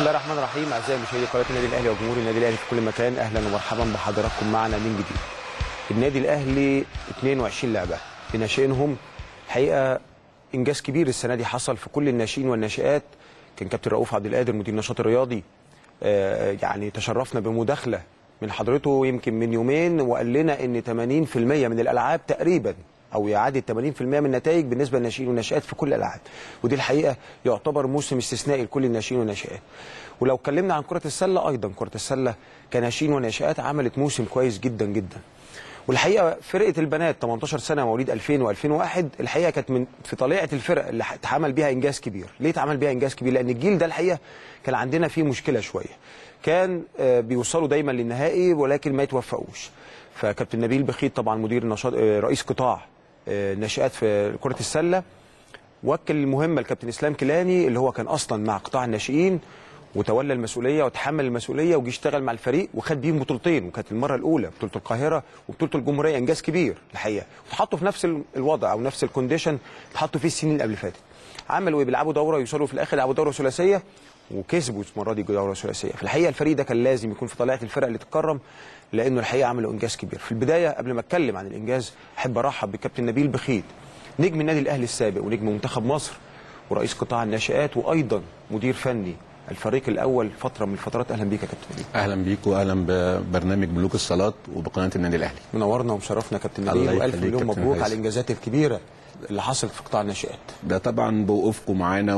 الله الرحمن الرحيم اعزائي مشاهدي قناه النادي الاهلي وجمهور النادي الاهلي في كل مكان اهلا ومرحبا بحضراتكم معنا من جديد. النادي الاهلي 22 لعبه بناشئينهم الحقيقه انجاز كبير السنه دي حصل في كل الناشئين والناشئات كان كابتن رؤوف عبد القادر مدير النشاط الرياضي آه، يعني تشرفنا بمداخله من حضرته يمكن من يومين وقال لنا ان 80% من الالعاب تقريبا او يعادل 80% من النتائج بالنسبه للناشئين والناشئات في كل الالعاب ودي الحقيقه يعتبر موسم استثنائي لكل الناشئين والناشئات ولو اتكلمنا عن كره السله ايضا كره السله كناشئين وناشئات عملت موسم كويس جدا جدا والحقيقه فرقه البنات 18 سنه مواليد 2000 و2001 الحقيقه كانت من في طليعه الفرق اللي اتعمل بيها انجاز كبير ليه اتعمل بيها انجاز كبير لان الجيل ده الحقيقه كان عندنا فيه مشكله شويه كان آه، بيوصلوا دايما للنهائي ولكن ما يتوفقوش فكابتن نبيل بخيت طبعا مدير النشاط آه، رئيس قطاع آه، ناشئات في كره السله وكل المهمه لكابتن اسلام كيلاني اللي هو كان اصلا مع قطاع الناشئين وتولى المسؤوليه وتحمل المسؤوليه وجي اشتغل مع الفريق وخد بيهم بطولتين وكانت المره الاولى بطوله القاهره وبطوله الجمهوريه انجاز كبير الحقيقه واتحطوا في نفس ال- الوضع او نفس الكونديشن اتحطوا فيه السنين اللي قبل فاتت عملوا ايه بيلعبوا دوره يوصلوا في الاخر يلعبوا دوره ثلاثيه وكسبوا المره دي دوره ثلاثيه في الحقيقه الفريق ده كان لازم يكون في طليعه الفرق اللي تتكرم لانه الحقيقه عملوا انجاز كبير في البدايه قبل ما اتكلم عن الانجاز احب ارحب بالكابتن نبيل بخيت نجم النادي الاهلي السابق ونجم منتخب مصر ورئيس قطاع الناشئات وايضا مدير فني الفريق الاول فتره من الفترات اهلا بيك يا كابتن نبيل اهلا بيك واهلا ببرنامج ملوك الصالات وبقناه النادي الاهلي منورنا ومشرفنا يا كابتن الله نبيل والف يخليك مليون كابتن مبروك فايز. على الانجازات الكبيره اللي حصلت في قطاع الناشئات ده طبعا بوقوفكم معانا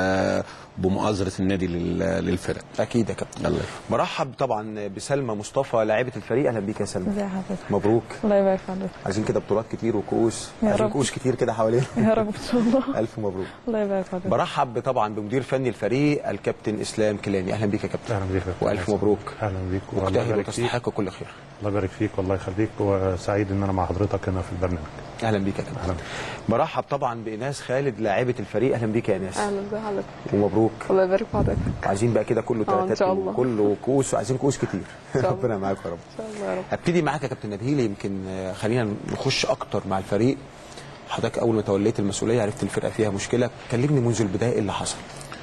وبمؤازره النادي لل- للفرق اكيد يا كابتن الله برحب طبعا بسلمى مصطفى لاعبه الفريق اهلا بيك يا سلمى ازي حضرتك مبروك الله يبارك في حضرتك عايزين كده بطولات كتير وكؤوس يا عايزين رب. كؤوس كتير كده حوالينا يا رب ان شاء الله الف مبروك الله يبارك في حضرتك برحب طبعا بمدير فني الفريق الكابتن اسلام كيلاني اهلا بيك يا كابتن اهلا بيك يا كابتن والف حسن. مبروك اهلا بيك والله مجتهد يبارك فيك وتستحق كل خير الله يبارك فيك والله يخليك وسعيد ان انا مع حضرتك هنا في البرنامج اهلا بيك يا كابتن أهلا. برحب طبعا بايناس خالد لاعبه الفريق اهلا بيك يا ايناس اهلا بحضرتك ومبروك الله يبارك في حضرتك عايزين بقى كده كله آه، إن تلاتات شاء الله. وكله كؤوس وعايزين كؤوس كتير شاء الله. ربنا معاك يا رب ان شاء الله يا رب هبتدي معاك يا كابتن نبيل يمكن آه، خلينا نخش اكتر مع الفريق حضرتك اول ما توليت المسؤوليه عرفت الفرقه فيها مشكله كلمني منذ البدايه ايه اللي حصل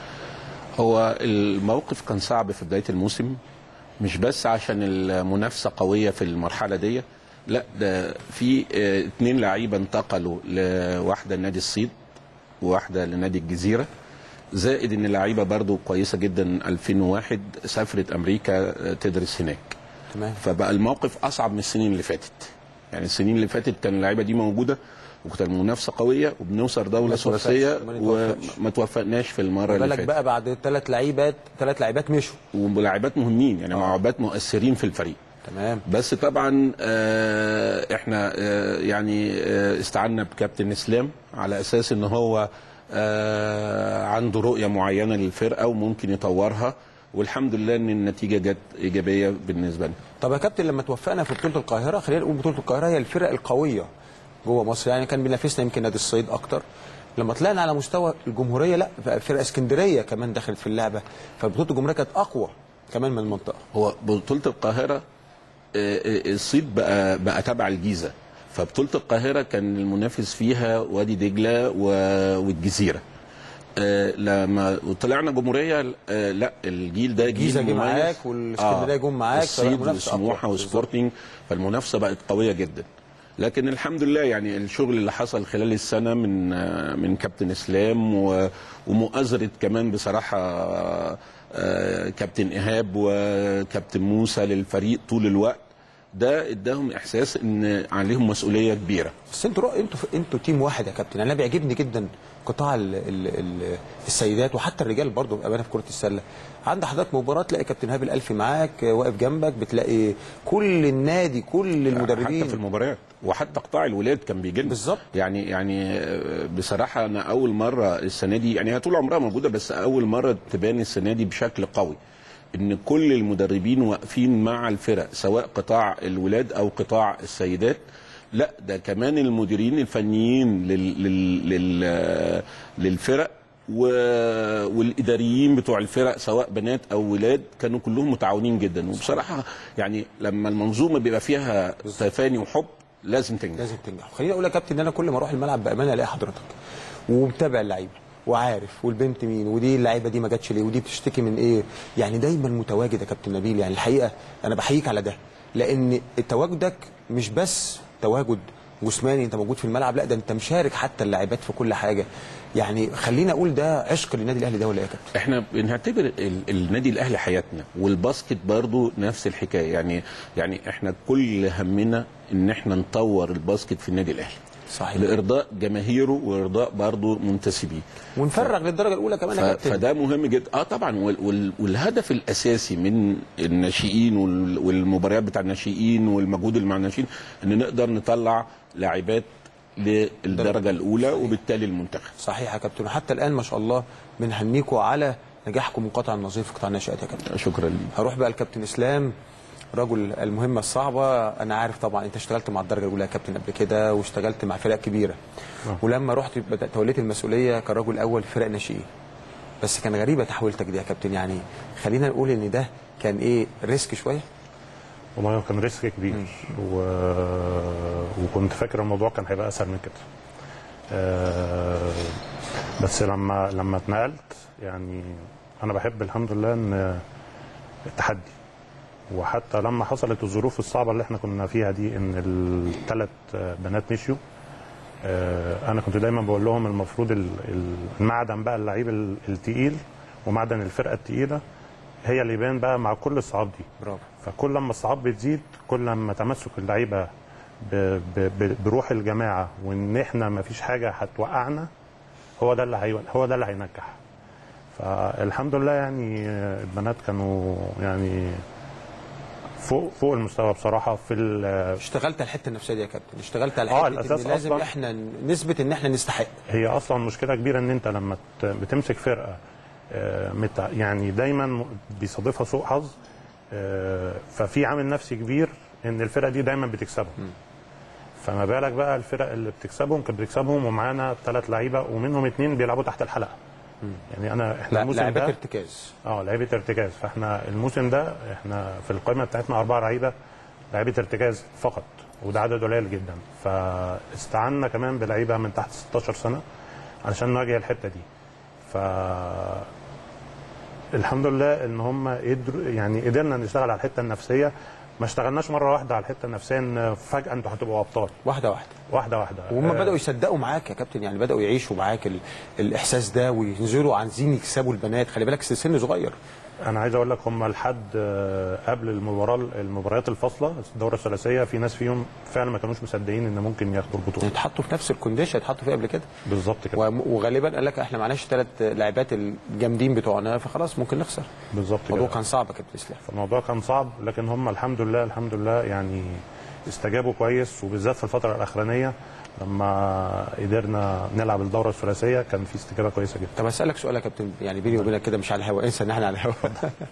هو الموقف كان صعب في بدايه الموسم مش بس عشان المنافسه قويه في المرحله دي لا ده في آه، اتنين لعيبه انتقلوا لواحده لنادي الصيد وواحده لنادي الجزيره زائد ان اللعيبه برضو كويسه جدا 2001 سافرت امريكا آه، تدرس هناك تمام فبقى الموقف اصعب من السنين اللي فاتت يعني السنين اللي فاتت كان اللعيبه دي موجوده وكانت المنافسه قويه وبنوصل دوله ما توفقش، ثلاثيه ما نتوفقش. وما توفقناش في المره اللي بالك فاتت بقى بعد ثلاث لعيبات ثلاث لعيبات مشوا ولاعبات مهمين يعني آه. لاعبات مؤثرين في الفريق تمام بس طبعا آه، احنا آه، يعني آه، استعنا بكابتن اسلام على اساس ان هو آه، عنده رؤيه معينه للفرقه وممكن يطورها والحمد لله ان النتيجه جت ايجابيه بالنسبه لنا طب يا كابتن لما توفقنا في بطوله القاهره خلينا نقول بطوله القاهره هي الفرق القويه جوه مصر يعني كان بينافسنا يمكن نادي الصيد اكتر لما طلعنا على مستوى الجمهوريه لا بقى فرقه اسكندريه كمان دخلت في اللعبه فبطوله الجمهوريه كانت اقوى كمان من المنطقه هو بطوله القاهره آه، آه، الصيد بقى بقى تبع الجيزه فبطوله القاهره كان المنافس فيها وادي دجله و- والجزيره آه، لما طلعنا جمهوريه آه، لا الجيل ده جيل الجيزة جه مميز. معاك والإسكندرية جم معاك، فبقى الصيد منافسة أقوى. وسموحه وسبورتنج فالمنافسه بقت قويه جدا لكن الحمد لله يعني الشغل اللي حصل خلال السنه من آه، من كابتن اسلام و- ومؤازره كمان بصراحه آه، كابتن ايهاب وكابتن موسى للفريق طول الوقت ده اداهم احساس ان عليهم مسؤوليه كبيره بس انتوا رأ- انتوا انتوا تيم واحد يا كابتن انا بيعجبني جدا قطاع ال ال ال السيدات وحتى الرجال برضه بامانه في كره السله عند حضرتك مباراه تلاقي كابتن هاب الالفي معاك آه، واقف جنبك بتلاقي كل النادي كل المدربين حتى في المباريات وحتى قطاع الولاد كان بيجي لنا. بالظبط. يعني يعني آه، بصراحه انا اول مره السنه دي يعني هي طول عمرها موجوده بس اول مره تبان السنه دي بشكل قوي ان كل المدربين واقفين مع الفرق سواء قطاع الولاد او قطاع السيدات لا ده كمان المديرين الفنيين لل لل لل للفرق و- والاداريين بتوع الفرق سواء بنات او ولاد كانوا كلهم متعاونين جدا وبصراحه يعني لما المنظومه بيبقى فيها تفاني وحب لازم تنجح لازم تنجح خليني اقول يا كابتن ان انا كل ما اروح الملعب بامانه الاقي حضرتك ومتابع اللعيبه وعارف والبنت مين ودي اللعيبه دي ما جاتش ليه ودي بتشتكي من ايه يعني دايما متواجد يا كابتن نبيل يعني الحقيقه انا بحييك على ده لان تواجدك مش بس تواجد جسماني انت موجود في الملعب لا ده انت مشارك حتى اللاعبات في كل حاجه يعني خلينا اقول ده عشق للنادي الاهلي ده ولا ايه يا كابتن احنا بنعتبر ال- النادي الاهلي حياتنا والباسكت برضو نفس الحكايه يعني يعني احنا كل همنا ان احنا نطور الباسكت في النادي الاهلي صحيح لارضاء جماهيره وارضاء برضو منتسبيه ونفرغ للدرجه الاولى كمان ف- يا كابتن فده مهم جدا اه طبعا وال وال والهدف الاساسي من الناشئين وال- والمباريات بتاع الناشئين والمجهود اللي مع الناشئين ان نقدر نطلع لاعبات للدرجه الاولى وبالتالي المنتخب صحيح يا كابتن وحتى الان ما شاء الله بنهنيكم على نجاحكم من قطع النظير في قطاع الناشئات يا كابتن شكرا ليك هروح بقى لكابتن اسلام رجل المهمه الصعبه انا عارف طبعا انت اشتغلت مع الدرجه الاولى يا كابتن قبل كده واشتغلت مع فرق كبيره آه. ولما رحت بدات توليت المسؤوليه كرجل اول في فرق ناشئين بس كان غريبه تحويلتك دي يا كابتن يعني خلينا نقول ان ده كان ايه ريسك شويه والله كان ريسك كبير و... وكنت فاكر الموضوع كان هيبقى اسهل من كده آه، بس لما لما اتنقلت يعني انا بحب الحمد لله ان التحدي وحتى لما حصلت الظروف الصعبه اللي احنا كنا فيها دي ان الثلاث بنات مشيوا آه، انا كنت دايما بقول لهم المفروض ال- ال- المعدن بقى اللعيب ال- التقيل ومعدن الفرقه التقيله هي اللي يبان بقى مع كل الصعاب دي برافو فكل لما الصعاب بتزيد كل لما تمسك اللعيبه ب- ب- ب- بروح الجماعه وان احنا ما فيش حاجه هتوقعنا هو ده اللي هي هو ده اللي هينجح فالحمد لله يعني البنات كانوا يعني فوق فوق المستوى بصراحه في ال- اشتغلت على الحته النفسيه دي يا كابتن اشتغلت على آه، حته الأساس ان لازم أصلاً- احنا نثبت ان احنا نستحق هي اصلا مشكله كبيره ان انت لما ت- بتمسك فرقه آه، مت- يعني دايما م- بيصادفها سوء حظ آه، ففي عامل نفسي كبير ان الفرقه دي دايما بتكسبهم فما بالك بقى الفرق اللي بتكسبهم كانت بتكسبهم ومعانا ثلاث لعيبه ومنهم اثنين بيلعبوا تحت الحلقه يعني انا احنا لا الموسم لعبات ده ارتكاز اه لعيبه ارتكاز فاحنا الموسم ده احنا في القائمه بتاعتنا اربعه لعيبه لعيبه ارتكاز فقط وده عدد قليل جدا فاستعنا كمان بلعيبه من تحت 16 سنه علشان نواجه الحته دي ف الحمد لله ان هم قدروا يعني قدرنا نشتغل على الحته النفسيه ما اشتغلناش مره واحده على الحته النفسيه ان فجاه انتوا هتبقوا ابطال واحده واحده واحده واحده وهم آه، بداوا يصدقوا معاك يا كابتن يعني بداوا يعيشوا معاك ال... الاحساس ده وينزلوا عايزين يكسبوا البنات خلي بالك سن صغير انا عايز اقول لك هم لحد آه، قبل المباراه المباريات الفاصله الدوره الثلاثيه في ناس فيهم فعلا ما كانوش مصدقين ان ممكن ياخدوا البطوله يتحطوا في نفس الكونديشن اتحطوا فيه قبل كده بالظبط كده و- وغالبا قال لك احنا معناش ثلاث لاعبات الجامدين بتوعنا فخلاص ممكن نخسر بالظبط الموضوع كده كان صعب يا كابتن اسلام فالموضوع كان صعب لكن هم الحمد لله الحمد لله يعني استجابوا كويس وبالذات في الفتره الاخرانيه لما قدرنا نلعب الدوره الثلاثيه كان في استجابه كويسه جدا طب اسالك سؤال يا كابتن يعني بيني وبينك كده مش على الهواء انسى ان احنا على الهواء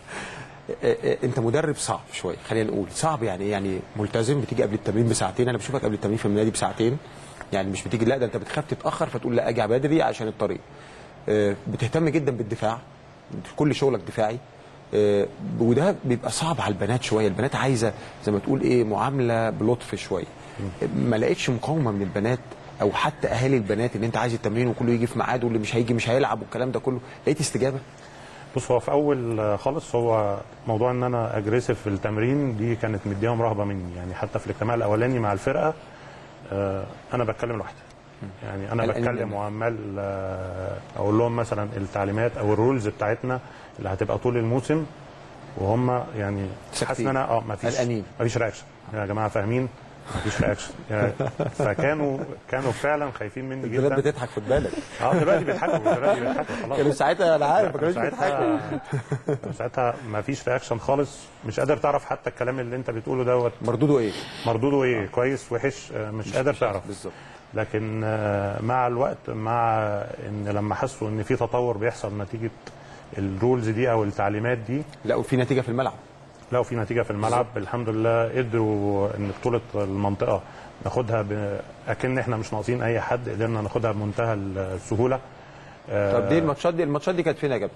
إيه إيه انت مدرب صعب شويه خلينا نقول صعب يعني إيه؟ يعني ملتزم بتيجي قبل التمرين بساعتين انا بشوفك قبل التمرين في النادي بساعتين يعني مش بتيجي لا ده انت بتخاف تتاخر فتقول لا اجي بدري عشان الطريق آه، بتهتم جدا بالدفاع كل شغلك دفاعي آه، وده بيبقى صعب على البنات شويه البنات عايزه زي ما تقول ايه معامله بلطف شويه ما لقيتش مقاومه من البنات او حتى اهالي البنات ان انت عايز التمرين وكله يجي في ميعاده واللي مش هيجي مش هيلعب والكلام ده كله لقيت استجابه بص هو في اول خالص هو موضوع ان انا اجريسيف في التمرين دي كانت مديهم رهبه مني يعني حتى في الاجتماع الاولاني مع الفرقه آه، انا بتكلم لوحدي يعني انا قلقانين بتكلم منك. وعمال آه، اقول لهم مثلا التعليمات او الرولز بتاعتنا اللي هتبقى طول الموسم وهم يعني حاسس ان ساكتين. انا اه ما فيش قلقانين. ما فيش رياكشن يا جماعه فاهمين ما فيش رياكشن يعني فكانوا كانوا فعلا خايفين مني البنات جدا بتضحك خد بالك اه دلوقتي بيضحكوا دلوقتي بيضحكوا خلاص كانوا ساعتها انا عارف ما كانوش بيضحكوا ساعتها ساعتها ما فيش رياكشن خالص مش قادر تعرف حتى الكلام اللي انت بتقوله دوت مردوده ايه؟ مردوده ايه كويس وحش آه، مش قادر تعرف بالظبط لكن آه، مع الوقت مع ان لما حسوا ان في تطور بيحصل نتيجه الرولز دي او التعليمات دي لا في نتيجه في الملعب لو في نتيجه في الملعب الحمد لله قدروا ان بطوله المنطقه ناخدها ب... اكن احنا مش ناقصين اي حد قدرنا ناخدها بمنتهى السهوله آه، طب دي الماتشات دي الماتشات دي كانت فين يا كابتن؟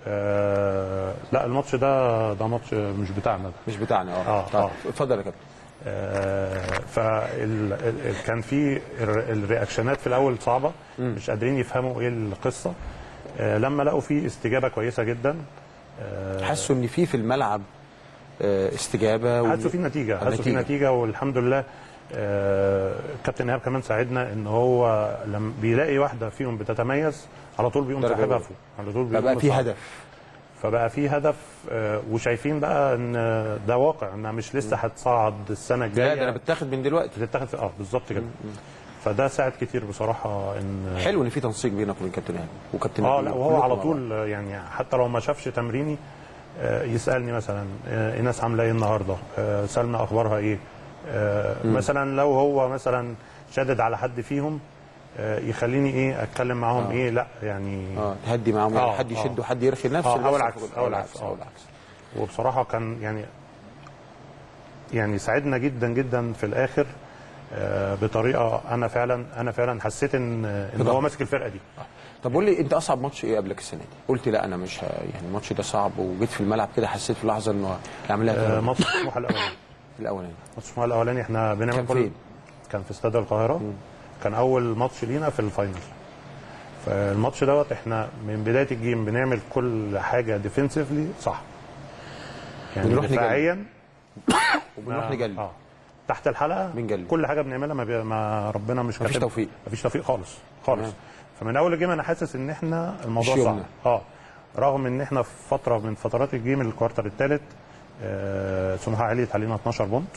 آه لا الماتش ده ده ماتش مش بتاعنا ده مش بتاعنا اه آه، طب آه. اتفضل يا كابتن فال ال- كان في الر- الرياكشنات في الاول صعبه مش قادرين يفهموا ايه القصه آه، لما لقوا فيه استجابه كويسه جدا آه، حسوا ان في في الملعب آه، استجابه وإن- حسوا في نتيجه آه، حسوا في نتيجة. نتيجه والحمد لله آه، كابتن ايهاب كمان ساعدنا ان هو لما بيلاقي واحده فيهم بتتميز على طول بيقوم درجة ساحبها أولى. فوق على طول بيقوم فبقى في صعب. هدف فبقى في هدف آه، وشايفين بقى ان ده واقع انها مش لسه هتصعد السنه لا ده انا الجايه بتاخد من دلوقتي بتتاخد في- اه بالظبط كده فده ساعد كتير بصراحه ان حلو ان في تنسيق بينك وبين كابتن ايهاب وكابتن اه نبيل لا وهو كلكم على مع طول آه، يعني حتى لو ما شافش تمريني آه، يسالني مثلا آه، ايناس عامله ايه النهارده آه، سلمى اخبارها ايه آه، مثلا لو هو مثلا شدد على حد فيهم آه، يخليني ايه اتكلم معاهم آه. ايه لا يعني اه تهدي معاهم يعني آه، حد آه. يشد وحد يرخي نفس آه، اللي أو بيحصل العكس، في- أو العكس، او آه. العكس وبصراحه كان يعني يعني ساعدنا جدا جدا في الاخر آه، بطريقه انا فعلا انا فعلا حسيت ان ان بضغط. هو ماسك الفرقه دي طب قول لي انت اصعب ماتش ايه قبلك السنه دي؟ قلت لا انا مش ه... يعني الماتش ده صعب وجيت في الملعب كده حسيت في لحظه انه هيعمل لها آه، كده ماتش سموحه الاولاني الاولاني ماتش سموحه الاولاني احنا بنعمل كان كل فين؟ كان في استاد القاهره كان اول ماتش لينا في الفاينل فالماتش دوت احنا من بدايه الجيم بنعمل كل حاجه ديفنسively صح يعني بنروح نجلي. دفاعيا وبنروح آه، نجلي اه تحت الحلقه بنجلي. كل حاجه بنعملها ما, بي... ما ربنا مش مفيش كاتب- توفيق. مفيش توفيق خالص خالص تمام. فمن اول الجيم انا حاسس ان احنا الموضوع مش صعب يومنا. اه رغم ان احنا في فتره من فترات الجيم الكوارتر الثالث آه سموحه عليت علينا 12 بونت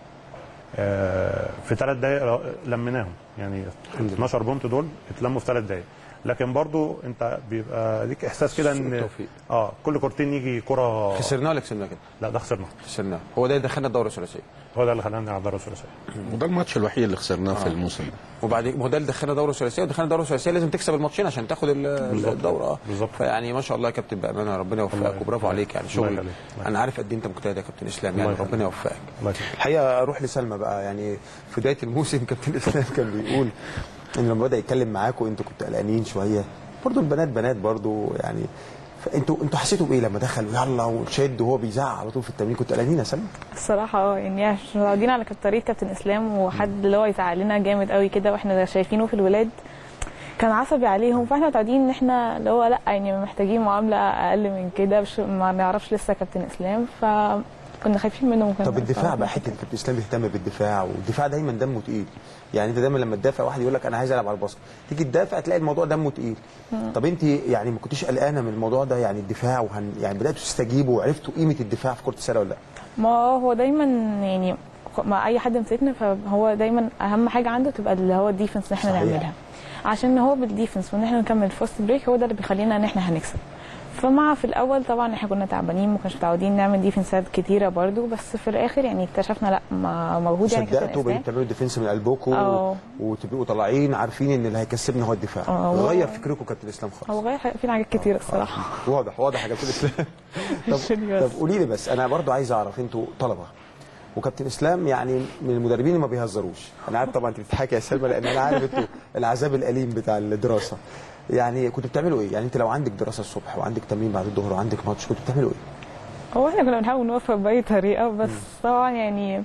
آه في ثلاث دقائق لميناهم يعني 12 بونت دول اتلموا في ثلاث دقائق لكن برضو انت بيبقى ليك احساس كده سوء ان التوفيق. اه كل كورتين يجي كره خسرناه ولا كسبناه كده؟ لا ده خسرنا خسرناه هو ده اللي دخلنا الدوري الثلاثيه هو ده اللي خلانا نلعب ضربه ثلاثيه وده الماتش الوحيد اللي خسرناه في الموسم ده وبعد ما هو ده اللي دخلنا دوري الثلاثيه ودخلنا الدوري الثلاثيه لازم تكسب الماتشين عشان تاخد ال- بالظبط. الدوره اه بالظبط. فيعني ما شاء الله يا كابتن بامانه ربنا الله يوفقك يخليك. وبرافو عليك يعني الله شغل يخليك. الله انا عارف قد ايه انت مجتهد يا كابتن اسلام الله يعني يخليك. ربنا يوفقك الله يخليك. الحقيقه اروح لسلمى بقى يعني في بدايه الموسم كابتن اسلام كان بيقول ان لما بدا يتكلم معاكم انتوا كنتوا قلقانين شويه برضو البنات بنات برضو يعني انتوا انتوا حسيتوا بايه لما دخل يلا وشد وهو بيزعق على طول في التمرين كنتوا قلقانين يا سلمى؟ الصراحه اه يعني عشان متعودين على كابتن- طريقه كابتن اسلام وحد اللي هو يزعق لنا جامد قوي كده واحنا شايفينه في الولاد كان عصبي عليهم فاحنا متعودين ان احنا اللي هو لا يعني محتاجين معامله اقل من كده مش ما نعرفش لسه كابتن اسلام فكنا خايفين منه وكنا طب الدفاع بقى حته كابتن اسلام بيهتم بالدفاع والدفاع دايما دمه تقيل يعني انت دايما لما تدافع واحد يقول لك انا عايز العب على الباسكت تيجي تدافع تلاقي الموضوع دمه تقيل طب انت يعني ما كنتيش قلقانه من الموضوع ده يعني الدفاع وهن يعني بداتوا تستجيبوا وعرفتوا قيمه الدفاع في كره السله ولا لا؟ ما هو دايما يعني مع اي حد مسكنا فهو دايما اهم حاجه عنده تبقى اللي هو الديفنس اللي احنا صحيح. نعملها عشان هو بالديفنس وان احنا نكمل فاست بريك هو ده اللي بيخلينا ان احنا هنكسب فمع في الاول طبعا احنا كنا تعبانين ما كناش متعودين نعمل ديفنسات كتيره برضو بس في الاخر يعني اكتشفنا لا ما موجود يعني كابتن صدقتوا بقيتوا اسلام تعملوا ديفنس من قلبكم اه. وتبقوا طالعين عارفين ان اللي هيكسبنا هو الدفاع اه، هو- غير فكركم كابتن اسلام خالص هو غير فينا حاجات كتيره الصراحه واضح واضح يا كابتن اسلام طب, شكراً. طب قولي لي بس انا برضو عايز اعرف انتوا طلبه وكابتن اسلام يعني من المدربين اللي ما بيهزروش انا عارف طبعا انت بتضحكي يا سلمى لان انا عارف انتوا العذاب الاليم بتاع الدراسه يعني كنتوا بتعملوا ايه يعني انت لو عندك دراسه الصبح وعندك تمرين بعد الظهر وعندك ماتش كنتوا بتعملوا ايه هو احنا كنا بنحاول نوفق باي طريقه بس طبعا يعني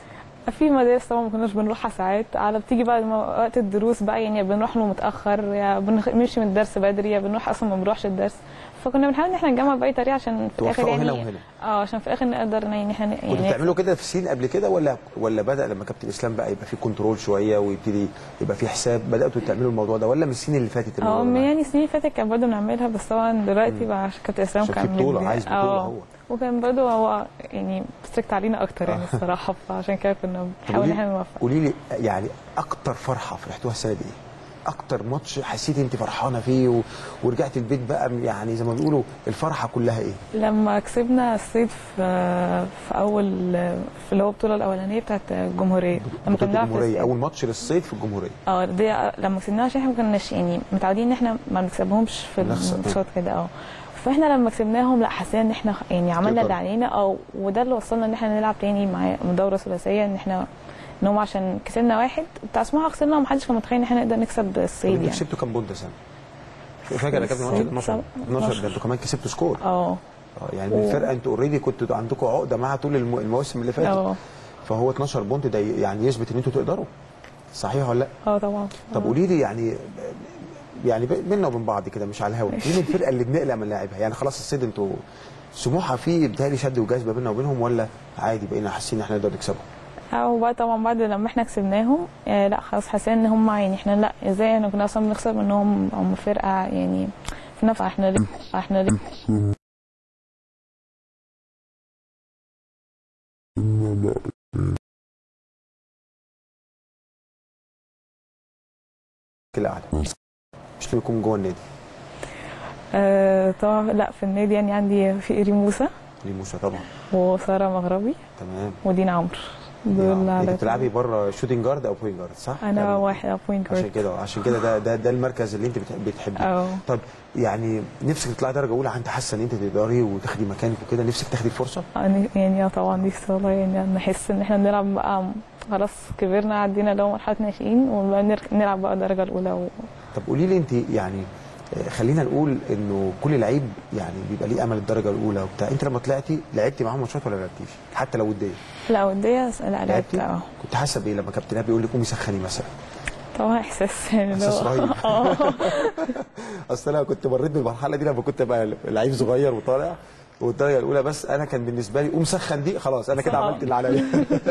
في مدارس طبعا ما كناش بنروحها ساعات على بتيجي بعد ما وقت الدروس بقى يعني بنروح له متاخر يا بنخ- بنمشي من الدرس بدري يا بنروح اصلا ما بنروحش الدرس فكنا بنحاول ان احنا نجمع باي طريقه عشان في الاخر توفقوا يعني هنا وهنا. اه عشان في الاخر نقدر ان احنا كنتوا يعني بتعملوا كده في سين قبل كده ولا ولا بدا لما كابتن اسلام بقى يبقى في كنترول شويه ويبتدي يبقى في حساب بداتوا تعملوا الموضوع ده ولا من السنين اللي فاتت الموضوع اه ده معاكم؟ يعني السنين اللي فاتت كان برضه بنعملها بس طبعا دلوقتي بقى عشان كابتن اسلام عشان في كان بطولة، مدي- عايز بطولة اه هو. وكان برضه هو يعني ستريكت علينا اكتر يعني الصراحه فعشان كده كنا طب بنحاول ان قولي- احنا نوفق قولي لي يعني اكتر فرحه فرحتوها السنه دي ايه؟ اكتر ماتش حسيتي انت فرحانه فيه و... ورجعت البيت بقى يعني زي ما بيقولوا الفرحه كلها ايه؟ لما كسبنا الصيد في في اول في اللي هو البطوله الاولانيه بتاعت الجمهوريه لما بطولة كنا بنلعب في الجمهوريه الصيد. اول ماتش للصيد في الجمهوريه اه دي لما كسبناها عشان احنا ما كناش يعني متعودين ان احنا ما بنكسبهمش في نخسر. الماتشات كده اه فاحنا لما كسبناهم لا حسينا ان احنا يعني عملنا اللي تقدروا. علينا اه وده اللي وصلنا ان احنا نلعب تاني مع دوره ثلاثيه ان احنا ان هم عشان كسبنا واحد بتاع سموحه خسرنا ومحدش كان متخيل ان احنا نقدر نكسب طب الصيد انتوا يعني كسبتوا كام بونت يا سنه؟ فاكر يا كابتن ماتش 12 12 ده انتوا كمان كسبتوا سكور اه اه يعني من الفرقه انتوا اوريدي كنتوا عندكم عقده معاها طول الم- المواسم اللي فاتت اه فهو 12 بونت ده يعني يثبت ان انتوا تقدروا صحيح ولا لا؟ اه طبعا طب قولي لي يعني يعني ب- بينا وبين بعض كده مش على الهوا مين الفرقه اللي بنقلق من لاعبها يعني خلاص الصيد انتوا سموحه فيه بتهيألي شد وجذب بينا وبينهم ولا عادي بقينا حاسين ان احنا نقدر نكسبهم او بقى طبعا بعد لما احنا كسبناهم آه لا خلاص حاسين ان هم يعني احنا لا ازاي احنا كنا اصلا بنخسر منهم هم فرقه يعني في نفع احنا ليه احنا ليه كده اعلى مش لازم يكون جوه النادي آه طبعا لا في النادي يعني عندي في إيري موسى دي موسى طبعا وساره مغربي تمام ودينا عمرو دول انت على بتلعبي بره شوتنج جارد او بوينت جارد صح؟ انا يعني واحد بوينت عشان جارد كده عشان كده ده ده ده المركز اللي انت بتح- بتحبيه اه طب يعني نفسك تطلعي درجه اولى انت حاسه ان انت تقدري وتاخدي مكانك وكده نفسك تاخدي الفرصه؟ أنا- يعني اه طبعا نفسي والله يعني نحس ان احنا بنلعب بقى خلاص كبرنا عدينا اللي هو مرحله ناشئين ونبقى نر- نلعب بقى الدرجه الاولى و... طب قولي لي انت يعني آه، خلينا نقول انه كل لعيب يعني بيبقى ليه امل الدرجه الاولى وبتاع انت لما طلعتي لعبتي معاهم ماتشات ولا ما لعبتيش؟ حتى لو وديه لا وديه لا لعبت لعبتي؟ اه كنت حاسه بايه لما كابتن بيقول لك قومي سخني مثلا؟ طبعا احساس يعني اللي احساس هو- رهيب اه اصل انا كنت مريت بالمرحله دي لما كنت بقى لعيب صغير وطالع والدرجه الاولى بس انا كان بالنسبه لي قوم سخن دي خلاص انا كده آه. عملت اللي عليا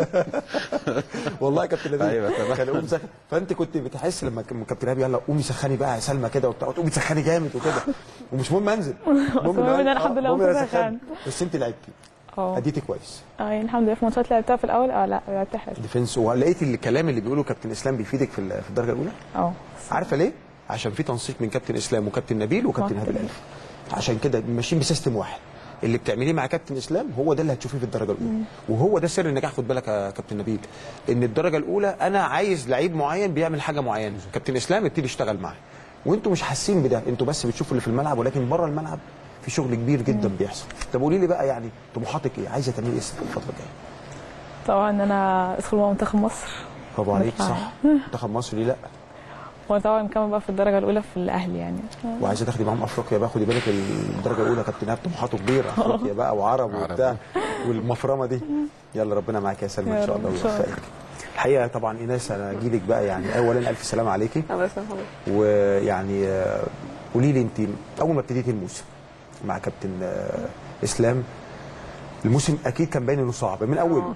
والله يا كابتن نبيل أيوة، تمام. كان قوم سخن فانت كنت بتحس لما كان كابتن نبيل يلا قومي سخني بقى يا سلمى كده وبتاع تقومي تسخني جامد وكده ومش مهم انزل المهم إن أنا الحمد لله المهم إن أنا قمت أسخن. سخنت. بس انت لعبتي اه اديتي كويس آه، يعني الحمد لله في ماتشات لعبتها في الاول اه لا لعبت حلو ديفنس ولقيت الكلام اللي بيقوله كابتن اسلام بيفيدك في ال- في الدرجه الاولى اه عارفه ليه؟ عشان في تنسيق من كابتن اسلام وكابتن نبيل وكابتن آه. هاب الالف عشان كده ماشيين بسيستم واحد اللي بتعمليه مع كابتن اسلام هو ده اللي هتشوفيه في الدرجه الاولى وهو ده سر النجاح خد بالك يا كابتن نبيل ان الدرجه الاولى انا عايز لعيب معين بيعمل حاجه معينه كابتن اسلام ابتدي يشتغل معاه وانتوا مش حاسين بده انتوا بس بتشوفوا اللي في الملعب ولكن بره الملعب في شغل كبير جدا بيحصل طب قولي لي بقى يعني طموحاتك ايه عايزه تعملي ايه الفتره الجايه طبعا ان انا ادخل مع منتخب مصر برافو عليك نطلع. صح منتخب مصر ليه لا وطبعا نكمل بقى في الدرجه الاولى في الاهلي يعني وعايزه تاخدي معاهم افريقيا بقى خدي بالك الدرجه الاولى كابتن ايهاب طموحاته كبيره افريقيا بقى وعرب عرب. وبتاع والمفرمه دي يلا ربنا معاك يا سلمى يا ان شاء رب، الله إن شاء الله. ويوفقك الحقيقه طبعا ايناس انا اجيلك بقى يعني اولا الف سلامه عليكي الله يسلمك ويعني آه، قولي لي انت اول ما ابتديتي الموسم مع كابتن آه، اسلام الموسم اكيد كان باين انه صعب من اوله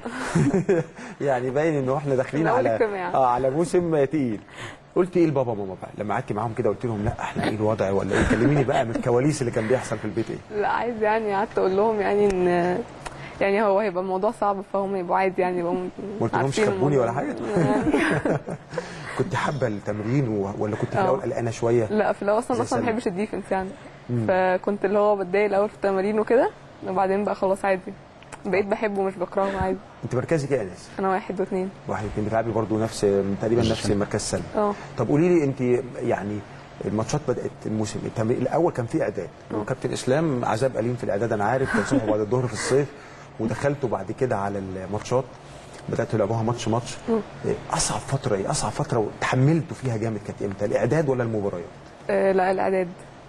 يعني باين انه احنا داخلين من أول على اجتماع. اه على موسم تقيل قلت ايه لبابا ماما بقى لما قعدت معاهم كده قلت لهم لا احنا ايه الوضع ولا ايه كلميني بقى من الكواليس اللي كان بيحصل في البيت ايه لا عايز يعني قعدت اقول لهم يعني ان يعني هو هيبقى الموضوع صعب فهم يبقوا عادي يعني يبقوا ما قلتلهمش عارفين خبوني ولا الموضوع. حاجة؟ يعني كنت حابه التمرين و- ولا كنت في آه. الاول قلقانه شويه لا في الاول اصلا زي اصلا ما سلمى. بحبش الديفنس يعني فكنت اللي هو بتضايق الاول في التمارين وكده وبعدين بقى خلاص عادي بقيت بحبه مش بكرهه عادي انت مركزك ايه يا انس انا واحد واثنين واحد اتنين بتلعبي برضه نفس تقريبا نفس مركز سلمى اه طب قولي لي انت يعني الماتشات بدات الموسم التمرين الاول كان في اعداد وكابتن اسلام عذاب اليم في الاعداد انا عارف كان صبح بعد الظهر في الصيف ودخلتوا بعد كده على الماتشات بداتوا تلعبوها ماتش ماتش إيه اصعب فتره ايه اصعب فتره تحملتوا فيها جامد كانت امتى الاعداد ولا المباريات آه، لا الاعداد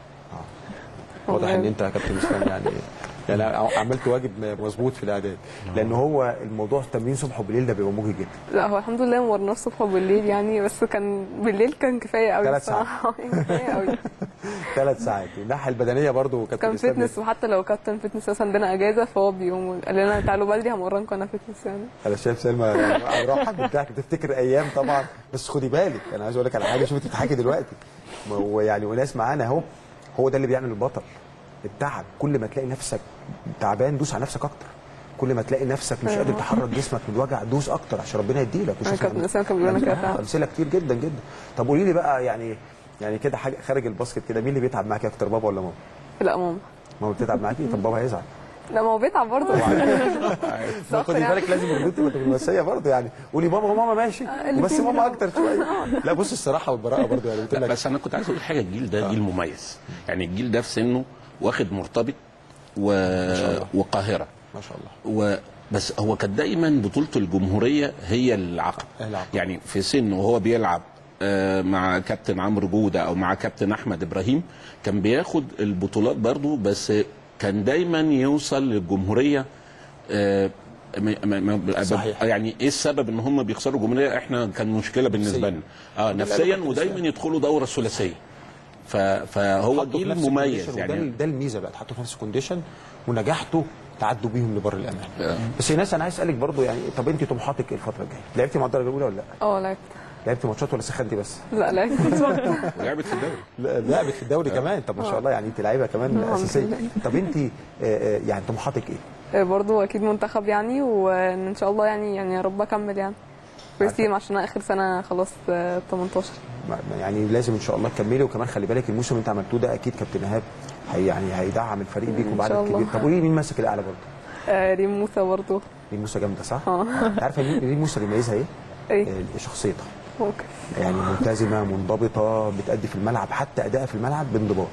واضح ان انت يا كابتن اسلام يعني يعني عملت واجب مظبوط في الاعداد لان هو الموضوع التمرين صبح وبالليل ده بيبقى مجهد جدا لا هو الحمد لله ما ورناش الصبح وبالليل يعني بس كان بالليل كان كفايه قوي ثلاث ساعات. الصراحة. كفايه قوي ثلاث ساعات الناحيه البدنيه برضو كابتن كان اسلام فتنس وحتى لو كابتن فتنس مثلا عندنا اجازه فهو بيقوم قال لنا تعالوا بدري همرنكم انا فتنس يعني انا شايف سلمى يعني راحت بتاعك بتفتكر ايام طبعا بس خدي بالك انا عايز اقول لك على حاجه شوفي بتضحكي دلوقتي ما هو يعني وناس معانا اهو هو ده اللي بيعمل البطل التعب كل ما تلاقي نفسك تعبان دوس على نفسك اكتر كل ما تلاقي نفسك مش قادر تحرك جسمك من الوجع دوس اكتر عشان ربنا يديلك انا وشوف كابتن اسامه كان بيقول لنا كده فعلا امثله كتير جدا جدا طب قولي لي بقى يعني يعني كده حاجه خارج الباسكت كده مين اللي بيتعب معاكي اكتر بابا ولا ماما؟ لا ماما ماما بتتعب معاكي طب بابا هيزعل لا ما هو بيتعب برضه ما خدي بالك لازم الردود تبقى دبلوماسيه برضه يعني قولي بابا وماما ماشي بس ماما اكتر شويه لا بص الصراحه والبراءه برضه يعني قلت لا لك بس انا كنت عايز اقول حاجه الجيل ده جيل مميز يعني الجيل ده في سنه واخد مرتبط و... الله. وقاهره ما شاء الله و بس هو كانت دايما بطوله الجمهوريه هي العقب العقب. يعني في سنه وهو بيلعب آه، مع كابتن عمرو جوده او مع كابتن احمد ابراهيم كان بياخد البطولات برضو بس كان دايما يوصل للجمهوريه آه، ما- ما- ما- صحيح. يعني ايه السبب ان هم بيخسروا الجمهوريه احنا كان مشكله بالنسبه نفسياً. لنا اه اللي نفسيا قاله ودايما يدخلوا دوره ثلاثيه ف- فهو حطوا في جيل نفس مميز الكونديشن وده يعني ال- ده الميزه بقى تحطوا في نفس الكونديشن ونجحتوا تعدوا بيهم لبر الامان بس يا ناس انا عايز اسالك برضو يعني طب انت طموحاتك ايه الفتره الجايه لعبتي مع الدرجه الاولى ولا لا اه لعبت لعبتي ماتشات ولا سخنتي بس لا لعبت ولعبت في الدوري لا لعبت في الدوري كمان طب ما شاء الله يعني انت لعيبه كمان الحمد اساسيه لله. طب انت آه، آه، يعني طموحاتك ايه برضو اكيد منتخب يعني وان ان شاء الله يعني يعني يا رب اكمل يعني فيرست تيم عشان أنا اخر سنه خلاص آه، 18 ما- ما- يعني لازم ان شاء الله تكملي وكمان خلي بالك الموسم اللي انت عملتوه ده اكيد كابتن ايهاب هي يعني هيدعم الفريق بيكم إن بعد شاء الله. كبير طب قولي لي مين ماسك الاعلى برضه آه، ريم موسى برضو دي موسى جامده صح؟ اه انت عارفه مين مين موسى بيميزها ايه؟ ايه آه، شخصيتها ممكن يعني ملتزمه منضبطه بتأدي في الملعب حتى ادائها في الملعب بانضباط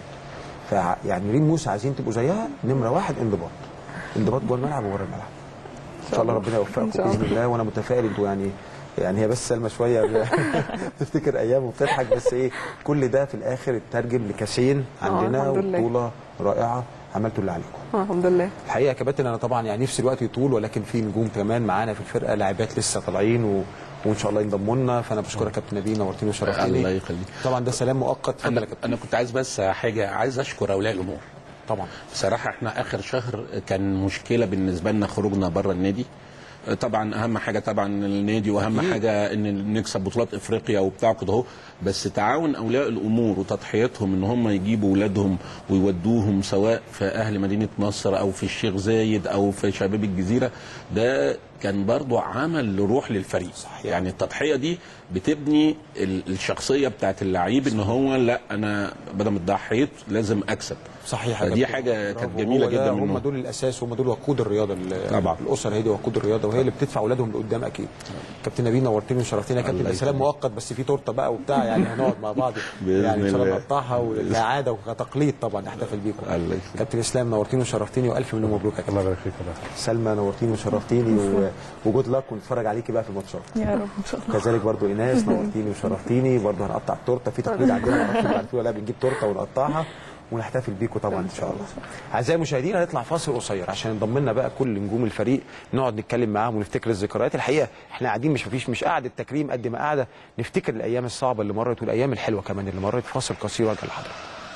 فيعني ريم موسى عايزين تبقوا زيها نمره واحد انضباط انضباط جوه الملعب وبره الملعب ان شاء الله ربنا يوفقكم إن شاء باذن الله. الله وانا متفائل انتوا يعني يعني هي بس سلمى شويه بتفتكر ايام وبتضحك بس ايه كل ده في الاخر اترجم لكاسين عندنا الحمد لله. وبطوله رائعه عملتوا اللي عليكم آه، الحمد لله الحقيقه يا كباتن انا طبعا يعني نفسي الوقت يطول ولكن في نجوم كمان معانا في الفرقه لاعبات لسه طالعين و... وان شاء الله ينضموا لنا فانا بشكرك يا كابتن نبيل نورتني الله وشرفتني يخليك طبعا ده سلام مؤقت اتفضل انا يا كابتن انا كنت عايز بس حاجه عايز اشكر اولياء الامور طبعا بصراحه احنا اخر شهر كان مشكله بالنسبه لنا خروجنا بره النادي طبعا اهم حاجه طبعا النادي واهم حاجه ان نكسب بطولات افريقيا وبتاع كده اهو بس تعاون اولياء الامور وتضحيتهم ان هم يجيبوا اولادهم ويودوهم سواء في اهل مدينه نصر او في الشيخ زايد او في شباب الجزيره ده كان برضو عمل لروح للفريق صحيح. يعني التضحيه دي بتبني ال- الشخصيه بتاعت اللعيب ان هو لا انا بدل ما ضحيت لازم اكسب صحيح يا فدي كابتن. حاجه برافو. كانت جميله هو ده- جدا هم منهم دول الاساس هم دول وقود الرياضه ال- طبعا. الاسر هي دي وقود الرياضه وهي اللي بتدفع اولادهم لقدام اكيد كابتن نبيل نورتني وشرفتني يا كابتن الله سلام يخليك. مؤقت بس في تورته بقى وبتاع يعني هنقعد مع بعض بإذن يعني ان شاء الله الله. نقطعها وكعاده وكتقليد طبعا نحتفل بيكم الله يخليك. كابتن اسلام نورتني وشرفتني والف مليون مبروك يا الله كابتن يبارك فيك يا دكتور. سلمى نورتيني وشرفتيني و- وجود لك ونتفرج عليكي بقى في الماتشات يا رب ان شاء الله كذلك برضو ايناس نورتيني وشرفتيني برضو هنقطع التورته في تقليد عندنا ما اعرفش عارفين ولا لا، بنجيب تورته ونقطعها ونحتفل بيكم طبعا ان شاء الله. اعزائي المشاهدين هنطلع فاصل قصير عشان ينضم لنا بقى كل نجوم الفريق نقعد نتكلم معاهم ونفتكر الذكريات الحقيقه احنا قاعدين مش مفيش مش قاعده تكريم قد ما قاعده نفتكر الايام الصعبه اللي مرت والايام الحلوه كمان اللي مرت فاصل قصير وارجع لحضرتك.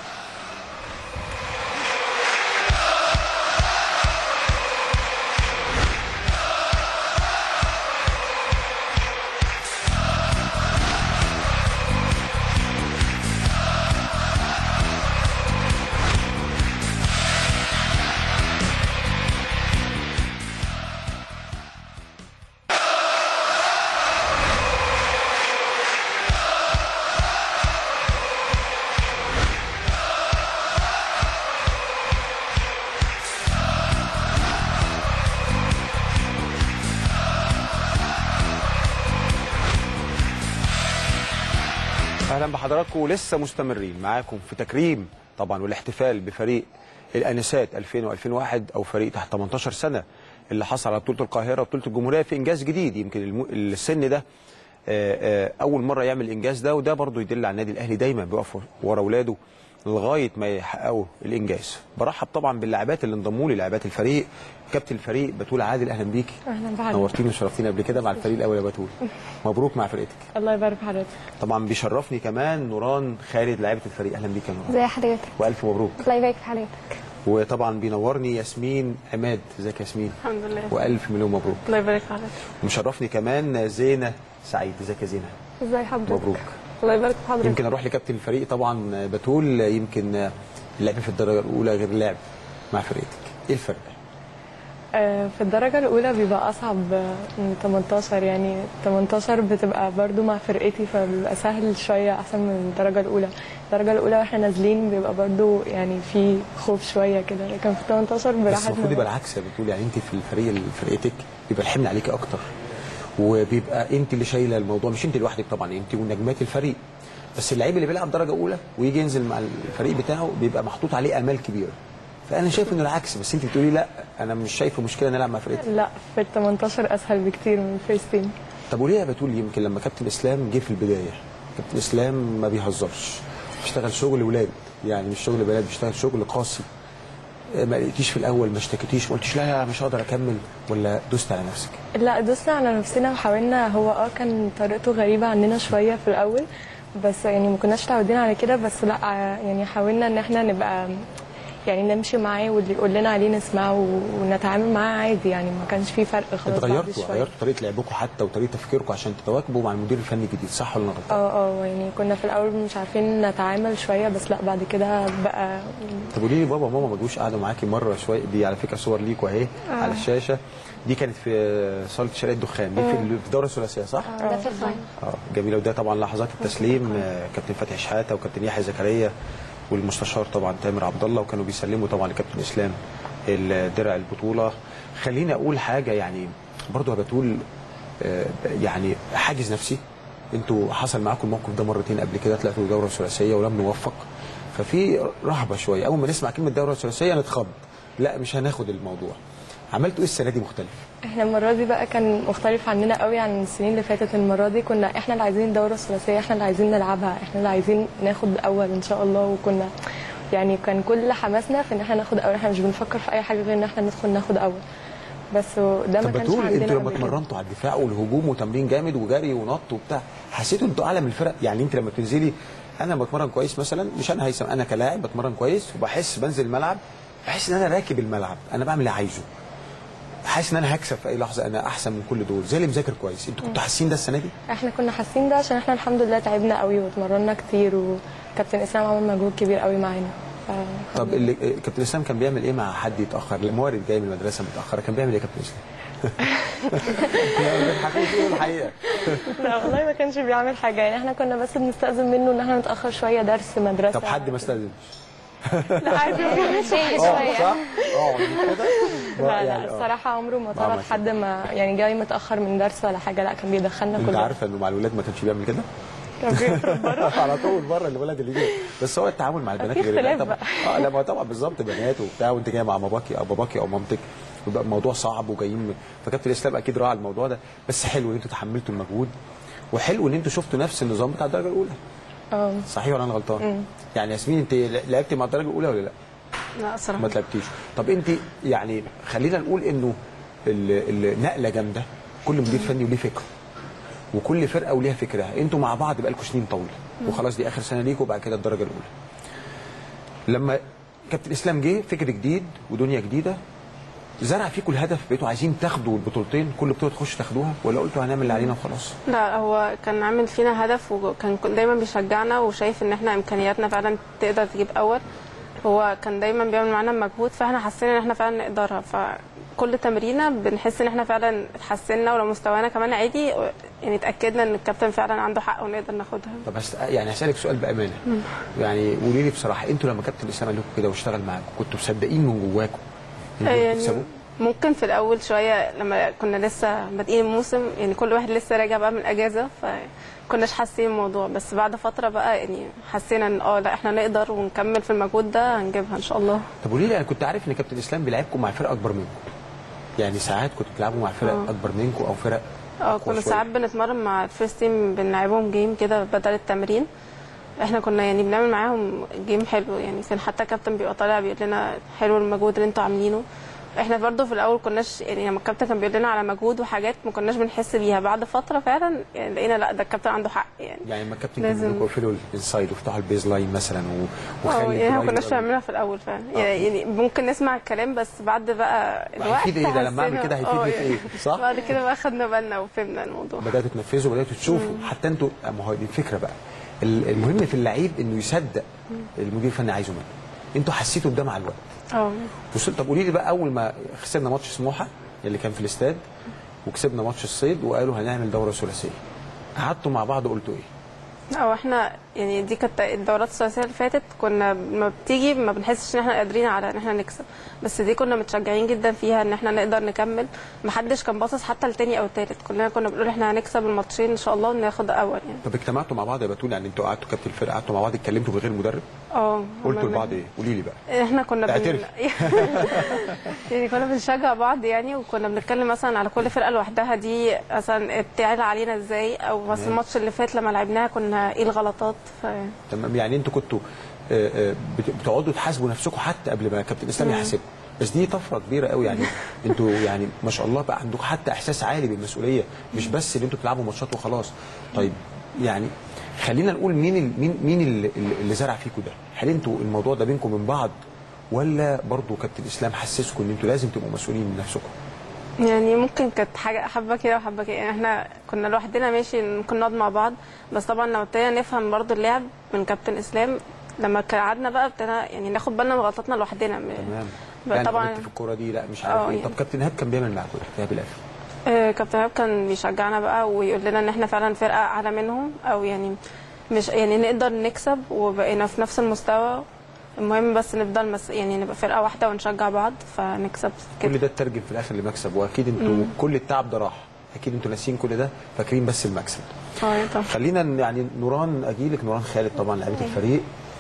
اهلا بحضراتكم ولسه مستمرين معاكم في تكريم طبعا والاحتفال بفريق الانسات 2000 و2001 او فريق تحت 18 سنه اللي حصل على بطوله القاهره وبطوله الجمهوريه في انجاز جديد يمكن الم... السن ده آه، آه، اول مره يعمل الانجاز ده وده برضو يدل على النادي الاهلي دايما بيقف ورا اولاده لغايه ما يحققوا الانجاز برحب طبعا باللاعبات اللي انضموا لي لاعبات الفريق كابتن الفريق بتول عادل اهلا بيكي اهلا بحضرتك نورتيني وشرفتيني قبل كده مع الفريق الاول يا بتول مبروك مع فرقتك الله يبارك في حضرتك طبعا بيشرفني كمان نوران خالد لاعبه الفريق اهلا بيك يا نوران ازي حضرتك والف مبروك الله يبارك في حضرتك وطبعا بينورني ياسمين عماد ازيك يا ياسمين الحمد لله والف مليون مبروك الله يبارك في حضرتك مشرفني كمان زينه سعيد ازيك يا زينه ازي حضرتك مبروك الله يبارك في حضرتك يمكن اروح لكابتن الفريق طبعا بتول يمكن اللعب في الدرجه الاولى غير اللعب مع فرقتك ايه الفرق آه، في الدرجة الأولى بيبقى أصعب آه، من 18 يعني 18 بتبقى برضو مع فرقتي فبيبقى سهل شوية أحسن من الدرجة الأولى الدرجة الأولى واحنا نازلين بيبقى برضو يعني في خوف شوية كده لكن في 18 بس براحتنا المفروض يبقى العكس يا بتقول يعني انت في الفريق اللي فرقتك بيبقى الحمل عليك اكتر وبيبقى انت اللي شايله الموضوع مش انت لوحدك طبعا انت ونجمات الفريق بس اللعيب اللي بيلعب درجه اولى ويجي ينزل مع الفريق بتاعه بيبقى محطوط عليه امال كبيره فانا شايف ان العكس بس انت بتقولي لا انا مش شايفه مشكله ان العب مع فرقتي لا في ال 18 أسهل بكتير من الفيرست تيم طب وليه يا بتقول يمكن لما كابتن اسلام جه في البدايه كابتن اسلام ما بيهزرش بيشتغل شغل ولاد يعني مش شغل بنات بيشتغل شغل قاسي ما لقيتيش في الاول ما اشتكيتيش ما قلتيش لا لا مش هقدر اكمل ولا دوست على نفسك لا دوسنا على نفسنا وحاولنا هو اه كان طريقته غريبة عننا شوية في الأول بس يعني ما كناش متعودين على كده بس لا يعني حاولنا ان احنا نبقى يعني نمشي معاه واللي يقول لنا عليه نسمعه و- ونتعامل معاه عادي يعني ما كانش في فرق خلاص بعد اتغيرتوا شوية. غيرتوا طريقه لعبكم حتى وطريقه تفكيركم عشان تتواكبوا مع المدير الفني الجديد صح ولا انا غلطان؟ اه اه يعني كنا في الاول مش عارفين نتعامل شويه بس لا بعد كده بقى طب قولي لي بابا وماما ما جوش قعدوا معاكي مره شويه دي على فكره صور ليكوا اهي على الشاشه دي كانت في صاله شارع الدخان دي في ال- في الدوره الثلاثيه صح؟ ده في الفاينل اه جميله وده طبعا لحظات التسليم آه، كابتن فتحي شحاته وكابتن يحيى زكريا والمستشار طبعا تامر عبد الله وكانوا بيسلموا طبعا لكابتن اسلام درع البطوله خليني اقول حاجه يعني برضو يا بتقول آه، يعني حاجز نفسي انتوا حصل معاكم الموقف ده مرتين قبل كده طلعتوا الدوره الثلاثيه ولم نوفق ففي رهبه شويه اول ما نسمع كلمه دوره الثلاثيه نتخض لا مش هناخد الموضوع عملتوا ايه السنه دي مختلف احنا المره دي بقى كان مختلف عننا قوي عن السنين اللي فاتت المره دي كنا احنا اللي عايزين الدوره الثلاثيه احنا اللي عايزين نلعبها احنا اللي عايزين ناخد اول ان شاء الله وكنا يعني كان كل حماسنا في ان احنا ناخد اول احنا مش بنفكر في اي حاجه غير ان احنا ندخل ناخد اول بس ده ما طب كانش بتقول عندنا انتوا لما قبل كده. اتمرنتوا على الدفاع والهجوم وتمرين جامد وجري ونط وبتاع حسيتوا انتوا اعلى من الفرق يعني انت لما بتنزلي انا بتمرن كويس مثلا مش انا هيثم انا كلاعب بتمرن كويس وبحس بنزل الملعب بحس ان انا راكب الملعب انا بعمل اللي عايزه حاسس ان انا هكسب في اي لحظه انا احسن من كل دول زي اللي مذاكر كويس انتوا كنتوا حاسين ده السنه دي احنا كنا حاسين ده عشان احنا الحمد لله تعبنا قوي واتمرنا كتير وكابتن اسلام عمل مجهود كبير قوي معانا ف- طب اللي كابتن اسلام كان بيعمل ايه مع حد يتاخر الموارد جاي من المدرسه متاخره كان بيعمل ايه يا كابتن اسلام يعني بتضحكوا تقولوا الحقيقه لا والله ما كانش بيعمل حاجه يعني احنا كنا بس بنستأذن منه ان احنا نتاخر شويه درس مدرسه طب حد ما استاذنش لا عادي ما كانش شيء اه شويه صح اه كده لا يعني لا آه. الصراحه عمره ما ما طلب عملش حد ما يعني جاي متاخر من درس ولا حاجه لا كان بيدخلنا انت كلنا عارفه انه مع الولاد ما كانش بيعمل كده كان بيخرج بره على طول بره الولد اللي جاي بس هو التعامل مع البنات في غير البنات اختلاف طبعا اه لا ما طبعا بالظبط بنات وبتاع وانت جاي مع باباكي او باباكي او مامتك بيبقى الموضوع صعب وجايين من- فكابتن الاسلام اكيد راعى الموضوع ده بس حلو ان انتوا تحملتوا المجهود وحلو ان انتوا شفتوا نفس النظام بتاع الدرجه الاولى اه صحيح ولا انا غلطان؟ يعني ياسمين انت لعبتي مع الدرجه الاولى ولا لا؟ لا صراحه ما تلعبتيش طب انت يعني خلينا نقول انه ال- النقله جامده كل مدير فني وليه فكره وكل فرقه وليها فكرها انتوا مع بعض بقالكم سنين طويله وخلاص دي اخر سنه ليكوا وبعد كده الدرجه الاولى لما كابتن اسلام جه فكر جديد ودنيا جديده زرع فيكم الهدف بقيتوا عايزين تاخدوا البطولتين كل بطوله تخش تاخدوها ولا قلتوا هنعمل اللي علينا وخلاص لا هو كان عامل فينا هدف وكان دايما بيشجعنا وشايف ان احنا امكانياتنا فعلا تقدر تجيب اول هو كان دايما بيعمل معانا مجهود فاحنا حسينا ان احنا فعلا نقدرها فكل تمرينه بنحس ان احنا فعلا اتحسنا ولو مستوانا كمان عادي يعني اتاكدنا ان الكابتن فعلا عنده حق ونقدر ناخدها طب هست... يعني هسالك سؤال بامانه يعني قولي لي بصراحه انتوا لما كابتن اسلام قال لكم كده واشتغل معاكم كنتوا مصدقين من جواكم انكم يعني تكسبوا ممكن في الاول شويه لما كنا لسه بادئين الموسم يعني كل واحد لسه راجع بقى من اجازه فكناش حاسين الموضوع بس بعد فتره بقى يعني حسينا ان اه لا احنا نقدر ونكمل في المجهود ده هنجيبها ان شاء الله طب قولي لي انا كنت عارف ان كابتن اسلام بيلعبكم مع فرق اكبر منكم يعني ساعات كنتوا بتلعبوا مع فرق آه. اكبر منكم او فرق اه أقوى كنا شوية. ساعات بنتمرن مع الفيرست تيم بنلعبهم جيم كده بدل التمرين احنا كنا يعني بنعمل معاهم جيم حلو يعني كان حتى كابتن بيبقى طالع بيقول لنا حلو المجهود اللي انتوا عاملينه احنا برضه في الاول كناش يعني لما الكابتن كان بيقول لنا على مجهود وحاجات ما كناش بنحس بيها بعد فتره فعلا يعني لقينا لا ده الكابتن عنده حق يعني يعني لما الكابتن كان لازم. بيقول لكم اقفلوا الانسايد وافتحوا البيز لاين مثلا و... اه وخلي يعني ما الدرايف كناش يبقى- بنعملها في الاول فعلا يعني, يعني ممكن نسمع الكلام بس بعد بقى الوقت هيفيد ايه ده لما اعمل حسينا- كده هيفيدني اه في ايه صح؟ بعد كده بقى خدنا بالنا وفهمنا الموضوع بداتوا تنفذوا بداتوا تشوفوا حتى انتوا ما هو دي الفكره بقى ال- المهم في اللعيب انه يصدق المدير الفني عايزه منه انتوا حسيتوا بده مع الوقت اه وصلت طب قولي لي بقى اول ما خسرنا ماتش سموحه اللي كان في الاستاد وكسبنا ماتش الصيد وقالوا هنعمل دوره ثلاثيه قعدتوا مع بعض قلتوا ايه؟ او احنا يعني دي كانت الدورات الثلاثيه اللي فاتت كنا ما بتيجي ما بنحسش ان احنا قادرين على ان احنا نكسب بس دي كنا متشجعين جدا فيها ان احنا نقدر نكمل ما حدش كان باصص حتى التاني او التالت كلنا كنا بنقول احنا هنكسب الماتشين ان شاء الله وناخد اول يعني طب اجتمعتوا مع بعض يا بتول يعني انتوا قعدتوا كابتن الفرقه قعدتوا مع بعض اتكلمتوا بغير مدرب اه قلتوا عملنا- لبعض ايه؟ قولي لي بقى احنا كنا بن... اعترف. يعني كنا بنشجع بعض يعني وكنا بنتكلم مثلا على كل فرقه لوحدها دي مثلا بتعلى علينا ازاي او مثلا الماتش اللي فات لما لعبناها كنا ايه الغلطات ف... تمام يعني انتوا كنتوا آه، آه، بت- بتقعدوا تحاسبوا نفسكم حتى قبل ما كابتن اسلام يحاسبكم بس دي طفره كبيره قوي يعني انتوا يعني ما شاء الله بقى عندكم حتى احساس عالي بالمسؤوليه مش بس ان انتوا بتلعبوا ماتشات وخلاص طيب يعني خلينا نقول مين ال- مين مين اللي, اللي زرع فيكم ده هل انتوا الموضوع ده بينكم من بعض ولا برضو كابتن اسلام حسسكم ان انتوا لازم تبقوا مسؤولين من نفسكم يعني ممكن كانت حاجه حبه كده وحبه كده يعني احنا كنا لوحدنا ماشي ممكن نقعد مع بعض بس طبعا لما ابتدينا نفهم برضو اللعب من كابتن اسلام لما كان قعدنا بقى ابتدينا يعني ناخد بالنا من غلطاتنا لوحدنا تمام بقى يعني طبعا طبعا في الكوره دي لا مش عارف اه ايه يعني. طب كابتن ايهاب كان بيعمل معاكم ايه ايهاب الاخر آه، كابتن ايهاب كان بيشجعنا بقى ويقول لنا ان احنا فعلا فرقه اعلى منهم او يعني مش يعني نقدر نكسب وبقينا في نفس المستوى المهم بس نفضل مس يعني نبقى فرقه واحده ونشجع بعض فنكسب كل كده ده اترجم في الاخر لمكسب واكيد انتوا كل التعب ده راح اكيد انتوا ناسيين كل ده فاكرين بس المكسب اه طبعا خلينا ن- يعني نوران اجيلك نوران خالد طبعا لعيبه الفريق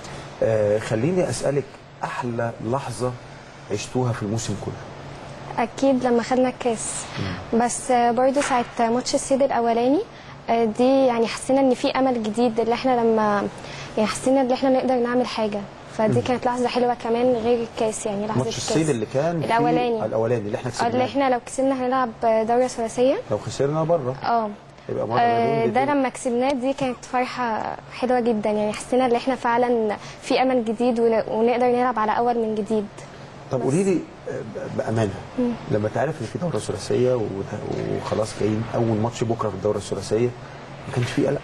آه خليني اسالك احلى لحظه عشتوها في الموسم كله اكيد لما خدنا الكاس بس برضو ساعه ماتش السيد الاولاني آه، دي يعني حسينا ان في امل جديد اللي احنا لما يعني حسينا ان احنا نقدر نعمل حاجه فدي كانت لحظه حلوه كمان غير الكاس يعني لحظه ماتش الكاس الصيد اللي كان في- الاولاني الاولاني اللي احنا آه، اللي كسبناه احنا لو كسبنا هنلعب دوره ثلاثيه لو خسرنا بره اه يبقى مره آه، مليون ده جنيه. لما كسبناه دي كانت فرحه حلوه جدا يعني حسينا ان احنا فعلا في امل جديد ون- ونقدر نلعب على اول من جديد طب قولي لي آه، ب- بامانه لما تعرف ان في دوره ثلاثيه و- وخلاص جايين اول ماتش بكره في الدوره الثلاثيه ما كانش في قلق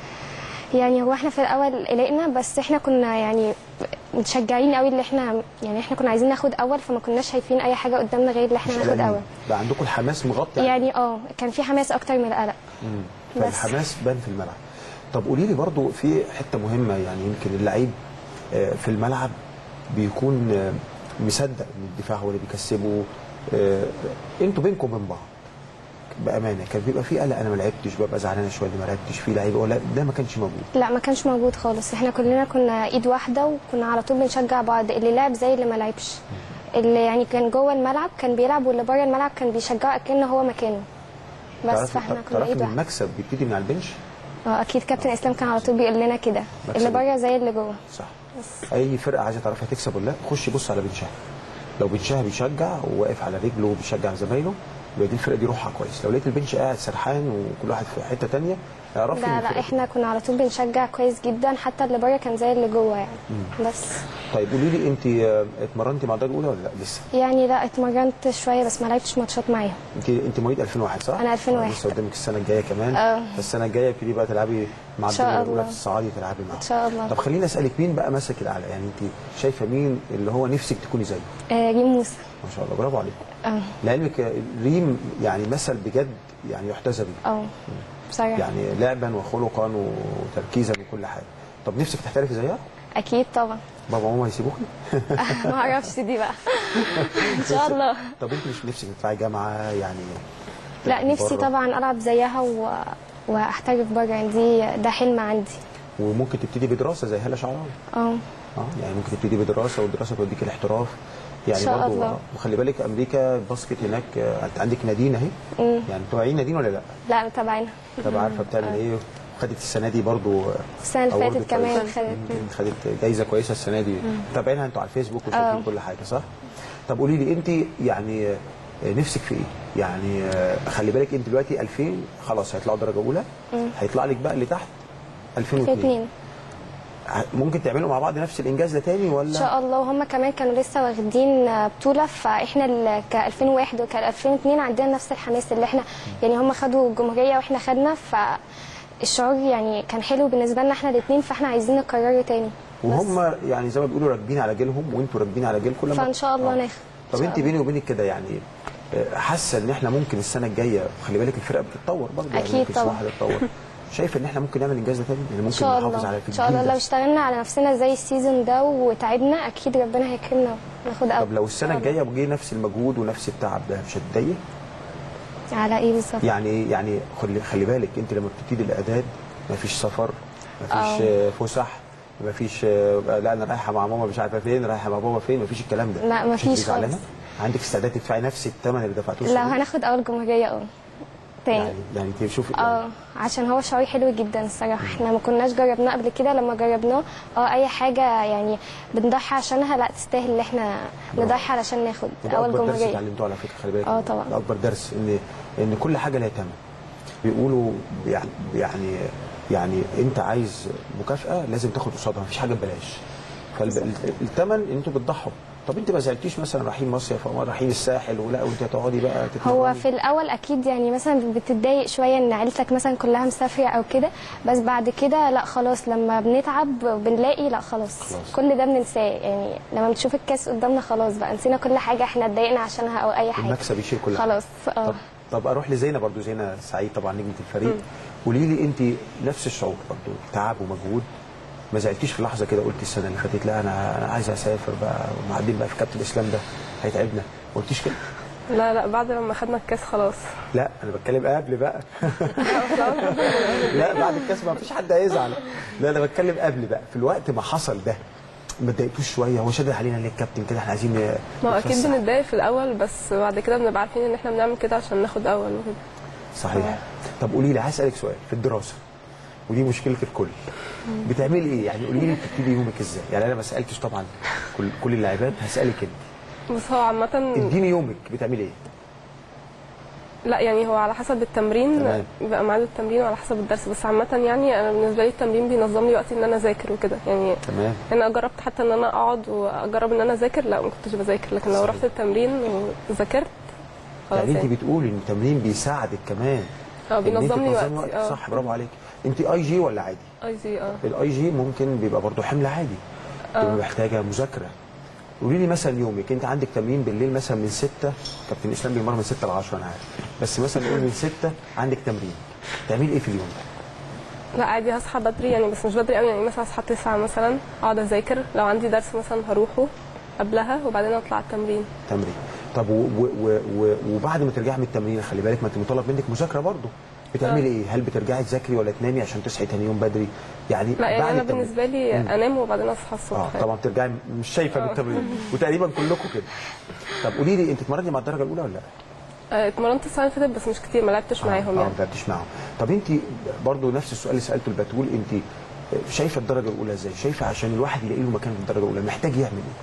يعني هو احنا في الاول قلقنا بس احنا كنا يعني متشجعين قوي اللي احنا يعني احنا كنا عايزين ناخد اول فما كناش شايفين اي حاجه قدامنا غير اللي احنا مش ناخد قلقانين. اول بقى عندكم الحماس مغطي يعني اه كان في حماس اكتر من القلق مم. بس. فالحماس بان في الملعب طب قولي لي برضو في حته مهمه يعني يمكن اللعيب آه، في الملعب بيكون آه، مصدق ان الدفاع هو اللي بيكسبه آه، انتوا بينكم وبين بعض بامانه كان بيبقى في قلق انا ما لعبتش ببقى زعلانه شويه اني ما لعبتش في لعيبه ولا ده ما كانش موجود لا ما كانش موجود خالص احنا كلنا كنا ايد واحده وكنا على طول بنشجع بعض اللي لعب زي اللي ما لعبش اللي يعني كان جوه الملعب كان بيلعب واللي بره الملعب كان بيشجعه اكنه هو مكانه بس تعرفي- فاحنا كنا تعرفي ايد ان واحده المكسب بيبتدي من على البنش اه اكيد كابتن اسلام كان على طول بيقول لنا كده اللي مكسب. بره زي اللي جوه صح اي فرقه عايزه تعرفها تكسب ولا لا خش بص على بنشها لو بنشها بيشجع وواقف على رجله وبيشجع زمايله يبقى دي الفرقه دي روحها كويس لو لقيت البنش قاعد سرحان وكل واحد في حته تانية اعرفي إن لا الفرقة لا احنا كنا على طول بنشجع كويس جدا حتى اللي بره كان زي اللي جوه يعني بس طيب قولي لي انت آه، اتمرنتي مع الدرجه الاولى ولا لا لسه؟ يعني لا اتمرنت شويه بس ما لعبتش ماتشات معاهم انت انت مواليد 2001 صح؟ أنا 2001. آه، لسه قدامك السنه الجايه كمان اه. فالسنه الجايه ابتدي بقى تلعبي مع إن شاء الدرجه الاولى الله. في الصعادي تلعبي معاهم ان شاء الله طب خليني اسالك مين بقى ماسك الاعلى يعني انت شايفه مين اللي هو نفسك تكوني زيه؟ آه ريم موسى ما شاء الله برافو عليك اه لعلمك آه، ريم يعني مثل بجد يعني يحتذى به اه بصراحه يعني لعبا وخلقا وتركيزا وكل حاجه طب نفسك تحترفي زيها؟ اكيد طبعا بابا وماما يسيبوكي؟ ما اعرفش دي بقى ان شاء الله طب انت مش نفسك تطلعي جامعه يعني لا تلعبي نفسي بره؟ طبعا العب زيها و... واحترف بره يعني دي ده حلم عندي وممكن تبتدي بدراسه زي هاله شعراوي اه اه يعني ممكن تبتدي بدراسه والدراسه توديك الاحتراف يعني إن شاء برضو الله. آه. وخلي بالك امريكا الباسكت هناك آه، انت عندك نادين اهي مم. يعني تبعين نادين ولا لا؟ لا متابعينها طب عارفه بتعمل ايه خدت السنه دي برضو آه، السنه اللي أورد فاتت كمان كويس. خدت يمكن خدت جايزه كويسه السنه دي متابعينها انتوا على الفيسبوك وشايفين آه. كل حاجه صح؟ طب قولي لي انت يعني آه، نفسك في ايه؟ يعني آه، خلي بالك انت دلوقتي 2000 خلاص هيطلعوا درجه اولى هيطلع لك بقى اللي تحت 2002 الاثنين ممكن تعملوا مع بعض نفس الانجاز ده تاني ولا ان شاء الله وهم كمان كانوا لسه واخدين بطوله فاحنا ال- ك 2001 وك 2002 عندنا نفس الحماس اللي احنا يعني هم خدوا الجمهوريه واحنا خدنا فالشعور يعني كان حلو بالنسبه لنا احنا الاثنين فاحنا عايزين نكرره تاني وهم يعني زي ما بيقولوا راكبين على جيلهم وانتوا راكبين على جيلكم لما فان شاء الله آه. ناخد طب إن شاء انت الله. بيني وبينك كده يعني آه، حاسه ان احنا ممكن السنه الجايه خلي بالك الفرقه بتتطور برضه يعني أكيد ممكن طبعا. سموحه تتطور شايفه ان احنا ممكن نعمل انجاز ده تاني يعني ان ممكن شاء نحافظ الله على ان شاء الله الجيل ده. لو اشتغلنا على نفسنا زي السيزون ده وتعبنا اكيد ربنا هيكرمنا وناخد اول طب لو السنه إن شاء الله. الجايه جه نفس المجهود ونفس التعب ده مش هتضايق على ايه بالظبط يعني ايه يعني خلي خلي بالك انت لما بتبتدي الاعداد مفيش سفر مفيش آه. آه، فسح مفيش آه، لا انا رايحه مع ماما مش عارفه فين رايحه مع بابا فين مفيش الكلام ده لا، مش مفيش هتبقي زعلانة؟ خالص. عندك استعداد تدفعي نفس الثمن اللي دفعتوه لو السنة دي؟ هناخد اول جمهوريه اه تاني يعني يعني انت شوفي اه عشان هو شعور حلو جدا الصراحه احنا ما كناش جربناه قبل كده لما جربناه اه اي حاجه يعني بنضحي عشانها لا تستاهل ان احنا نضحي علشان ناخد وده اول اكبر درس جمهوريه اتعلمتوه على فكره خلي بالك اه طبعا. ده اكبر درس ان ان كل حاجه لها ثمن بيقولوا يعني يعني يعني انت عايز مكافاه لازم تاخد قصادها مفيش حاجه ببلاش فالثمن ان انتوا بتضحوا طب انت ما زعلتيش مثلا رايحين مصيف او رايحين الساحل ولا وانت هتقعدي بقى هو تتمرني؟ في الاول اكيد يعني مثلا بتتضايق شويه ان عيلتك مثلا كلها مسافره او كده بس بعد كده لا خلاص لما بنتعب بنلاقي لا خلاص, خلاص. كل ده بننساه يعني لما بنشوف الكاس قدامنا خلاص بقى نسينا كل حاجه احنا اتضايقنا عشانها او اي حاجه المكسب يشيل كل حاجه خلاص اه طب طب اروح لزينه برضو زينه سعيد طبعا نجمه الفريق قولي لي انت نفس الشعور برضو تعب ومجهود ما زعلتيش في لحظه كده قلت السنه اللي فاتت لا انا انا عايز اسافر بقى وبعدين بقى في كابتن الاسلام ده هيتعبنا ما قلتيش كده لا لا بعد لما خدنا الكاس خلاص لا انا بتكلم قبل بقى لا بعد الكاس ما فيش حد هيزعل لا انا بتكلم قبل بقى في الوقت ما حصل ده ما اتضايقتوش شويه هو شادد علينا ليه الكابتن كده احنا عايزين ن- ما هو اكيد نتفسح. بنتضايق في الاول بس بعد كده بنبقى عارفين ان احنا بنعمل كده عشان ناخد اول وكده صحيح طب قولي لي هسالك سؤال في الدراسه ودي مشكله الكل بتعملي ايه يعني قولي لي بتبتدي يومك ازاي يعني انا ما سالتش طبعا كل كل اللاعبات هسالك انت بس هو عامة اديني يومك بتعملي ايه لا يعني هو على حسب التمرين تمام. بيبقى ميعاد التمرين وعلى حسب الدرس بس عامة يعني انا بالنسبة لي التمرين بينظم لي وقتي ان انا اذاكر وكده يعني تمام انا جربت حتى ان انا اقعد واجرب ان انا اذاكر لا ما كنتش بذاكر لكن لو صحيح. رحت التمرين وذاكرت خلاص يعني انت يعني بتقولي ان التمرين بيساعدك كمان اه إن أنت بينظم لي تنظمي وقتي اه صح برافو عليك انت اي جي ولا عادي اي جي اه الاي جي ممكن بيبقى برضه حمل عادي بتبقى محتاجه مذاكره قولي لي مثلا يومك انت عندك تمرين بالليل مثلا من 6 كابتن اسلام بيمر من 6 ل 10 انا عارف بس مثلا نقول من 6 عندك تمرين تعملي ايه في اليوم ده؟ لا عادي هصحى بدري يعني بس مش بدري قوي يعني مثلا هصحى 9 مثلا اقعد اذاكر لو عندي درس مثلا هروحه قبلها وبعدين اطلع التمرين تمرين طب و و و و وبعد ما ترجعي من التمرين خلي بالك ما انت مطالب منك مذاكره برضه بتعملي ايه؟ هل بترجعي تذاكري ولا تنامي عشان تصحي تاني يوم بدري؟ يعني لا يعني بعد انا التمرين. بالنسبه لي انام وبعدين اصحى الصبح اه طبعا بترجعي مش شايفه من التمرين وتقريبا كلكم كده طب قولي لي انت اتمرنتي مع الدرجه الاولى ولا لا؟ آه، اتمرنت السنه اللي فاتت بس مش كتير ما لعبتش معاهم اه يعني ما لعبتيش معاهم طب انت برضو نفس السؤال اللي سالته البتول انت شايفه الدرجه الاولى ازاي؟ شايفه عشان الواحد يلاقي له مكان في الدرجه الاولى محتاج يعمل ايه؟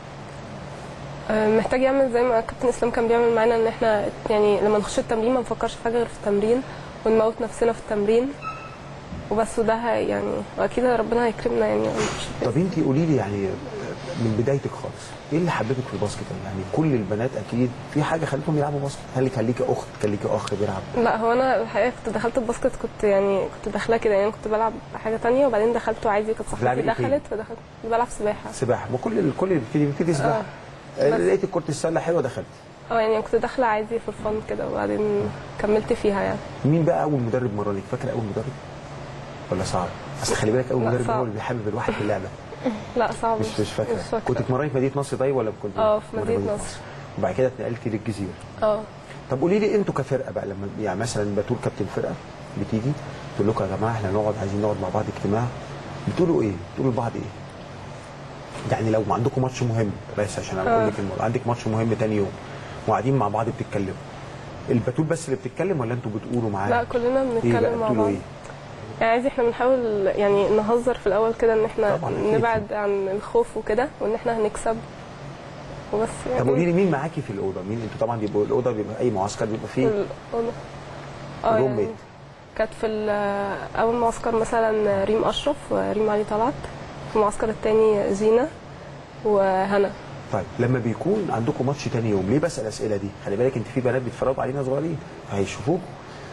آه، محتاج يعمل زي ما كابتن اسلام كان بيعمل معانا ان احنا يعني لما نخش التمرين ما نفكرش في حاجه غير في التمرين ونموت نفسنا في التمرين وبس وده هي- يعني واكيد ربنا هيكرمنا يعني ونخش الكاس. طب انت قولي لي يعني من بدايتك خالص ايه اللي حببك في الباسكت يعني كل البنات اكيد في حاجه خلتهم يلعبوا باسكت هل كان ليكي اخت كان ليكي اخ بيلعب لا هو انا الحقيقه كنت دخلت الباسكت كنت يعني كنت داخله كده يعني كنت بلعب حاجه تانية وبعدين دخلته عادي كانت بتلعبي صاحبتي ايه فين؟ دخلت فدخلت كنت بلعب سباحه سباحه ما كل الكل بيبتدي بيبتدي سباحه آه. آه، بس. لقيت كره السله حلوه دخلت اه يعني كنت داخله عادي في الفن كده وبعدين كملت فيها يعني مين بقى اول مدرب مرنك فاكره اول مدرب ولا صعب اصل خلي بالك اول لا، مدرب صعب. هو اللي بيحبب الواحد في اللعبه لا صعب مش مش فاكره مش فاكره كنت اتمرني في مدينه نصر طيب ولا كنت اه، في اتمرني مدينة نصر. وبعد كده اتنقلتي للجزيره اه طب قولي لي انتوا كفرقه بقى لما يعني مثلا بتقول كابتن فرقه بتيجي تقول لكم يا جماعه احنا نقعد عايزين نقعد مع بعض اجتماع بتقولوا ايه؟ بتقولوا لبعض ايه؟ يعني لو عندكم ماتش مهم بس عشان اقول لك الموضوع عندك ماتش مهم تاني يوم وقاعدين مع بعض بتتكلموا البتول بس اللي بتتكلم ولا انتوا بتقولوا معاه؟ لا كلنا ايه بقى بنتكلم مع بتقولوا بعض ايه؟ يعني عادي احنا بنحاول يعني نهزر في الاول كده ان احنا طبعاً، أكيد. نبعد عن الخوف وكده وان احنا هنكسب وبس طب قولي لي مين معاكي في الاوضه؟ مين انتوا طبعا بيبقوا الاوضه بيبقى اي معسكر بيبقى فيه الأوضة. اه روم يعني ميت. كانت في ال- اول معسكر مثلا ريم اشرف وريم علي طلعت في المعسكر الثاني زينه وهنا طيب لما بيكون عندكم ماتش تاني يوم ليه بسال الاسئله دي خلي بالك انت في بنات بيتفرجوا علينا صغيرين هيشوفوك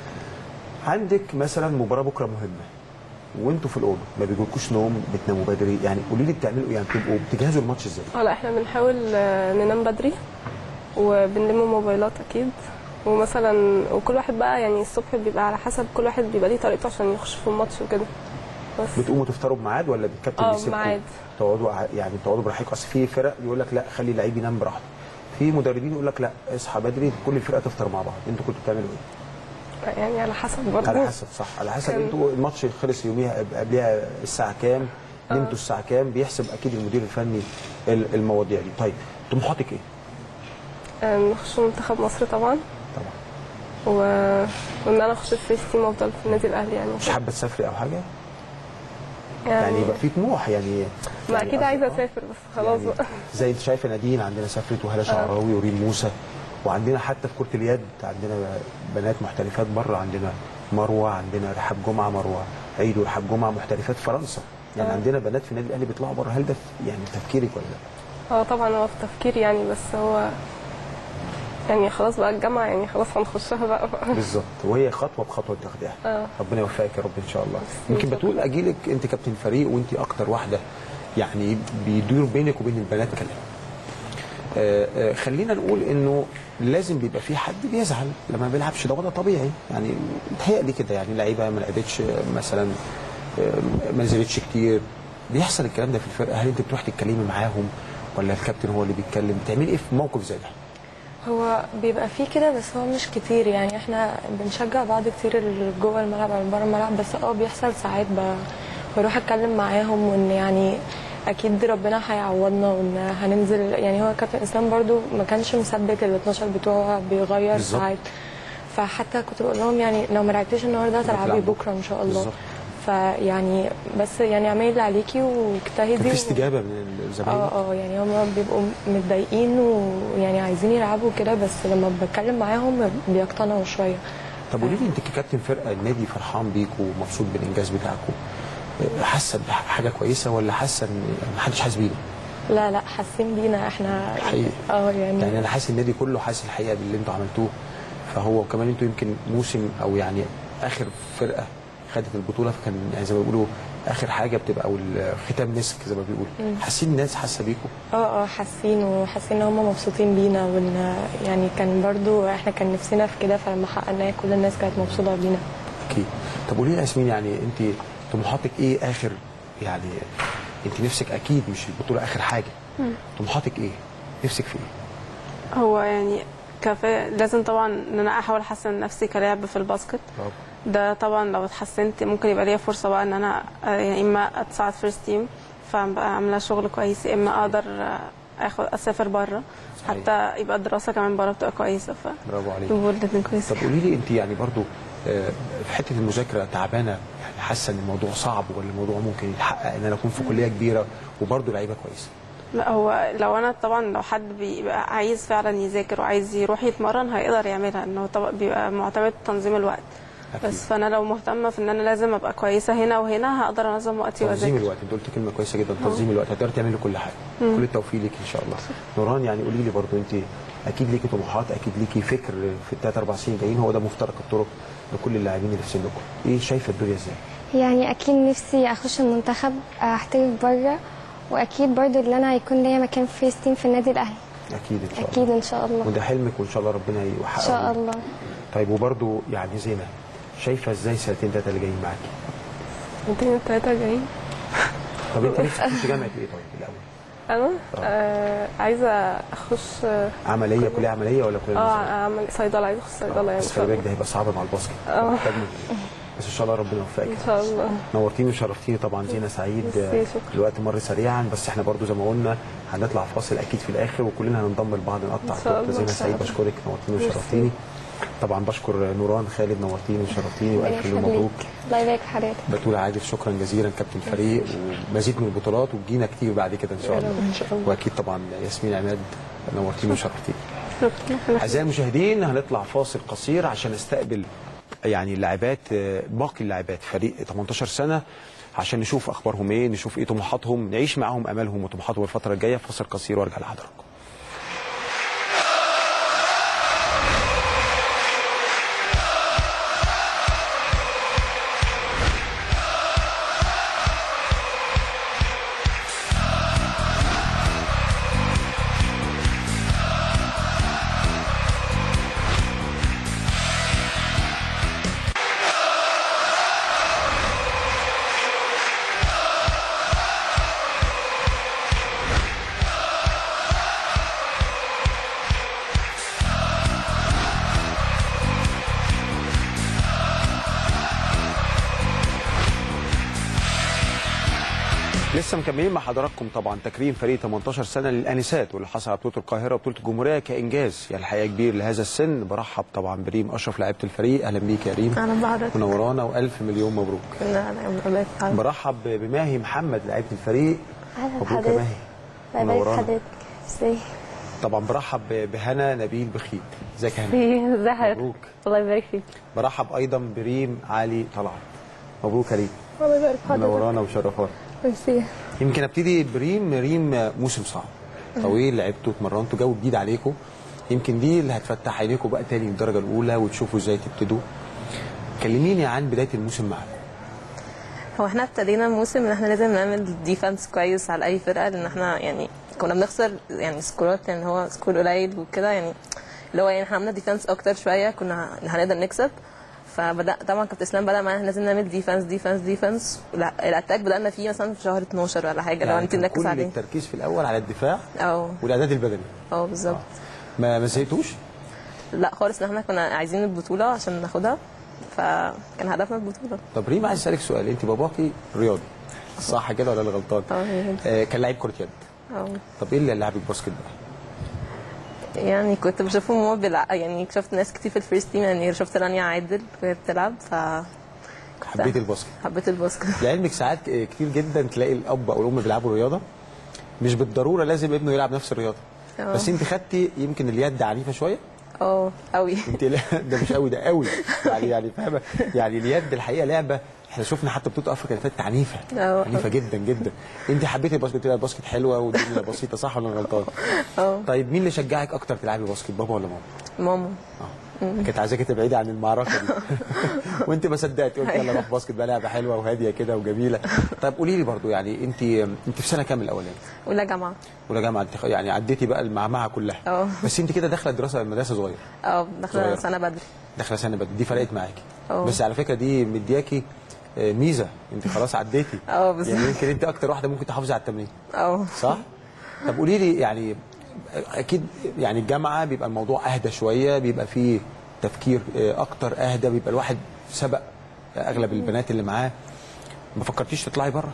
عندك مثلا مباراه بكره مهمه وانتوا في الاوضه ما بيجيلكوش نوم بتناموا بدري يعني قولي لي بتعملوا ايه يعني بتبقوا بتجهزوا الماتش ازاي اه لا احنا بنحاول آه، ننام بدري وبنلم موبايلات اكيد ومثلا وكل واحد بقى يعني الصبح بيبقى على حسب كل واحد بيبقى ليه طريقته عشان يخش في الماتش وكده بس بتقوموا تفطروا بميعاد ولا الكابتن اه بيسيبكم بميعاد. تقعدوا ع- يعني تقعدوا براحتكم اصل في فرق يقول لك لا خلي اللعيب ينام براحته في مدربين يقول لك لا اصحى بدري كل الفرقه تفطر مع بعض انتوا كنتوا بتعملوا ايه يعني على حسب برضه على حسب صح على حسب كان- انتوا الماتش خلص يوميها قبلها الساعه كام نمتوا الساعه كام بيحسب اكيد المدير الفني ال- المواضيع دي طيب طموحاتك ايه آه، نخش منتخب مصر طبعا طبعا و... وان انا اخش الفيرست تيم وافضل في النادي الاهلي يعني مش حابه تسافري او حاجه يعني, يعني يبقى في طموح يعني ما يعني اكيد أصل- عايزه آه. اسافر بس خلاص يعني بقى زي انت شايفه نادين عندنا سافرت وهلا شعراوي وريم موسى وعندنا حتى في كره اليد عندنا بنات محترفات بره عندنا مروه عندنا رحاب جمعه مروه عيد ورحاب جمعه محترفات فرنسا يعني آه. عندنا بنات في النادي الاهلي بيطلعوا بره هل ده في- يعني تفكيرك ولا لا؟ اه طبعا هو في تفكيري يعني بس هو يعني خلاص بقى الجامعه يعني خلاص هنخشها بقى, بقى. بالظبط وهي خطوه بخطوه تاخديها اه ربنا يوفقك يا رب ان شاء الله يمكن بتقول اجيلك انت كابتن فريق وانت اكتر واحده يعني بيدور بينك وبين البنات كلام آه، آه، خلينا نقول انه لازم بيبقى في حد بيزعل لما ما بيلعبش ده وضع طبيعي يعني متهيألي كده يعني لعيبه ما لعبتش آه، مثلا آه، ما نزلتش كتير بيحصل الكلام ده في الفرقه هل انت بتروح تتكلمي معاهم ولا الكابتن هو اللي بيتكلم بتعملي ايه في موقف زي ده؟ هو بيبقى فيه كده بس هو مش كتير يعني احنا بنشجع بعض كتير اللي جوه الملعب او بره الملعب بس اه بيحصل ساعات ب- بروح اتكلم معاهم وان يعني اكيد ربنا هيعوضنا وان هننزل يعني هو كابتن اسلام برضو ما كانش مثبت ال 12 بتوعه بيغير بالظبط. ساعات فحتى كنت بقول لهم يعني لو ما لعبتيش النهارده هتلعبي هتلعبي بكره ان شاء الله بالظبط. فيعني بس يعني اعملي اللي عليكي واجتهدي كان في و- استجابه من الزمايل اه اه يعني هم بيبقوا متضايقين ويعني عايزين يلعبوا كده بس لما بتكلم معاهم بيقتنعوا شويه طب قولي لي انت ككابتن فرقه النادي فرحان بيكوا ومبسوط بالانجاز بتاعكم آه، حاسه بحاجه كويسه ولا حاسه ان ما حدش حاسس بينا؟ لا لا حاسين بينا احنا حقيقي. اه يعني, يعني انا حاسس النادي كله حاسس الحقيقه باللي انتوا عملتوه فهو وكمان انتوا يمكن موسم او يعني اخر فرقه خدت البطوله فكان يعني زي ما بيقولوا اخر حاجه بتبقى او الختام مسك زي ما بيقولوا حاسين الناس حاسه بيكم اه اه حاسين وحاسين ان هم مبسوطين بينا وان يعني كان برضو احنا كان نفسنا في كده فلما حققناه كل الناس كانت مبسوطه بينا اكيد طب قولي لي يا ياسمين يعني انت طموحاتك ايه اخر يعني انت نفسك اكيد مش البطوله اخر حاجه طموحاتك ايه؟ نفسك في ايه؟ هو يعني كفايه لازم طبعا ان انا احاول احسن نفسي كلاعب في الباسكت طب ده طبعا لو اتحسنت ممكن يبقى ليا فرصه بقى ان انا آه، يعني اما اتصعد فيرست تيم فابقى عامله شغل كويس يا اما اقدر آه، اخد اسافر بره صحيح. حتى يبقى الدراسه كمان بره بتبقى كويسه ف برافو عليك يبقوا الاتنين كويسين طب قولي لي انت يعني برضو آه، في حته المذاكره تعبانه يعني حاسه ان الموضوع صعب ولا الموضوع ممكن يتحقق ان انا اكون في كليه كبيره وبرضو لعيبه كويسه لا هو لو انا طبعا لو حد بيبقى عايز فعلا يذاكر وعايز يروح يتمرن هيقدر يعملها انه طبعا بيبقى معتمد تنظيم الوقت أكيد. بس فانا لو مهتمه في ان انا لازم ابقى كويسه هنا وهنا هقدر انظم وقتي تنظيم واذاكر الوقت انت قلت كلمه كويسه جدا تنظيم الوقت هتقدر تعملي كل حاجه كل التوفيق ليك ان شاء الله نوران يعني قولي لي برضو انت اكيد ليكي طموحات اكيد ليكي فكر في الثلاث اربع سنين جايين هو ده مفترق الطرق لكل اللاعبين اللي في سنكم ايه شايفه الدنيا ازاي؟ يعني اكيد نفسي اخش المنتخب احترف بره واكيد برضو ان انا يكون ليا مكان في فيرست تيم في النادي الاهلي اكيد ان شاء الله اكيد ان شاء الله وده حلمك وان شاء الله ربنا ان يحققه شاء الله طيب وبرضو يعني زينه شايفه ازاي سنتين ثلاثه اللي جايين معاكي؟ الاثنين التلاته جايين طب انت نفسك تخش جامعه ايه طيب الاول؟ انا آه عايزه اخش اه عمليه كليه عمليه ولا كليه نظرية؟ اعمل صيدله عايزه اخش صيدله يعني بس ان خلي شاء بالك الله ده هيبقى صعب مع الباسكت اه. محتاج مجهود. بس ان شاء الله ربنا يوفقك ان شاء الله نورتيني وشرفتيني طبعا زينه سعيد ميرسي، شكرا. الوقت مر سريعا بس احنا برضو زي ما قلنا هنطلع فاصل اكيد في الاخر وكلنا هننضم لبعض نقطع إن شاء التورته الله، زينه إن شاء سعيد الله. بشكرك نورتيني ميرسي. وشرفتيني طبعا بشكر نوران خالد نورتيني وشرفتيني ربنا والف مليون يخليك مبروك الله يبارك في حضرتك بتول عادل شكرا جزيلا كابتن الفريق ومزيد من البطولات وتجينا كتير بعد كده ان شاء يا رب الله ان شاء الله واكيد طبعا ياسمين عماد نورتيني وشرفتيني شكرا اعزائي المشاهدين هنطلع فاصل قصير عشان نستقبل يعني اللاعبات آه، باقي اللاعبات فريق 18 سنه عشان نشوف اخبارهم ايه نشوف ايه طموحاتهم نعيش معاهم امالهم وطموحاتهم الفتره الجايه فاصل قصير وارجع لحضراتكم لسه مكملين مع حضراتكم طبعا تكريم فريق 18 سنه للانسات واللي حصل على بطوله القاهره وبطوله الجمهوريه كانجاز يعني الحقيقه كبير لهذا السن برحب طبعا بريم اشرف لاعيبه الفريق اهلا بيك يا ريم اهلا بحضرتك منورانا والف مليون مبروك لا الله يسعدك برحب بماهي محمد لاعيبه الفريق اهلا مبروك يا بحضرتك ماهي الله يبارك منورانا. حضرتك ازاي طبعا برحب بهنا نبيل بخيت ازيك يا هنا ازي حضرتك مبروك الله يبارك فيك برحب ايضا بريم علي طلعت مبروك يا ريم الله يبارك منورانا ومشرفانا ميرسي يمكن ابتدي بريم ريم موسم صعب طويل لعبتوا اتمرنتوا جو جديد عليكم يمكن دي اللي هتفتح عينيكم بقى تاني الدرجه الاولى وتشوفوا ازاي تبتدوا كلميني عن بدايه الموسم معاكم هو احنا ابتدينا الموسم ان احنا لازم نعمل ديفنس كويس على اي فرقه لان احنا يعني كنا بنخسر يعني سكورات يعني هو سكور قليل وكده يعني اللي هو يعني احنا عملنا ديفنس اكتر شويه كنا هنقدر نكسب فبدا طبعا كابتن اسلام بدا معانا لازم نعمل ديفنس ديفنس ديفنس لا الاتاك بدانا فيه مثلا في شهر 12 ولا حاجه لو انت كان نركز كل عليه التركيز في الاول على الدفاع اه والاعداد البدني اه بالظبط ما ما زهقتوش لا خالص ان احنا كنا عايزين البطوله عشان ناخدها فكان هدفنا البطوله طب ريم عايز اسالك سؤال انت باباكي رياضي صح كده ولا انا غلطان؟ اه هي دي. آه كان لعيب كره يد اه طب ايه اللي لعبك باسكت بقى؟ يعني كنت بشوفهم هو بيلعب يعني شفت ناس كتير في الفيرست تيم يعني شفت رانيا عادل وهي بتلعب ف حبيت الباسكت حبيت الباسكت لعلمك ساعات كتير جدا تلاقي الاب او الام بيلعبوا رياضه مش بالضروره لازم ابنه يلعب نفس الرياضه اه. بس انت خدتي يمكن اليد عنيفه شويه اه قوي انت لا ده مش قوي ده قوي يعني يعني فاهمه يعني اليد الحقيقه لعبه احنا شفنا حتى بطوله افريقيا اللي فاتت عنيفه اه. عنيفه جدا جدا انت حبيتي الباسكت تلعبي الباسكت حلوه والدنيا بسيطه صح ولا أنا غلطان؟ اه طيب مين اللي شجعك اكتر تلعبي باسكت بابا ولا ماما؟ ماما اه كانت عايزاكي تبعدي عن المعركه دي وانت ما صدقتي قلت يلا روح باسكت بقى لعبه حلوه وهاديه كده وجميله طب قولي لي برضو يعني انت انت في سنه كام الاولاني؟ اولى جامعه ولا جامعه انت يعني عديتي بقى المعمعه كلها اه. بس انت كده داخله دراسه مدرسه صغيره اه داخله صغيرة. سنه بدري داخله سنه بدري دي فرقت معاكي اه. بس على فكره دي مدياكي آه، ميزه انت خلاص عديتي اه بالظبط. يعني يمكن انت اكتر واحده ممكن تحافظي على التمرين اه صح طب قولي لي يعني اكيد يعني الجامعه بيبقى الموضوع اهدى شويه بيبقى فيه تفكير آه، اكتر اهدى بيبقى الواحد سبق اغلب البنات اللي معاه ما فكرتيش تطلعي بره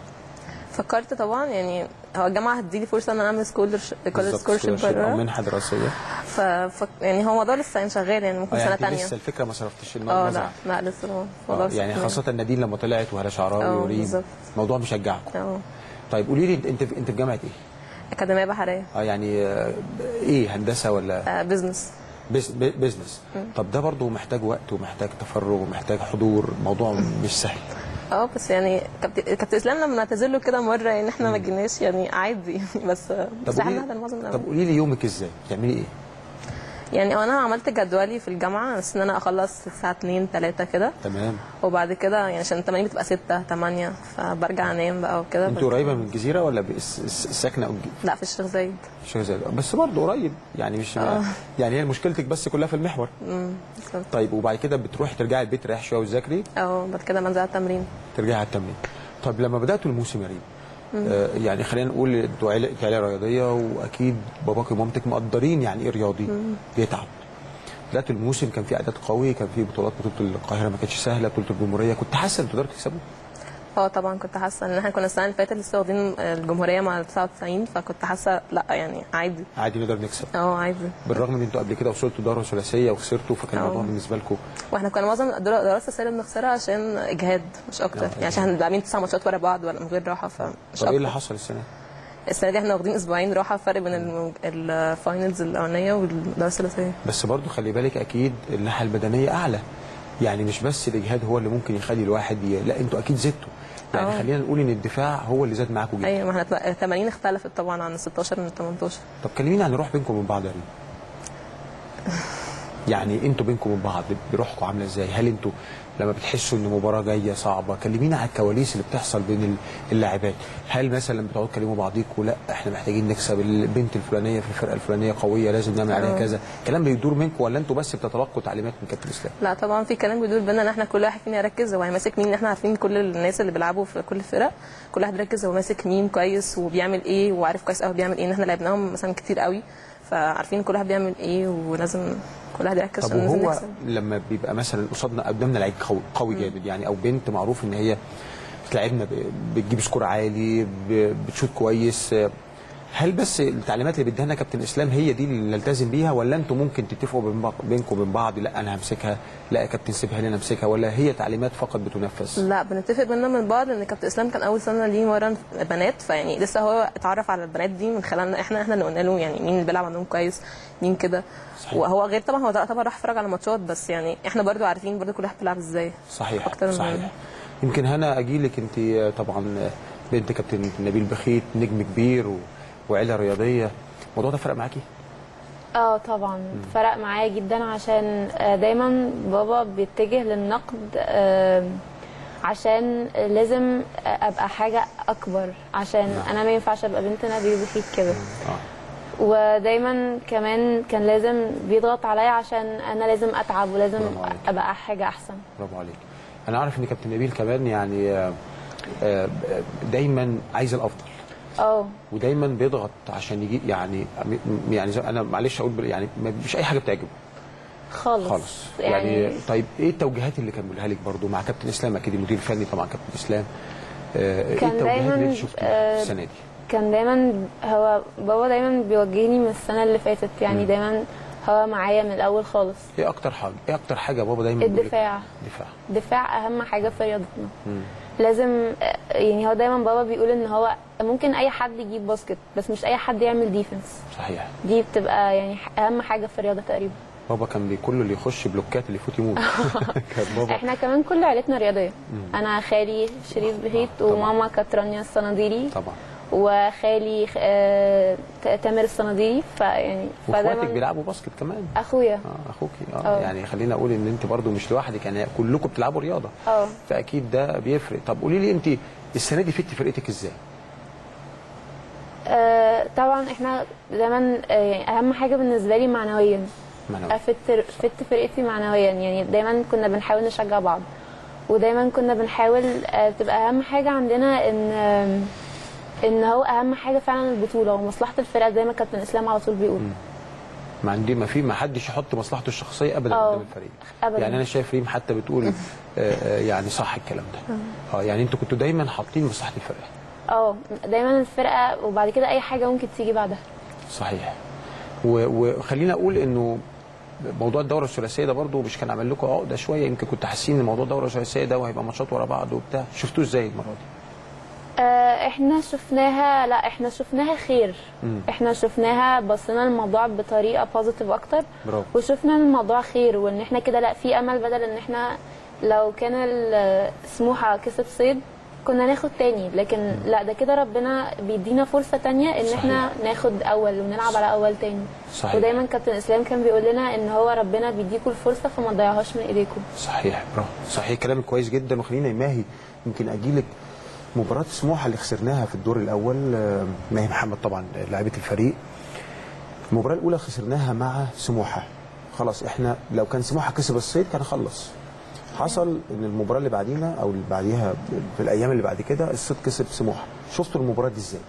فكرت طبعا يعني هو الجامعه هتديلي فرصه ان انا اعمل سكولرشيب بالظبط، سكولرشيب scholarship او بره منحه دراسيه ف... ف... يعني هو موضوع لسه شغال يعني ممكن آه، سنه يعني انت ثانيه لسه الفكره ما صرفتش اه النظر لا لا لسه آه، موضوع يعني لسه خاصه نادين لما طلعت وهلا شعراوي اه، وريم بالظبط. الموضوع مشجعكم اه طيب قولي لي انت انت في جامعه ايه؟ اكاديميه بحريه اه يعني آه، ايه هندسه ولا آه بزنس بيز- بي- بيزنس طب ده برضه محتاج وقت ومحتاج تفرغ ومحتاج حضور موضوع مش سهل اه بس يعني كابتن كابتن اسلام لما نعتذر له كده مره يعني احنا ما جيناش يعني عادي بس بس احنا قولي- بنحضر معظم طب الأوقات. قولي لي يومك ازاي؟ بتعملي ايه؟ يعني انا عملت جدولي في الجامعه بس ان انا اخلص الساعه 2 3 كده تمام وبعد كده يعني عشان التمارين بتبقى 6 8 فبرجع انام بقى وكده انت بس- قريبه من الجزيره ولا بس- س- ساكنه قد- لا في الشيخ زايد شيخ زايد بس برضه قريب يعني مش يعني هي مشكلتك بس كلها في المحور امم بالظبط. طيب وبعد كده بتروحي ترجعي البيت تريحي شويه وتذاكري اه بعد كده بنزل على التمرين ترجعي على التمرين طيب لما بداتوا الموسم يا ريم آه يعني خلينا نقول انتوا عيله انت عيله رياضيه واكيد باباك ومامتك مقدرين يعني ايه رياضي بيتعب بداتوا الموسم كان في اعداد قوي كان في بطولات بطوله القاهره ما كانتش سهله بطوله الجمهوريه كنت حاسه ان تقدروا تكسبوا اه طبعا كنت حاسه ان احنا كنا السنه اللي فاتت لسه واخدين الجمهوريه مع 99 فكنت حاسه لا يعني عادي عادي نقدر نكسب اه عادي بالرغم ان انتوا قبل كده وصلتوا دوره ثلاثيه وخسرتوا فكان اه. الموضوع بالنسبه لكم واحنا كنا معظم الدرا- دراسه السنه بنخسرها عشان اجهاد مش اكتر يعني عشان احنا لاعبين تسع ماتشات ورا بعض ولا من غير راحه فمش طب ايه اللي اكتر حصل السنه؟ السنه دي احنا واخدين اسبوعين راحه فرق بين الم- الفاينلز الاولانيه والدراسه الثلاثيه بس برضو خلي بالك اكيد الناحيه البدنيه اعلى يعني مش بس الاجهاد هو اللي ممكن يخلي الواحد ي... لا انتوا اكيد زدتوا يعني اه. خلينا نقول ان الدفاع هو اللي زاد معاكم جدا ايوه ما احنا التمارين اختلفت طبعا عن 16 من 18 طب كلميني عن الروح بينكم وبين بعض يا ريم يعني انتوا بينكم وبين بعض روحكم عامله ازاي هل انتوا لما بتحسوا ان مباراه جايه صعبه كلمينا على الكواليس اللي بتحصل بين ال- اللاعبات هل مثلا لما بتقعدوا تكلموا بعضيكوا لا احنا محتاجين نكسب البنت الفلانيه في الفرقه الفلانيه قويه لازم نعمل عليها اه. كذا الكلام بيدور منكم ولا انتوا بس بتتلقوا تعليمات من كابتن اسلام لا طبعا في كلام بيدور بينا ان احنا كل واحد فينا يركز هو هيمسك مين احنا عارفين كل الناس اللي بيلعبوا في كل الفرق كل واحد يركز هو ماسك مين كويس وبيعمل ايه وعارف كويس قوي بيعمل ايه ان احنا لعبناهم مثلا كتير قوي فعارفين كل واحد بيعمل ايه ولازم كل واحد يركز طب عشان ننزل وهو نكسب لما بيبقى مثلا قصادنا قدامنا لعيب قوي, قوي جامد يعني او بنت معروف ان هي بتلعبنا ب- بتجيب سكور عالي ب- بتشوت كويس آه، هل بس التعليمات اللي بيديها لنا كابتن اسلام هي دي اللي نلتزم بيها ولا انتوا ممكن تتفقوا بين بعض- بينكم وبين بعض لا انا همسكها لا يا كابتن سيبها لي انا امسكها ولا هي تعليمات فقط بتنفذ لا بنتفق بينا من بعض ان كابتن اسلام كان اول سنه ليه مرن بنات فيعني لسه هو اتعرف على البنات دي من خلالنا احنا احنا اللي قلنا له يعني مين اللي بيلعب عندهم كويس مين كده صحيح. وهو غير طبعا هو طبعا راح اتفرج على ماتشات بس يعني احنا برضو عارفين برضو كل واحد بيلعب ازاي صحيح أكتر من- صحيح يمكن هنا اجي لك انت طبعا بنت كابتن نبيل بخيت نجم كبير و... وعيله رياضيه الموضوع ده فرق معاكي؟ اه طبعا فرق معايا جدا عشان آه، دايما بابا بيتجه للنقد آه، عشان لازم ابقى حاجه اكبر عشان انا ما ينفعش ابقى بنت نبيل بخيت كده اه ودايما كمان كان لازم بيضغط عليا عشان انا لازم اتعب ولازم برافو عليك. ابقى حاجه احسن برافو عليك انا عارف ان كابتن نبيل كمان يعني آه، آه، دايما عايز الافضل اه ودايما بيضغط عشان يجي يعني يعني زي- انا معلش اقول بال- يعني ما- مش اي حاجه بتعجبه خالص خالص يعني, طيب ايه التوجيهات اللي كان بيقولها لك برضو مع كابتن اسلام اكيد المدير الفني طبعا كابتن اسلام آه، ايه كان التوجيهات اللي دايماً، انت شفتيها آه، السنه دي كان دايما هو بابا دايما بيوجهني من السنه اللي فاتت يعني مم. دايما هو معايا من الاول خالص ايه اكتر حاجه ايه اكتر حاجه بابا دايما بيقول لك؟ الدفاع دفاع دفاع اهم حاجه في رياضتنا مم. لازم يعني هو دايما بابا بيقول ان هو ممكن اي حد يجيب باسكت بس مش اي حد يعمل ديفنس صحيح دي بتبقى يعني اهم حاجه في الرياضه تقريبا بابا كان بي- كله اللي يخش بلوكات اللي يفوت يموت كان بابا احنا كمان كل عيلتنا رياضيه انا خالي شريف بهيت طبعاً. وماما كانت رانيا الصناديري طبعا وخالي آه، ت- تامر الصناديري فيعني واخواتك بيلعبوا باسكت كمان اخويا اه اخوكي اه آه. يعني خلينا اقول ان انت برضو مش لوحدك يعني كلكم بتلعبوا رياضه اه فاكيد ده بيفرق طب قولي لي انت السنه دي فدتي فرقتك ازاي آه، طبعا احنا دايما آه، يعني اهم حاجه بالنسبه لي معنويا معنوي افت فت فرقتي معنويا يعني دايما كنا بنحاول نشجع بعض ودايما كنا بنحاول آه، تبقى اهم حاجه عندنا ان آم، ان هو اهم حاجه فعلا البطوله ومصلحه الفرقه زي ما كابتن اسلام على طول بيقول ما عندي ما في ما حدش يحط مصلحته الشخصيه ابدا آه. قدام الفريق ابدا يعني انا شايف ريم حتى بتقول آه، آه، يعني صح الكلام ده اه يعني انتوا كنتوا دايما حاطين مصلحه الفرقه اه دايما الفرقه وبعد كده اي حاجه ممكن تيجي بعدها صحيح و- وخلينا اقول انه موضوع الدوره الثلاثيه ده برضو مش كان عامل لكم عقده شويه يمكن كنت حاسين ان موضوع الدوره الثلاثيه ده وهيبقى ماتشات ورا بعض وبتاع شفتوه ازاي المره دي؟ آه، احنا شفناها لا احنا شفناها خير مم. احنا شفناها بصينا الموضوع بطريقه بوزيتيف اكتر برافو وشفنا الموضوع خير وان احنا كده لا في امل بدل ان احنا لو كان ال- سموحه كسب صيد كنا ناخد تاني لكن لا ده كده ربنا بيدينا فرصه تانية ان صحيح. احنا ناخد اول ونلعب على اول تاني صحيح ودايما كابتن اسلام كان بيقول لنا ان هو ربنا بيديكوا الفرصه فما تضيعوهاش من ايديكم صحيح برافو صحيح كلامك كويس جدا وخلينا ماهي يمكن اجيلك مباراة سموحة اللي خسرناها في الدور الأول آه، ماهي محمد طبعا آه، لاعبة الفريق المباراة الأولى خسرناها مع سموحة خلاص احنا لو كان سموحة كسب الصيد كان خلص حصل ان المباراة اللي بعدينا او اللي بعديها في الأيام اللي بعد كده الصيد كسب سموحة شفتوا المباراة دي ازاي؟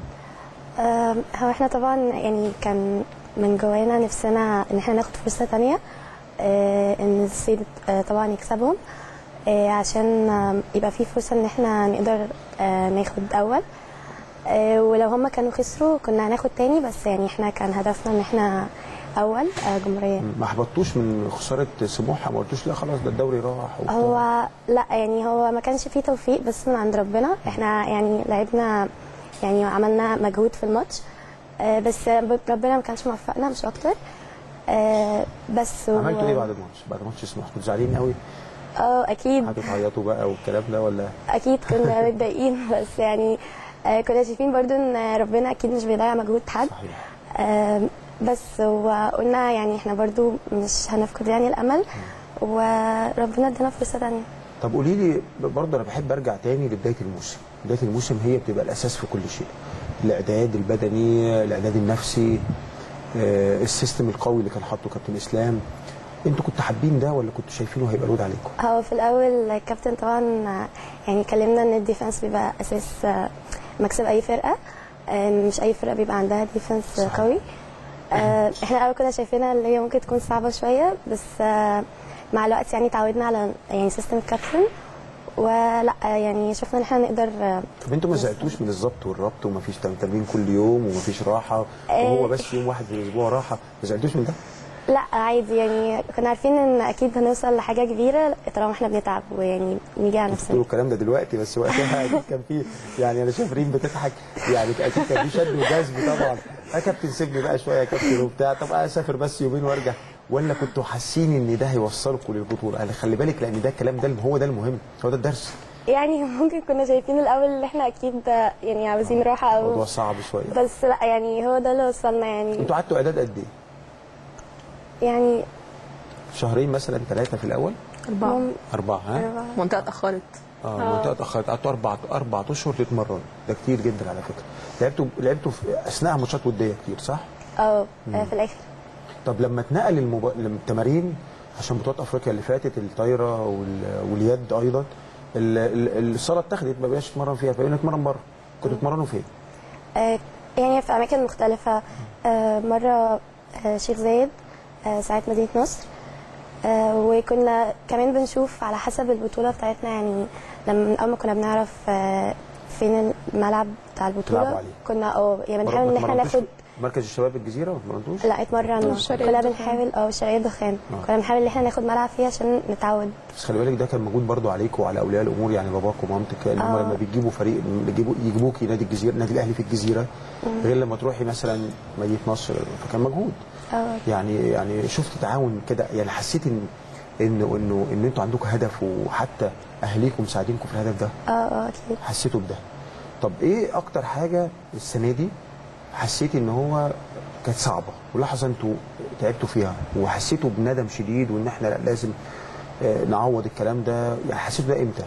آم، هو احنا طبعا يعني كان من جوانا نفسنا ان احنا ناخد فرصة تانية آه، ان الصيد آه، طبعا يكسبهم آه، عشان آم، يبقى في فرصة ان احنا نقدر آه، ناخد اول آه، ولو هما كانوا خسروا كنا هناخد تاني بس يعني احنا كان هدفنا ان احنا اول آه، جمهورية ما احبطتوش من خسارة سموحة ما قلتوش لا خلاص ده الدوري راح وبتاع. هو لا يعني هو ما كانش فيه توفيق بس من عند ربنا احنا يعني لعبنا يعني عملنا مجهود في الماتش آه، بس ربنا ما كانش موفقنا مش اكتر آه، بس و- عملتوا ايه بعد الماتش؟ بعد ماتش سموحة كنتوا زعلانين قوي؟ اه اكيد هتتعيطوا بقى والكلام ده ولا اكيد كنا متضايقين بس يعني آه، كنا شايفين برضو ان ربنا اكيد مش بيضيع مجهود حد صحيح آم، بس وقلنا يعني احنا برضو مش هنفقد يعني الامل وربنا ادانا فرصه تانية طب قولي لي برضه انا بحب ارجع تاني لبدايه الموسم بدايه الموسم هي بتبقى الاساس في كل شيء الاعداد البدني الاعداد النفسي آه، السيستم القوي اللي كان حاطه كابتن اسلام انتوا كنتوا حابين ده ولا كنتوا شايفينه هيبقى لود عليكم هو في الاول الكابتن طبعا يعني كلمنا ان الديفنس بيبقى اساس آه، مكسب اي فرقه آه، مش اي فرقه بيبقى عندها ديفنس صحيح. قوي آه، احنا الاول كنا شايفينها اللي هي ممكن تكون صعبه شويه بس آه، مع الوقت يعني اتعودنا على يعني سيستم الكابتن ولا يعني شفنا ان احنا نقدر آه، طب انتوا ما زهقتوش من الظبط والربط ومفيش تمرين كل يوم ومفيش راحه وهو بس يوم واحد في الاسبوع راحه ما زهقتوش من ده؟ لا عادي يعني كنا عارفين ان اكيد هنوصل لحاجه كبيره طالما احنا بنتعب ويعني نيجي على قلت نفسنا له الكلام ده دلوقتي بس وقتها أكيد كان في يعني انا شايف ريم بتضحك يعني اكيد كان في شد وجذب طبعا يا كابتن سيبني بقى شويه يا كابتن وبتاع طب اسافر بس يومين وارجع ولا كنتوا حاسين ان ده هيوصلكم للبطوله؟ قال خلي بالك لان ده الكلام ده هو ده المهم هو ده الدرس يعني ممكن كنا شايفين الاول ان احنا اكيد يعني عاوزين راحه الموضوع او صعب شويه بس لا يعني هو ده اللي وصلنا يعني انتوا قعدتوا اعداد قد ايه؟ يعني شهرين مثلا ثلاثه في الاول؟ أربعة اربعه ها؟ منطقة اتأخرت اه المنطقه اتاخرت قعدتوا اربع اربع اشهر تتمرنوا ده كتير جدا على فكره لعبتوا لعبتوا في اثناء ماتشات وديه كتير صح؟ اه آه، في الاخر طب لما اتنقل المب... التمارين عشان بطولات افريقيا اللي فاتت الطايره وال... واليد ايضا ال... ال... الصاله اتخذت ما بقاش نتمرن فيها فبقينا نتمرن بره كنتوا تتمرنوا فين؟ آه، يعني في اماكن مختلفه آه، مره آه، شيخ زايد آه، ساعه مدينه نصر آه، وكنا كمان بنشوف على حسب البطوله بتاعتنا يعني لما من اول ما كنا بنعرف آه، فين الملعب بتاع تلعبوا البطوله عليه. كنا اه يعني ما بنحاول ان احنا اتمرنتوش ناخد في مركز الشباب الجزيره ما اتمرنتوش؟ لا اتمرنا والشرقية كنا الدخان. بنحاول اه شرقيه الدخان آه. كنا بنحاول ان احنا ناخد ملعب فيه عشان نتعود بس خلي بالك ده كان موجود برضو عليك وعلى اولياء الامور يعني باباك ومامتك ان هم آه. لما بيجيبوا فريق بيجيبوا يجيبوكي نادي الجزيره النادي الاهلي في الجزيره غير لما تروحي مثلا مدينه نصر فكان مجهود اه يعني يعني شفت تعاون كده يعني حسيت ان انه انه ان انتوا عندكم هدف وحتى اهليكم مساعدينكم في الهدف ده اه اه اكيد حسيتوا بده طب ايه اكتر حاجه السنه دي حسيتي ان هو كانت صعبه ولحظه انتوا تعبتوا فيها وحسيتوا بندم شديد وان احنا لا لازم آه، نعوض الكلام ده يعني حسيتوا ده امتى؟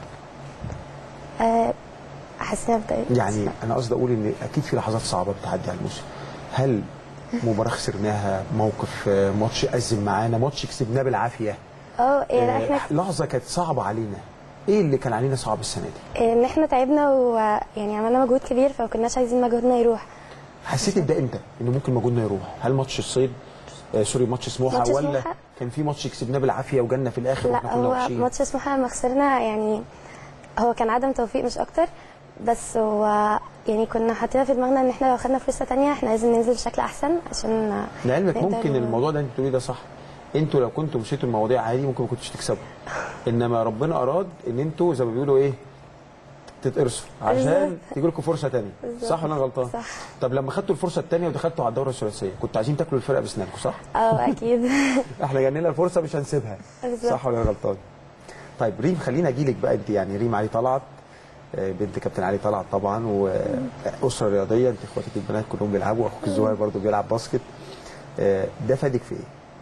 آه، حسينا بده يعني انا قصدي اقول ان اكيد في لحظات صعبه بتعدي على الموسم هل مباراه خسرناها موقف آه، ماتش ازم معانا ماتش كسبناه بالعافيه اه يعني آه، احنا لحظه كانت صعبه علينا ايه اللي كان علينا صعب السنه دي؟ ان احنا تعبنا ويعني عملنا مجهود كبير فما كناش عايزين مجهودنا يروح حسيت بده امتى؟ انه ممكن مجهودنا يروح؟ هل ماتش الصيد آه سوري ماتش سموحه ماتش ولا سموحة؟ كان في ماتش كسبناه بالعافيه وجالنا في الاخر واحنا لا كنا هو وحشين؟ ماتش سموحه لما خسرنا يعني هو كان عدم توفيق مش اكتر بس هو يعني كنا حاطين في دماغنا ان احنا لو خدنا فرصه تانية احنا لازم ننزل بشكل احسن عشان لعلمك نقدر- ممكن الموضوع ده انت بتقوليه ده صح انتوا لو كنتوا مشيتوا المواضيع عادي ممكن ما كنتوش تكسبوا انما ربنا اراد ان انتوا زي ما بيقولوا ايه تتقرصوا عشان تيجي لكم فرصه ثانيه صح ولا انا غلطان؟ صح. طب لما خدتوا الفرصه الثانيه ودخلتوا على الدوره الثلاثيه كنتوا عايزين تاكلوا الفرقه باسنانكم صح؟ اه اكيد احنا جانا لنا الفرصه مش هنسيبها بالظبط. صح ولا انا غلطان؟ طيب ريم خلينا اجي لك بقى انت يعني ريم علي طلعت آه، بنت كابتن علي طلعت طبعا واسره رياضيه انت اخواتك البنات كلهم بيلعبوا واخوك الصغير برضه بيلعب باسكت آه، ده فادك في ايه؟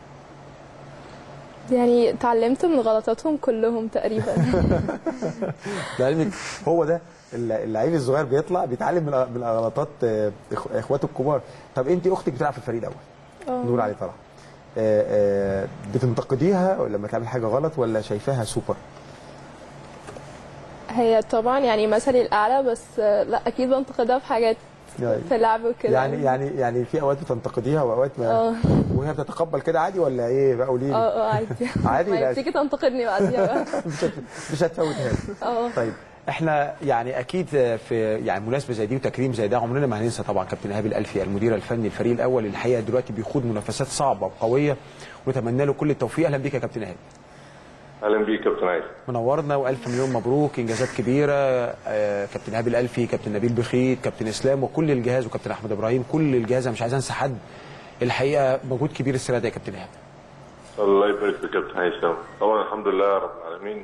يعني اتعلمت من غلطاتهم كلهم تقريبا لعلمك هو ده الل- اللعيب الصغير بيطلع بيتعلم من من غلطات آه، إخ- اخواته الكبار طب انت اختك بتلعب في الفريق الاول نور علي طلع آه، آه، بتنتقديها لما تعمل حاجه غلط ولا شايفاها سوبر هي طبعا يعني مثلي الاعلى بس آه، لا اكيد بنتقدها في حاجات يعني في اللعب وكده يعني يعني يعني في اوقات بتنتقديها واوقات ما اه وهي بتتقبل كده عادي ولا ايه بقى قولي اه لي اه عادي عادي ما لا تيجي تنتقدني بعديها بقى مش هت- مش هتفوتها لي. اه طيب احنا يعني اكيد في يعني مناسبه زي دي وتكريم زي ده عمرنا ما هننسى طبعا كابتن ايهاب الالفي المدير الفني الفريق الاول اللي الحقيقه دلوقتي بيخوض منافسات صعبه وقويه ونتمنى له كل التوفيق اهلا بيك يا كابتن ايهاب اهلا بيك كابتن عايز منورنا والف مليون مبروك انجازات كبيره آه، كابتن ايهاب الالفي كابتن نبيل بخيت كابتن اسلام وكل الجهاز وكابتن احمد ابراهيم كل الجهاز أنا مش عايز انسى حد الحقيقه مجهود كبير السنه دي يا كابتن ايهاب الله يبارك في كابتن هيثم طبعا الحمد لله رب العالمين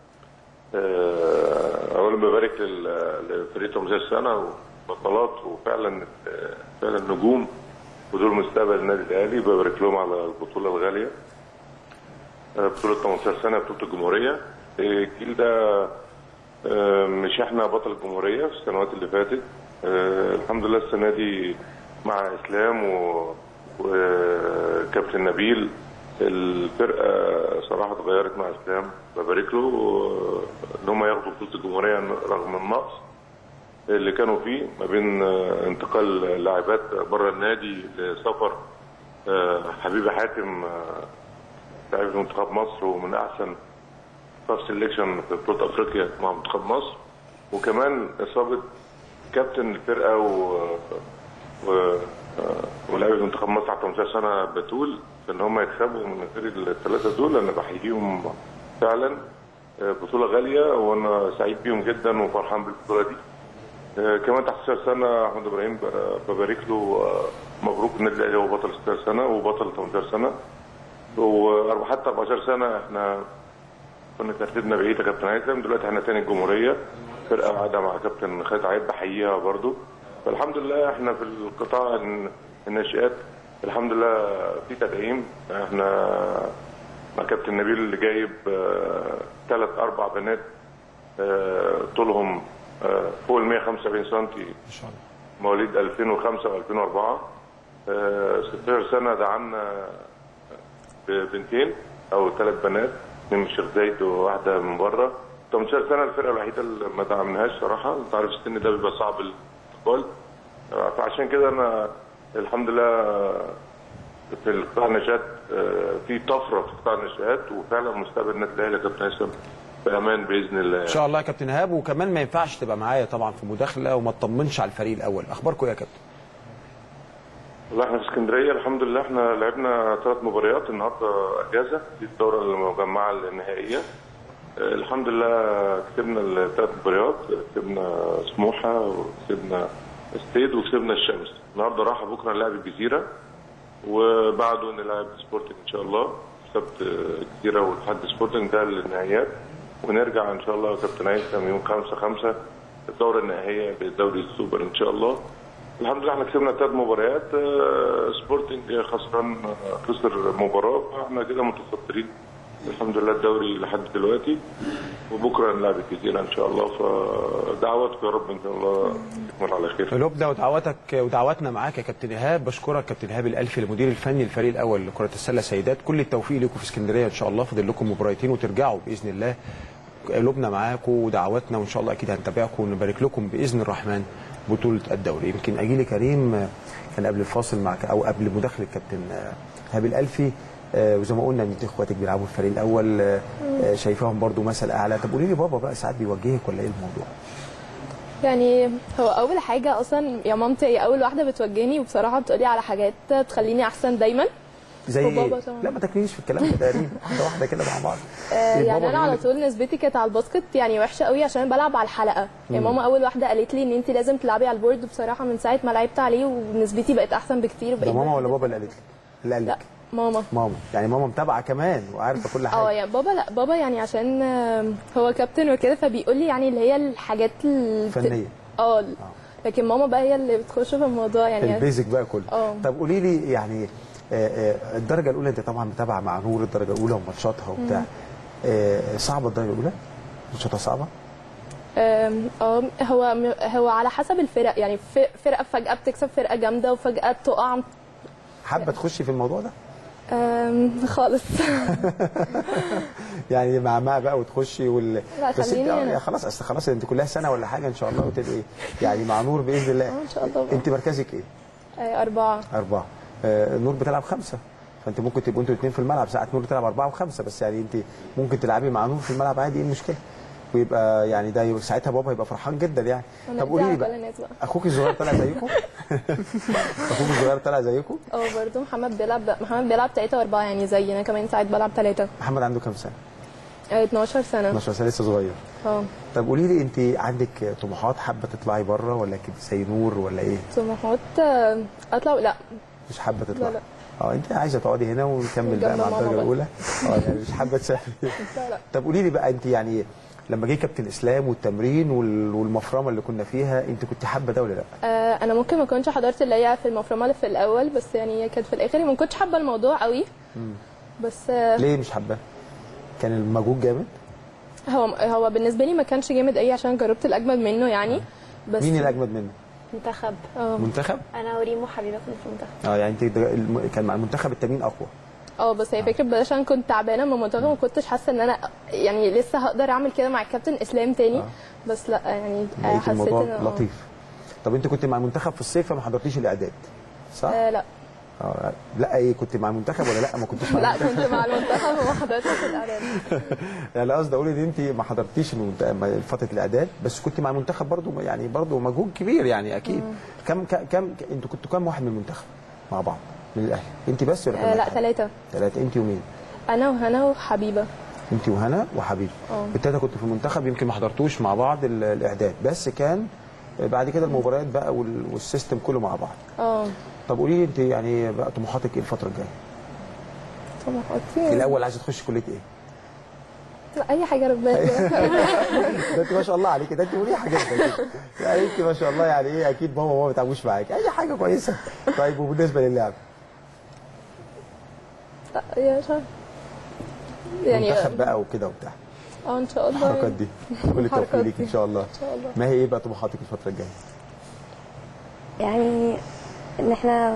آه، اولا ببارك لل- لفريق تمثيل السنه وبطولات وفعلا آه، فعلا نجوم ودول مستقبل النادي الاهلي ببارك لهم على البطوله الغاليه آه، بطوله 18 سنه بطوله الجمهوريه آه، الجيل ده آه، مش احنا بطل الجمهوريه في السنوات اللي فاتت آه، الحمد لله السنه دي مع اسلام و- وكابتن نبيل الفرقه صراحه اتغيرت مع اسلام ببارك له آه، ان هم ياخدوا بطوله الجمهوريه رغم النقص اللي كانوا فيه ما بين آه، انتقال لاعبات بره النادي لسفر آه، حبيبه حاتم آه، لاعب منتخب مصر ومن احسن ستاف سيلكشن في بطوله افريقيا مع منتخب مصر وكمان اصابه كابتن الفرقه و, و... ولاعيبه منتخب مصر على 18 سنه بتول في ان هم يكسبوا من غير الثلاثه دول انا بحييهم فعلا آه، بطوله غاليه وانا سعيد بيهم جدا وفرحان بالبطوله دي آه، كمان تحت 16 سنه احمد ابراهيم ب- ببارك له آه، مبروك النادي الاهلي هو بطل 16 سنه وبطل 18 سنه وحتى 14 سنه احنا كنا ترتيبنا بعيد يا كابتن هيثم دلوقتي احنا تاني الجمهوريه فرقه قاعده مع كابتن خالد عيد بحييها برضو فالحمد لله احنا في القطاع الن- الناشئات الحمد لله في تدعيم احنا مع كابتن نبيل اللي جايب ثلاث اربع بنات آه، طولهم آه، فوق ال 175 سم ما شاء الله مواليد 2005 و2004 آه، 16 سنه دعمنا ببنتين او ثلاث بنات اثنين من الشيخ زايد وواحده من بره 18 سنه الفرقه الوحيده اللي ما دعمناهاش صراحه انت عارف السن ده بيبقى صعب الاستقبال آه، فعشان كده انا الحمد لله في القطاع النشات آه، في طفره في قطاع النشات وفعلا مستقبل النادي الاهلي يا كابتن هيثم بامان باذن الله ان شاء الله يا كابتن ايهاب وكمان ما ينفعش تبقى معايا طبعا في مداخله وما تطمنش على الفريق الاول اخباركم إيه يا كابتن والله احنا في اسكندريه الحمد لله احنا لعبنا ثلاث مباريات النهارده اجازه دي الدوره المجمعه النهائيه اه، الحمد لله كسبنا الثلاث مباريات كسبنا سموحه وكسبنا ستيد وكسبنا الشمس النهارده راحه بكره نلعب الجزيره وبعده نلعب سبورتنج ان شاء الله سبت اه، الجزيره والحد سبورتنج ده للنهائيات ونرجع ان شاء الله يا كابتن هيثم يوم 5 5 الدوره النهائيه للدوري السوبر ان شاء الله الحمد لله احنا كسبنا ثلاث مباريات آه، سبورتنج خسران آه، خسر مباراه احنا كده متصدرين الحمد لله الدوري لحد دلوقتي وبكره نلعب الجزيره ان شاء الله فدعواتكم يا رب ان شاء الله يكمل على خير لبنى ودعواتك ودعواتنا معاك يا كابتن ايهاب بشكرك كابتن ايهاب الالفي المدير الفني للفريق الاول لكره السله سيدات كل التوفيق لكم في اسكندريه ان شاء الله فاضل لكم مباراتين وترجعوا باذن الله قلوبنا معاكم ودعواتنا وان شاء الله اكيد هنتابعكم ونبارك لكم باذن الرحمن بطوله الدوري يمكن اجي لي كريم آه، كان قبل الفاصل معك او قبل مداخله كابتن آه، ايهاب الالفي آه، وزي ما قلنا ان انت اخواتك بيلعبوا في الفريق الاول آه، آه، شايفاهم برضو مثل اعلى طب قولي لي بابا بقى ساعات بيوجهك ولا ايه الموضوع؟ يعني هو اول حاجه اصلا يا مامتي هي اول واحده بتوجهني وبصراحه بتقولي على حاجات تخليني احسن دايما زي وبابا ايه؟ طبعا. لا ما تاكليش في الكلام ده يا ريم واحده واحده كده مع بعض آه، إيه يعني بابا انا على بيقول لك؟ طول نسبتي كانت على الباسكت يعني وحشه قوي عشان بلعب على الحلقه يعني مم. ماما اول واحده قالت لي ان انت لازم تلعبي على البورد بصراحه من ساعه ما لعبت عليه ونسبتي بقت احسن بكتير ده وبقيت ماما ولا بابا اللي قالت لك؟ اللي قال لا لك ماما ماما يعني ماما متابعه كمان وعارفه كل اه حاجه يعني بابا لا بابا يعني عشان آه، هو كابتن وكده فبيقول لي يعني اللي هي الحاجات الت- فنيه اه لكن ماما بقى هي اللي بتخش في الموضوع يعني البيزك بقى كله اه. طب قولي لي يعني آه، آه، الدرجه الاولى انت طبعا متابعه مع نور الدرجه الاولى وماتشاتها وبتاع مم. آه، صعبه الدرجه الاولى ماتشاتها صعبه آم، اه هو هو على حسب الفرق يعني ف- فرقه فجاه بتكسب فرقه جامده وفجاه تقع حابه تخشي في الموضوع ده آم، خالص يعني مع مع بقى وتخشي وال لا، بس انت خليني آه، أنا. خلاص اصل خلاص انت كلها سنه ولا حاجه ان شاء الله وتبقي يعني مع نور باذن الله ان شاء الله انت مركزك ايه؟ آه، اربعه أربعة آه نور بتلعب خمسة فأنت ممكن تبقوا أنتوا الاثنين في الملعب ساعات نور بتلعب أربعة وخمسة بس يعني أنت ممكن تلعبي مع نور في الملعب عادي إيه المشكلة؟ ويبقى يعني ده يبقى ساعتها بابا هيبقى فرحان جدا يعني أنا طب قولي لي على كل بقى الناس بقى أخوك الصغير طلع زيكم؟ أخوك الصغير طلع زيكم؟ اه برضه محمد بيلعب محمد بيلعب ثلاثه واربعه يعني زي انا كمان ساعات بلعب ثلاثه محمد عنده كام سنة؟ 12 سنه 12 سنة لسه صغير اه طب قولي لي أنت عندك طموحات حابة تطلعي بره ولا كده زي نور ولا إيه؟ طموحات آه، اطلع لا مش حابة تطلعي؟ لا. اه انت عايزه تقعدي هنا ونكمل بقى جنب مع ماما الدرجه بقى. الاولى اه يعني مش حابه تسافري لا لا طب قولي لي بقى انت يعني لما جه كابتن اسلام والتمرين وال- والمفرمه اللي كنا فيها انت كنت حابه ده ولا لا؟ آه، انا ممكن ما كنتش حضرت اللي هي في المفرمه اللي في الاول بس يعني كانت في الاخر ما كنتش حابه الموضوع قوي مم. بس آه، ليه مش حابه؟ كان المجهود جامد؟ هو هو بالنسبه لي ما كانش جامد قوي عشان جربت الاجمد منه يعني بس مين الاجمد منه؟ منتخب اه منتخب؟ انا وريمو حبيبه كنا في المنتخب اه يعني انت ده- الم- كان مع المنتخب التمرين اقوى اه بس هي فكره بلاش عشان كنت تعبانه من المنتخب ما كنتش حاسه ان انا يعني لسه هقدر اعمل كده مع الكابتن اسلام تاني بس لا يعني آه، لقيت حسيت الموضوع ان آه. لطيف طب انت كنت مع المنتخب في الصيف فما حضرتيش الاعداد صح؟ آه لا آه، لا ايه كنت مع المنتخب ولا لا ما كنتش مع لا المنتخب كنت مع المنتخب وما حضرتش الاعداد يعني قصدي اقول ان انت ما حضرتيش المنت- فتره الاعداد بس كنت مع المنتخب برضو يعني برضو مجهود كبير يعني اكيد كم كم كم انتوا كنتوا كام واحد من المنتخب مع بعض من الاهلي انت بس ولا آه، لا ثلاثه ثلاثه انت ومين انا وهنا وحبيبه انت وهنا وحبيبي اه. التلاته كنتوا في المنتخب يمكن ما حضرتوش مع بعض ال- الاعداد بس كان بعد كده المباريات بقى وال- والسيستم كله مع بعض اه طب قولي لي انت يعني بقى طموحاتك ايه الفتره الجايه طموحاتي الاول عايزه تخشي كليه ايه لا اي حاجه ربنا ده انت ما شاء الله عليك ده انت مريحه جدا كده يعني انت ما شاء الله يعني ايه اكيد ماما وبابا ما بيتعبوش معاك اي حاجه كويسه طيب وبالنسبه للعب لا يا مش عارفة. يعني منتخب بقى وكده وبتاع اه ان شاء الله الحركات دي كل التوفيق الحركات ليك ان دي. شاء الله ان شاء الله ما هي ايه بقى طموحاتك الفتره الجايه يعني ان احنا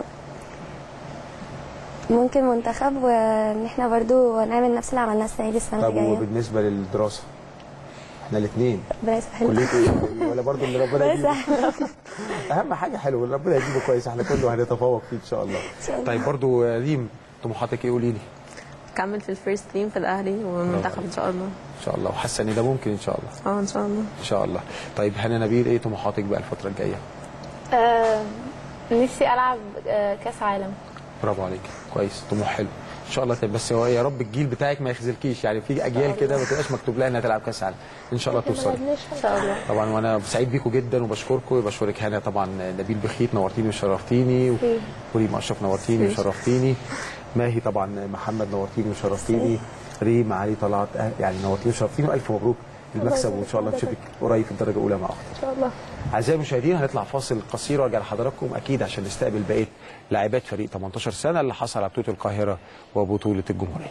ممكن منتخب وان احنا برضو نعمل نفس اللي عملناه السنه دي السنه طب الجايه وبالنسبه للدراسه احنا الاثنين ربنا يسهل كليه ايه ولا برضه اللي ربنا ربنا يجيبه يسهل اهم حاجه حلو اللي ربنا يجيبه كويس احنا كله هنتفوق فيه ان شاء الله شاء الله. طيب برضه ريم طموحاتك ايه قولي لي كمل في الفيرست تيم في الاهلي والمنتخب ان شاء الله ان شاء الله وحاسه ان ده ممكن ان شاء الله اه ان شاء الله ان شاء الله طيب هنا نبيل ايه طموحاتك بقى الفتره الجايه آه، نفسي العب آه، كاس عالم برافو عليك كويس طموح حلو ان شاء الله طيب بس هو يا رب الجيل بتاعك ما يخذلكيش يعني في اجيال كده ما تبقاش مكتوب لها انها تلعب كاس عالم ان شاء الله توصلي ان شاء الله طبعا وانا سعيد بيكم جدا وبشكركم بشكرك هنا طبعا نبيل بخيت نورتيني وشرفتيني وريم اشرف نورتيني وشرفتيني ماهي طبعا محمد نورتيني وشرفتيني ريم علي طلعت أه- يعني نورتيني وشرفتيني والف مبروك المكسب وان شاء الله نشوفك قريب في الدرجه الاولى مع اختك ان شاء الله اعزائي المشاهدين هنطلع فاصل قصير وارجع لحضراتكم اكيد عشان نستقبل بقيه لاعبات فريق 18 سنه اللي حصل على بطوله القاهره وبطوله الجمهوريه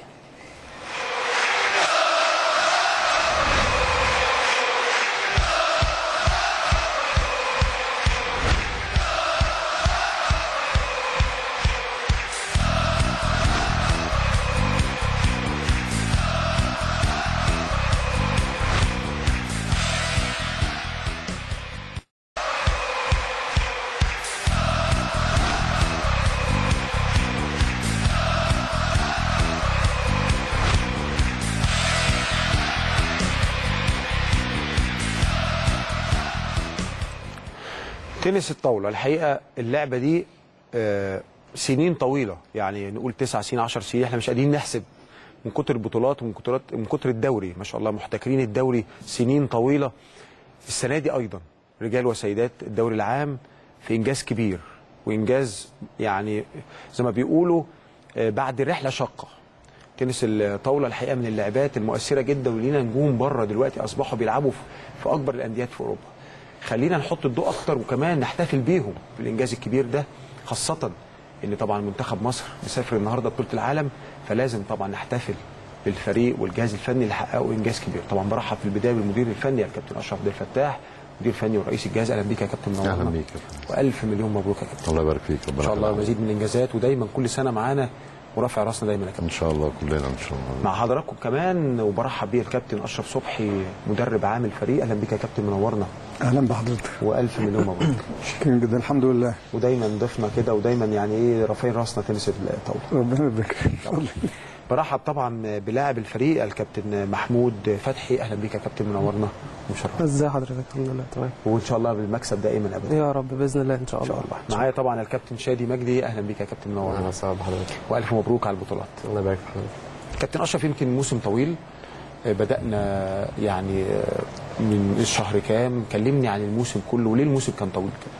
تنس الطاوله الحقيقه اللعبه دي آه، سنين طويله يعني نقول تسع سنين 10 سنين احنا مش قادرين نحسب من كتر البطولات ومن كتر من كتر الدوري ما شاء الله محتكرين الدوري سنين طويله السنه دي ايضا رجال وسيدات الدوري العام في انجاز كبير وانجاز يعني زي ما بيقولوا آه، بعد رحله شاقه تنس الطاوله الحقيقه من اللعبات المؤثره جدا ولينا نجوم بره دلوقتي اصبحوا بيلعبوا في- في اكبر الانديات في اوروبا خلينا نحط الضوء اكتر وكمان نحتفل بيهم بالانجاز الكبير ده خاصه ان طبعا منتخب مصر مسافر النهارده بطوله العالم فلازم طبعا نحتفل بالفريق والجهاز الفني اللي حققوا انجاز كبير طبعا برحب في البدايه بالمدير الفني الكابتن اشرف عبد الفتاح مدير فني ورئيس الجهاز اهلا بيك يا كابتن منورنا اهلا بيك يا فندم. والف مليون مبروك يا كابتن الله يبارك فيك ربنا ان شاء الله يخليك. مزيد من الانجازات ودايما كل سنه معانا ورافع راسنا دايما يا كابتن ان شاء الله كلنا ان شاء الله مع حضراتكم كمان وبرحب بيه الكابتن اشرف صبحي مدرب عام الفريق اهلا بيك يا كابتن منورنا اهلا بحضرتك والف مليون مبروك شكرا جدا الحمد لله ودايما ضيفنا كده ودايما يعني ايه رافعين راسنا تنس الطاوله ربنا يبارك فيك اتفضل. برحب طبعا بلاعب الفريق الكابتن محمود فتحي اهلا بيك يا كابتن منورنا ومشرف ازي حضرتك الحمد لله تمام وان شاء الله بالمكسب دائما ابدا يا رب باذن الله ان شاء ان الله شاء الله معايا طبعا الكابتن شادي مجدي اهلا بيك يا كابتن منورنا اهلا وسهلا بحضرتك والف مبروك على البطولات الله يبارك في حضرتك كابتن اشرف يمكن موسم طويل آه، بدانا يعني آه، من الشهر كام كلمني عن الموسم كله وليه الموسم كان طويل كده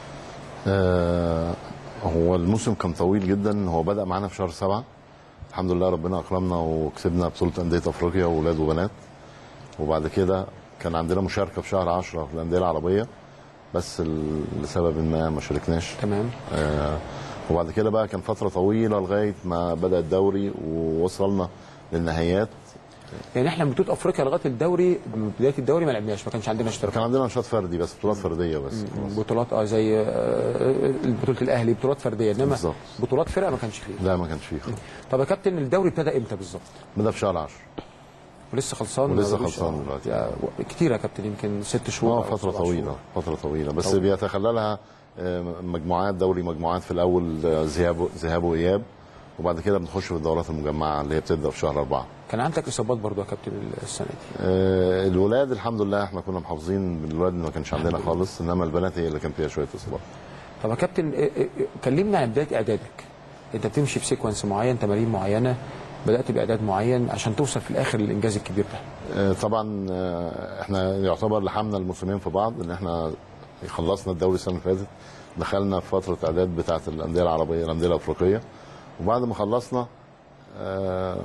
آه هو الموسم كان طويل جدا هو بدا معانا في شهر سبعة الحمد لله ربنا اكرمنا وكسبنا بطوله انديه افريقيا واولاد وبنات وبعد كده كان عندنا مشاركه في شهر 10 في الانديه العربيه بس ال- لسبب ما ما شاركناش تمام آه وبعد كده بقى كان فتره طويله لغايه ما بدا الدوري ووصلنا للنهايات يعني احنا من بطوله افريقيا لغايه الدوري من بدايه الدوري ما لعبناش ما كانش عندنا اشتراك كان عندنا نشاط فردي بس بطولات فرديه بس بطولات اه زي آه، بطوله الاهلي بطولات فرديه انما بالظبط. بطولات فرقه ما كانش فيه لا ما كانش فيه خالص. طب يا كابتن الدوري ابتدى امتى بالظبط بدا في شهر 10 ولسه خلصان ولسه ملوش- خلصان آه، دلوقتي. يا- كتير يا كابتن يمكن ست شهور اه أو فترة سبع طويلة شهور. فترة طويلة بس طويل. بيتخللها آه، مجموعات دوري مجموعات في الأول آه، ذهاب ذهاب وإياب وبعد كده بنخش في الدورات المجمعه اللي هي بتبدا في شهر أربعة كان عندك اصابات برضو يا كابتن السنه دي آه، الولاد الحمد لله احنا كنا محافظين بالولاد ما كانش عندنا خالص انما البنات هي اللي كان فيها شويه اصابات طب يا كابتن إيه- إيه- كلمنا عن بدايه اعدادك انت بتمشي في سيكونس معين تمارين معينه بدات باعداد معين عشان توصل في الاخر للانجاز الكبير ده آه، طبعا آه، احنا يعتبر لحمنا الموسمين في بعض ان احنا خلصنا الدوري السنه اللي فاتت دخلنا في فتره اعداد بتاعه الانديه العربيه الانديه الافريقيه وبعد ما خلصنا آه،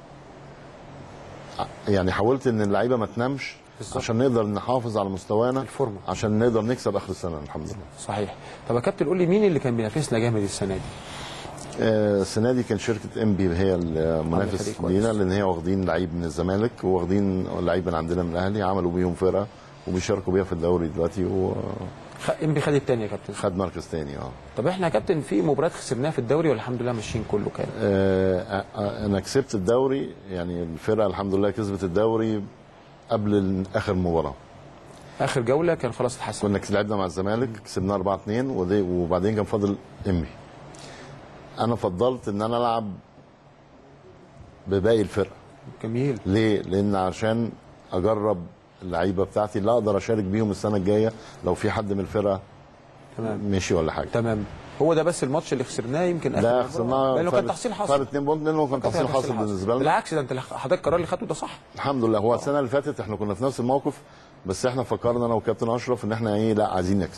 يعني حاولت ان اللعيبه ما تنامش عشان نقدر نحافظ على مستوانا الفورمه عشان نقدر نكسب اخر السنه الحمد لله صحيح طب يا كابتن قول لي مين اللي كان بينافسنا جامد السنه دي آه، السنه دي كان شركه ام بي هي عاملة المنافس فريق كويس. لينا لان هي واخدين لعيب من الزمالك وواخدين لعيب من عندنا من الاهلي عملوا بيهم فرقه وبيشاركوا بيها في الدوري دلوقتي وخد خ... انبي خد الثاني يا كابتن مركز تاني اه طب احنا يا كابتن في مباريات خسرناها في الدوري والحمد لله ماشيين كله كان آه، آه، انا كسبت الدوري يعني الفرقه الحمد لله كسبت الدوري قبل ال- اخر مباراه اخر جوله كان خلاص اتحسن كنا لعبنا مع الزمالك كسبنا 4 2 ودي- وبعدين كان فاضل امي انا فضلت ان انا العب بباقي الفرقه جميل ليه لان عشان اجرب اللعيبه بتاعتي اللي اقدر اشارك بيهم السنه الجايه لو في حد من الفرقه تمام مشي ولا حاجه تمام هو ده بس الماتش اللي خسرناه يمكن اخر ده مرة. خسرناه لانه كان فرق- تحصيل حاصل فرق 2 بونت لانه كان تحصيل حاصل بالنسبه لنا بالعكس ده انت حضرتك القرار اللي خدته ده صح الحمد لله هو السنه اللي فاتت احنا كنا في نفس الموقف بس احنا فكرنا انا وكابتن اشرف ان احنا ايه لا عايزين نكسب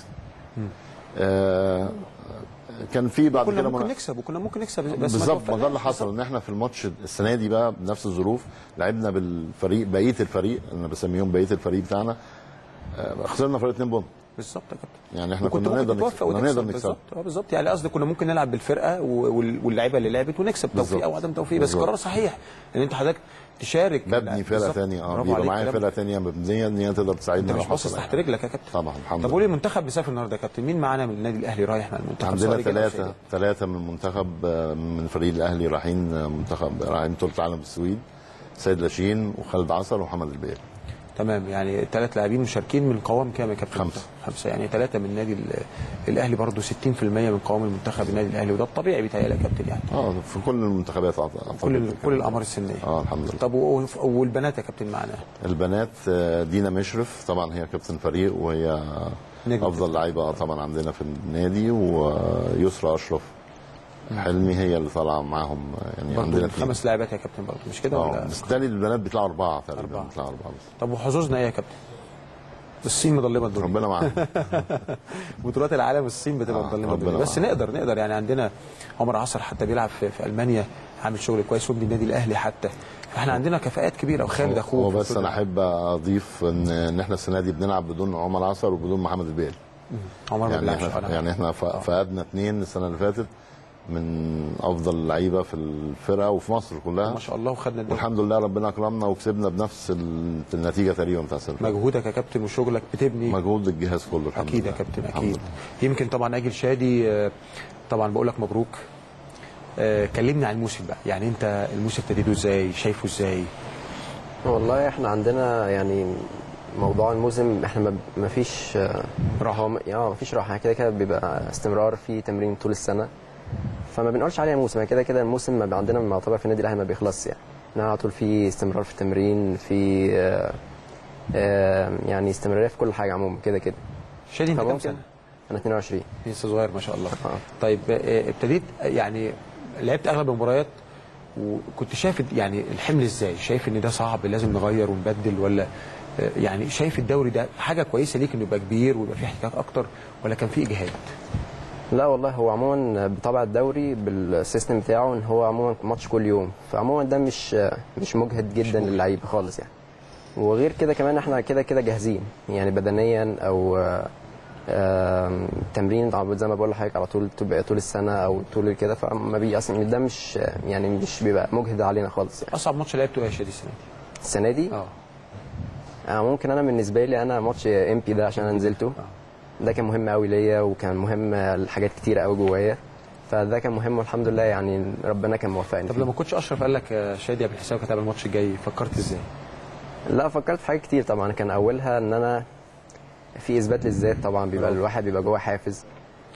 آه كان في بعد كنا كده ممكن منا- نكسب وكنا ممكن نكسب بس ما بالظبط ما ده توفقناش. اللي حصل ان احنا في الماتش السنه دي بقى بنفس الظروف لعبنا بالفريق بقيه الفريق انا بسميهم بقيه الفريق بتاعنا آه، خسرنا فرق 2 بونت بالظبط يا كابتن يعني احنا وكنت كنا ممكن نقدر تتوفق نكسب كنا وتكسب نقدر نكسب بالظبط اه بالظبط يعني قصدي كنا ممكن نلعب بالفرقه و- وال- واللعيبه اللي لعبت ونكسب توفيق بالظبط. او عدم توفيق بس بالظبط. قرار صحيح ان انت حضرتك تشارك ببني فرقه بالظبط. ثانيه اه برافو بيبقى عليك، معايا كلام- فرقه ثانيه مبنيه ان هي تقدر تساعدنا انت لو مش باصص حصل تحت رجلك يا كابتن طبعا الحمد طب لله قول لي المنتخب بيسافر النهارده يا كابتن مين معانا من النادي الاهلي رايح مع المنتخب عندنا سواء رجال أو ثلاثة سيدات؟ ثلاثة من المنتخب آه، من فريق الأهلي رايحين آه، منتخب رايحين بطولة العالم في السويد سيد لاشين وخالد عصر ومحمد البير تمام يعني ثلاث لاعبين مشاركين من قوام كام يا كابتن خمسة. خمسه يعني ثلاثه من النادي ال- الاهلي برضه 60% من قوام المنتخب النادي الاهلي وده الطبيعي بيتهيألي يا كابتن يعني اه في كل المنتخبات أعتقد كل ال- كل الاعمار السنيه اه الحمد لله طب و- والبنات يا كابتن معانا البنات آه، دينا مشرف طبعا هي كابتن فريق وهي نجم. افضل لعيبه طبعا عندنا في النادي ويسرى اشرف حلمي هي اللي طالعه معاهم آه، يعني عندنا برضه اتنين. خمس لاعبات يا كابتن برضه مش كده اه ولا بس تاني البنات بيطلعوا اربعه تقريبا أربعة. بيطلعوا اربعه بس طب وحظوظنا ايه يا كابتن؟ الصين مظلمه الدنيا ربنا معانا بطولات العالم الصين بتبقى آه، مظلمه ربنا الدنيا بس معانا. نقدر نقدر يعني عندنا عمر عصر حتى بيلعب في, في المانيا عامل شغل كويس وابن النادي الاهلي حتى فاحنا عندنا كفاءات كبيره وخالد اخوه هو في بس الفرقة. انا احب اضيف ان ان احنا السنه دي بنلعب بدون عمر عصر وبدون محمد البيل عمر ما يعني بيلعبش احنا فعلا. يعني احنا ف- فقدنا اثنين السنه اللي فاتت من افضل اللعيبه في الفرقه وفي مصر كلها ما شاء الله وخدنا الدوري والحمد لله ربنا اكرمنا وكسبنا بنفس ال- النتيجه تقريبا بتاع السنه اللي مجهودك يا كابتن وشغلك بتبني فاتت. مجهود الجهاز كله الحمد اكيد لله يا كابتن الحمد اكيد لله. يمكن طبعا اجل شادي آه، طبعا بقول لك مبروك آه، كلمني عن الموسم بقى يعني انت الموسم ابتديته ازاي شايفه ازاي والله احنا عندنا يعني موضوع الموسم احنا ما- ما فيش راحة. هو م- اه ما فيش راحه كده كده بيبقى استمرار في تمرين طول السنه فما بنقولش عليها موسم يعني كده كده الموسم ما بي- عندنا ما يعتبر في النادي الاهلي ما بيخلصش يعني احنا على طول في استمرار في التمرين في آه، آه، يعني استمراريه في كل حاجه عموما كده كده شادي انت كام فممكن- سنه؟ انا 22 لسه صغير ما شاء الله آه. طيب آه، ابتديت يعني لعبت اغلب المباريات وكنت شايف يعني الحمل ازاي شايف ان ده صعب لازم نغير ونبدل ولا آه، يعني شايف الدوري ده حاجه كويسه ليك انه يبقى كبير ويبقى فيه احتكاك اكتر ولا كان فيه اجهاد لا والله هو عموما بطبع الدوري بالسيستم بتاعه ان هو عموما ماتش كل يوم فعموما ده مش مش مجهد جدا للعيبه خالص يعني وغير كده كمان احنا كده كده جاهزين يعني بدنيا او آم، تمرين طبعاً زي ما بقول لحضرتك على طول تبقى طول السنه او طول كده فما بي اصلا ده مش يعني مش بيبقى مجهد علينا خالص يعني اصعب ماتش لعبته ايه يا شادي السنه دي؟ السنه دي اه آه، ممكن انا بالنسبه لي انا ماتش ام بي ده عشان انا نزلته ده كان مهم قوي ليا وكان مهم لحاجات كتيره قوي جوايا فده كان مهم والحمد لله يعني ربنا كان موفقني طب فيه. لما كنتش اشرف قال لك يا شادي قبل حسابك هتلعب الماتش الجاي فكرت ازاي؟ لا فكرت في حاجات كتير طبعا كان اولها ان انا في اثبات للذات طبعا بيبقى برافو. الواحد بيبقى جوه حافز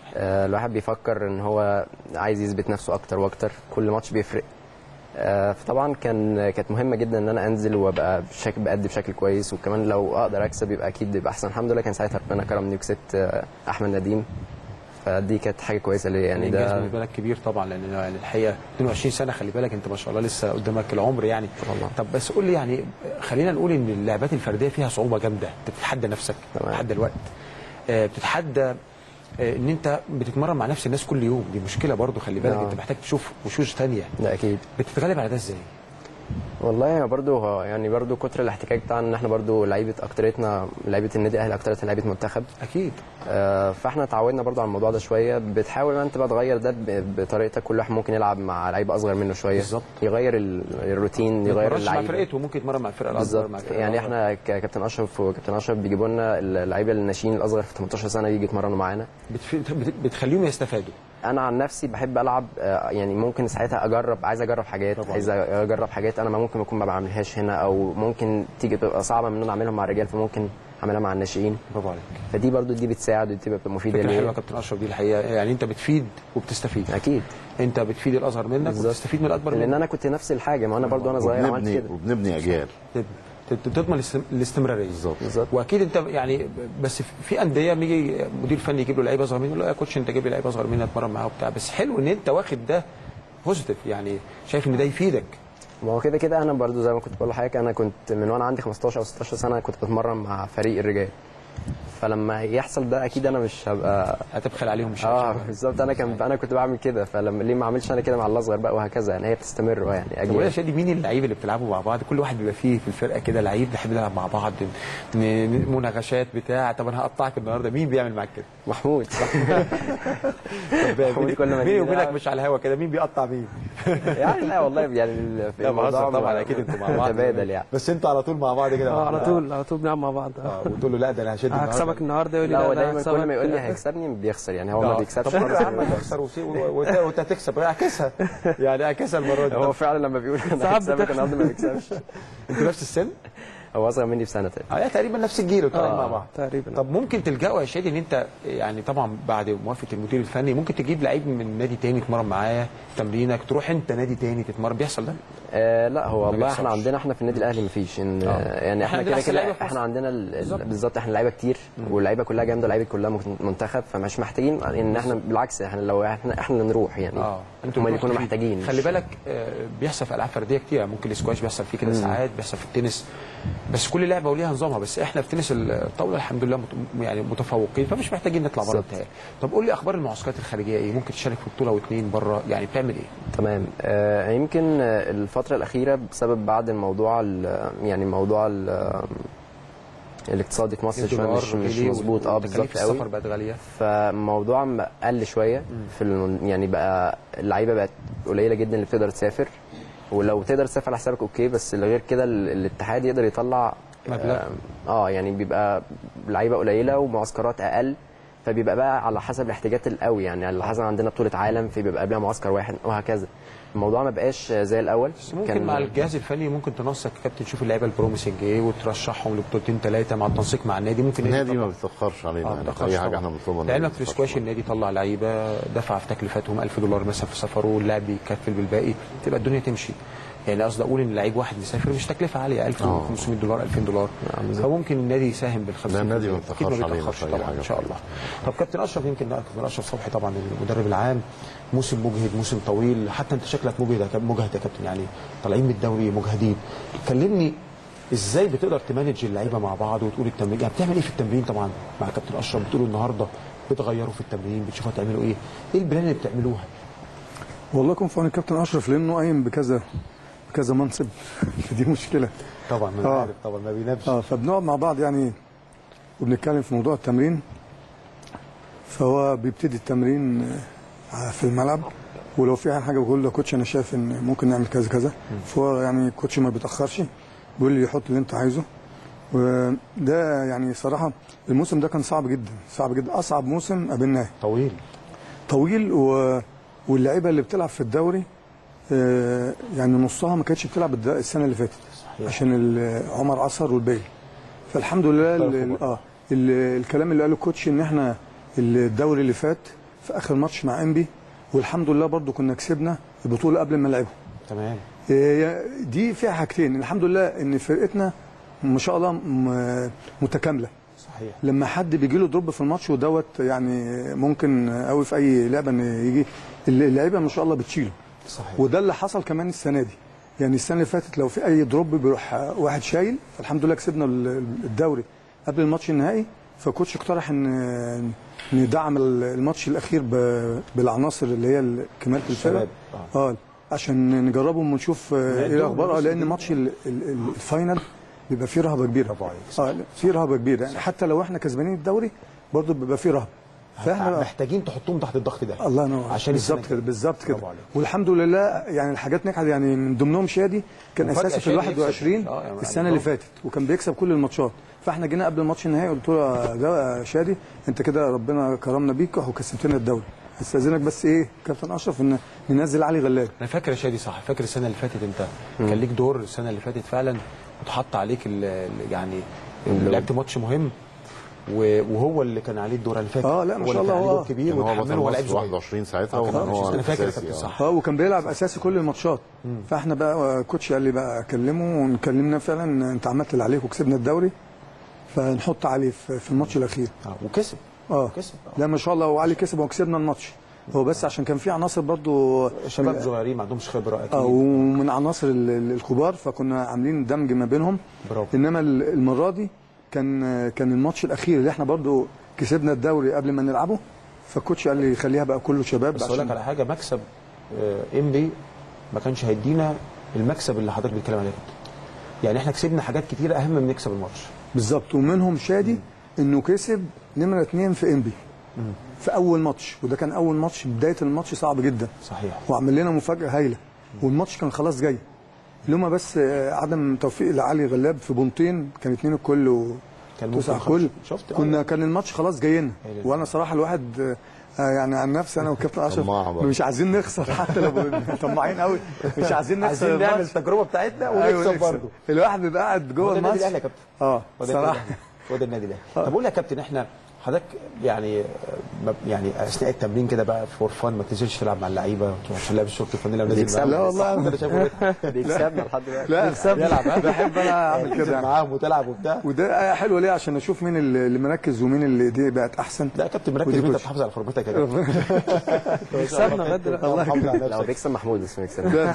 آه، الواحد بيفكر ان هو عايز يثبت نفسه اكتر واكتر كل ماتش بيفرق آه، فطبعا كان كانت مهمه جدا ان انا انزل وابقى بشكل بأدي بشكل كويس وكمان لو اقدر اكسب يبقى اكيد يبقى احسن الحمد لله كان ساعتها ربنا كرمني وكسبت آه، احمد نديم فدي كانت حاجه كويسه ليا يعني الانجاز ده بالنسبه لك كبير طبعا لان يعني الحقيقه 22 سنه خلي بالك انت ما شاء الله لسه قدامك العمر يعني طبعا. طب بس قول لي يعني خلينا نقول ان اللعبات الفرديه فيها صعوبه جامده انت بتتحدى نفسك بتتحدى الوقت آه، بتتحدى آه، ان انت بتتمرن مع نفس الناس كل يوم دي مشكله برضو خلي بالك آه. انت محتاج تشوف وشوش ثانيه ده اكيد بتتغلب على ده ازاي والله برضو هو يعني برضو كتر الاحتكاك بتاعنا ان احنا برضو لعيبه اكتريتنا لعيبه النادي الاهلي اكتريتها لعيبه منتخب اكيد آه فاحنا اتعودنا برضو على الموضوع ده شويه بتحاول ان انت بقى تغير ده ب- بطريقتك كل واحد ممكن يلعب مع لعيبه اصغر منه شويه بالظبط. يغير ال- الروتين ما يغير يتمرنش مع اللعيبه فرقته ممكن يتمرن مع الفرقه الاصغر بالظبط مع الفرقه يعني الأصغر. احنا ككابتن اشرف وكابتن اشرف بيجيبوا لنا اللعيبه الناشئين الاصغر في 18 سنه يجي يتمرنوا معانا بتف- بت- بتخليهم يستفادوا انا عن نفسي بحب العب آه، يعني ممكن ساعتها اجرب عايز اجرب حاجات عايز اجرب حاجات انا ما ممكن اكون ما بعملهاش هنا او ممكن تيجي تبقى صعبه ان انا اعملها مع الرجال فممكن اعملها مع الناشئين برافو عليك فدي برضو دي بتساعد ودي بتبقى مفيده فكره حلوه يا ليا كابتن اشرف دي الحقيقه يعني انت بتفيد وبتستفيد اكيد انت بتفيد الاصغر منك بالظبط. وبتستفيد من الاكبر منك لان انا كنت نفس الحاجه ما انا برضو انا صغير عملت وبنبني كده وبنبني اجيال تد- تد- تضمن الاست- الاستمراريه بالظبط بالظبط واكيد انت يعني بس في انديه بيجي مدير فني يجيب له لعيبه اصغر منه يقول له يا كوتش انت جايب لي لعيبه اصغر مني اتمرن معاه وبتاع بس حلو ان انت واخد ده بوزيتيف يعني شايف ان ده يفيدك ما هو كده كده انا برضو زي ما كنت بقول لحضرتك انا كنت من وانا عندي 15 او 16 سنه كنت بتمرن مع فريق الرجال فلما يحصل ده اكيد انا مش هبقى هتبخل عليهم مش اه بالظبط انا كان انا كنت بعمل كده فلما ليه ما اعملش انا كده مع الاصغر بقى وهكذا يعني هي بتستمر اه يعني طب ويا اجيال شادي مين اللعيبه اللي بتلعبوا مع بعض كل واحد بيبقى فيه في الفرقه كده لعيب بنحب نلعب مع بعض ن- ن- مناقشات بتاع طب انا هقطعك النهارده مين بيعمل معاك كده محمود طب محمود كل ما بيني نيجي وبينك نلعب. مش على الهوا كده مين بيقطع مين يعني لا والله يعني ال- في لا بهزر الموضوع طبعا اكيد انتوا مع بعض متبادل يعني بس انتوا على طول مع بعض كده اه على طول على طول بنلعب مع بعض اه وتقول له لا ده انا هشد هكسبك النهارده يقول لي لا هو لا دايما أنا كل ما يقول لي هكسبك. هيكسبني بيخسر يعني هو آه. ما بيكسبش طب خلاص يا عم خالص. تخسر وسي- وانت وانت هتكسب اعكسها يعني اعكسها المره دي هو فعلا لما بيقول انا ساعات هكسبك بتخسر. النهارده ما بيكسبش انتوا نفس السن؟ هو اصغر مني بسنه تاني اه يعني تقريبا نفس الجيل وطالعين آه، مع بعض تقريبا طب ممكن تلجأوا يا شادي ان انت يعني طبعا بعد موافقه المدير الفني ممكن تجيب لعيب من نادي تاني يتمرن معاه تمرينك تروح انت نادي تاني تتمرن بيحصل ده؟ آه لا هو ما والله احنا بيحصلش. عندنا احنا في النادي الاهلي مفيش ان آه. آه. يعني إحنا احنا عندنا كده أحسن لعيبة كده في احنا مصر. عندنا ال- بالظبط. ال- بالظبط احنا لعيبه كتير واللعيبه كلها جامده لعيبه كلها مك- منتخب فمش محتاجين ان احنا بالعكس احنا لو احنا احنا اللي نروح يعني اه هم اللي يكونوا محتاجين خلي مش- بالك آه، بيحصل في العاب فرديه كتير يعني ممكن الاسكواش بيحصل فيه كده ساعات بيحصل في التنس بس كل لعبه وليها نظامها بس احنا في تنس الطاوله الحمد لله مت- يعني متفوقين فمش محتاجين نطلع بره بالظبط. التهيألي. طب قول لي اخبار المعسكرات الخارجيه ايه ممكن تشارك في بطوله واثنين بره يعني بتعمل ايه تمام آه يمكن آه، الفتره الاخيره بسبب بعد الموضوع ال- يعني موضوع ال- الاقتصادي في مصر شويه مش مش غلي مظبوط اه وتكاليف بالظبط قوي السفر بقت غاليه فالموضوع م- قل شويه في الم... يعني بقى اللعيبه بقت قليله جدا اللي بتقدر تسافر ولو تقدر تسافر على حسابك اوكي بس اللي غير كده ال- الاتحاد يقدر يطلع مبلغ. آه, اه يعني بيبقى لعيبه قليله ومعسكرات اقل فبيبقى بقى على حسب الاحتياجات القوي يعني على حسب عندنا بطوله عالم فبيبقى قبلها معسكر واحد وهكذا الموضوع ما بقاش زي الاول بس ممكن مع الجهاز الفني ممكن تنسق يا كابتن تشوف اللعيبه البروميسنج ايه وترشحهم لبطولتين ثلاثه مع التنسيق مع النادي ممكن النادي ما بيتاخرش علينا اه يعني ما في اي حاجه احنا بنطلبها النادي لعلمك ما في بيتأخرش السكواش النادي طلع لعيبه دفع في تكلفتهم 1000 دولار مثلا في سفره واللاعب بيكفل بالباقي تبقى الدنيا تمشي يعني قصدي اقول ان لعيب واحد مسافر مش تكلفه عاليه 1500 دولار 2000 دولار فممكن النادي يساهم بال 50 لا، النادي ما أكيد بيتأخرش علينا بيتأخرش في أي طبعا حاجة ان شاء الله طب كابتن اشرف يمكن لا كابتن اشرف صبحي طبعا المدرب العام موسم مجهد موسم طويل حتى انت شكلك مجهد يا كاب- مجهد يا كابتن يعني طالعين من الدوري مجهدين كلمني ازاي بتقدر تمانج اللعيبه مع بعض وتقول التمرين يعني بتعمل ايه في التمرين طبعا مع كابتن اشرف بتقولوا النهارده بتغيروا في التمرين بتشوفوا هتعملوا ايه ايه البلان اللي بتعملوها والله يكون في عون الكابتن اشرف لانه قايم بكذا بكذا منصب دي مشكله طبعا ما انا آه. عارف طبعا ما بينامش اه فبنقعد مع بعض يعني وبنتكلم في موضوع التمرين فهو بيبتدي التمرين آه، في الملعب ولو في حاجه بقول له يا كوتش انا شايف ان ممكن نعمل كذا كذا فهو يعني كوتش ما بيتاخرش بيقول لي حط اللي انت عايزه وده يعني صراحه الموسم ده كان صعب جدا صعب جدا اصعب موسم قابلناه طويل طويل و... واللعيبه اللي بتلعب في الدوري آه، يعني نصها ما كانتش بتلعب الد- السنه اللي فاتت عشان ال- عمر عصر والباقي فالحمد لله ال- ال- اه ال- الكلام اللي قاله الكوتش ان احنا الدوري اللي فات في اخر ماتش مع انبي والحمد لله برضو كنا كسبنا البطوله قبل ما نلعبهم تمام إيه، دي فيها حاجتين الحمد لله ان فرقتنا ما شاء الله م- متكامله صحيح لما حد بيجي له دروب في الماتش ودوت يعني ممكن قوي في اي لعبه ان يجي اللعيبه ما شاء الله بتشيله صحيح وده اللي حصل كمان السنه دي يعني السنه اللي فاتت لو في اي دروب بيروح واحد شايل فالحمد لله كسبنا ال- الدوري قبل الماتش النهائي فكوتش اقترح ان ندعم الماتش الاخير ب- بالعناصر اللي هي ال- كماله الفرق الشباب. اه عشان نجربهم ونشوف آه، ايه نعدهم الاخبار اه بس لان كده. ماتش ال- ال- ال- الفاينل بيبقى فيه رهبه كبيره اه فيه رهبه كبيره يعني حتى لو احنا كسبانين الدوري برضه بيبقى فيه رهبه فاحنا محتاجين تحطهم تحت الضغط ده الله ينور عشان السنة بالظبط كده بالظبط كده برافو عليك. والحمد لله يعني الحاجات نجحت يعني من ضمنهم شادي كان وفجأة اساسي في ال شادي يكسب. 21 آه، يعني السنه اللي برافو. فاتت وكان بيكسب كل الماتشات فاحنا جينا قبل الماتش النهائي قلت له يا ده يا شادي انت كده ربنا كرمنا بيك وكسبتنا الدوري استاذنك بس ايه كابتن اشرف ان ننزل علي غلاب انا فاكر يا شادي صح فاكر السنه اللي فاتت انت كان ليك دور السنه اللي فاتت فعلا واتحط عليك ال- ال- يعني لعبت ماتش مهم و- وهو اللي كان عليه الدور اللي فات اه لا ما هو شاء اللي الله كان عليه هو دور كبير كان هو بطل وتحمله هو لعيب مصر صغير 21 ساعتها آه، كان وكان هو انا فاكر يا الأساسي، كابتن آه. صح اه وكان بيلعب اساسي كل الماتشات فاحنا بقى كوتش قال لي بقى اكلمه ونكلمنا فعلا انت عملت اللي عليك وكسبنا الدوري فنحط عليه في في الماتش الاخير اه وكسب اه كسب لا ما شاء الله وعلي كسب وكسبنا الماتش هو بس عشان كان في عناصر برضو شباب من- صغيرين ما عندهمش خبره اكيد اه ومن عناصر ال- ال- الكبار فكنا عاملين دمج ما بينهم برافو انما ال- المره دي كان كان الماتش الاخير اللي احنا برضو كسبنا الدوري قبل ما نلعبه فالكوتش قال لي خليها بقى كله شباب بس اقول لك على حاجه مكسب ام بي ما كانش هيدينا المكسب اللي حضرتك بتتكلم عليه كده. يعني احنا كسبنا حاجات كتيره اهم من نكسب الماتش بالظبط ومنهم شادي انه كسب نمره اثنين في انبي في اول ماتش وده كان اول ماتش بدايه الماتش صعب جدا صحيح وعمل لنا مفاجاه هايله والماتش كان خلاص جاي لما بس آه، عدم توفيق لعلي غلاب في بونتين كان اتنين الكل و كان ممكن تسع خمسة. كل شفت؟ كنا كان الماتش خلاص جاي لنا هايل. وانا صراحه الواحد آه، آه، يعني عن نفسي انا والكابتن اشرف طماع برضه. مش عايزين نخسر حتى لو طماعين قوي مش عايزين نخسر عايزين نعمل الماتش. التجربه بتاعتنا أيوة، ونكسب نكسب. برضه الواحد بيبقى قاعد هو جوه ده النادي الماتش الاهلي يا كابتن اه هو ده صراحه النادي الأهلي. هو ده النادي الاهلي طب قول لي يا كابتن احنا حضرتك يعني ما- يعني اثناء التمرين كده بقى فور فان ما تنزلش تلعب مع اللعيبه عشان لابس شورت الفانيلا ونازل بيكسبنا. معاهم. لا والله. صح؟ انا شايفه كده. بيكسبنا لحد دلوقتي لا يلعب ها؟ بحب انا اعمل تنزل كده يعني. معاهم وتلعب وبتاع وده حلوه ليه عشان اشوف مين اللي اللي مركز ومين اللي ايديه بقت احسن لا يا كابتن مركز ودي ان انت كوتش. تحافظ على فورمتك يا كابتن بيكسبنا لغايه دلوقتي الله محافظ على لو نفسك. بيكسب محمود بس ما يكسبش لا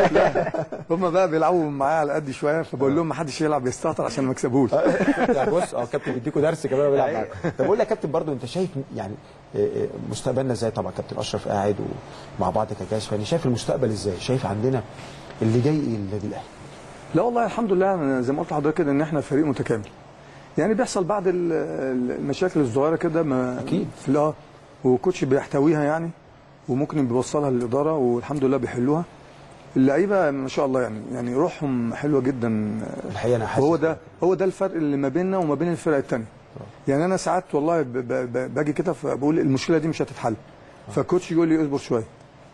لا هم بقى بيلعبوا معايا على قد شويه فبقول لهم ما حدش يلعب يستهتر عشان ما يكسبوش يعني بص اه كابتن بيديكوا درس كمان بيلعب معاك طب اقول لك يا كابتن برضو انت شايف يعني آه، آه، مستقبلنا ازاي طبعا كابتن اشرف قاعد ومع بعض كجهاز فني شايف المستقبل ازاي شايف عندنا اللي جاي ايه النادي الاهلي لا والله الحمد لله أنا زي ما قلت لحضرتك كده ان احنا فريق متكامل يعني بيحصل بعض ال- ال- المشاكل الصغيره كده ما أكيد. في اه وكوتش بيحتويها يعني وممكن بيوصلها للاداره والحمد لله بيحلوها اللعيبه ما شاء الله يعني يعني روحهم حلوه جدا الحقيقه انا حاسس هو ده هو ده الفرق اللي ما بيننا وما بين الفرق الثانيه يعني انا ساعات والله ب- ب- ب- باجي كده فبقول المشكله دي مش هتتحل فالكوتش يقول لي اصبر شويه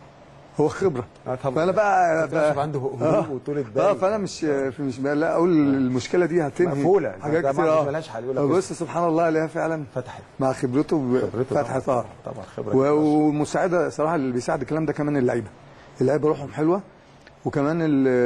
هو خبره آه طبعا. فانا بقى, كابتن أشرف عنده هدوء وطولة بال. اه فانا مش مش لا اقول المشكله دي هتنهي مقفولة. حاجات ده كتير ما اه ملهاش حل. يقول لك بص سبحان الله عليها فعلا فتحت مع خبرته ب- خبرته فتحت طبعاً. اه طبعا خبره و- والمساعده صراحه اللي بيساعد الكلام ده كمان اللعيبه اللعيبه روحهم حلوه وكمان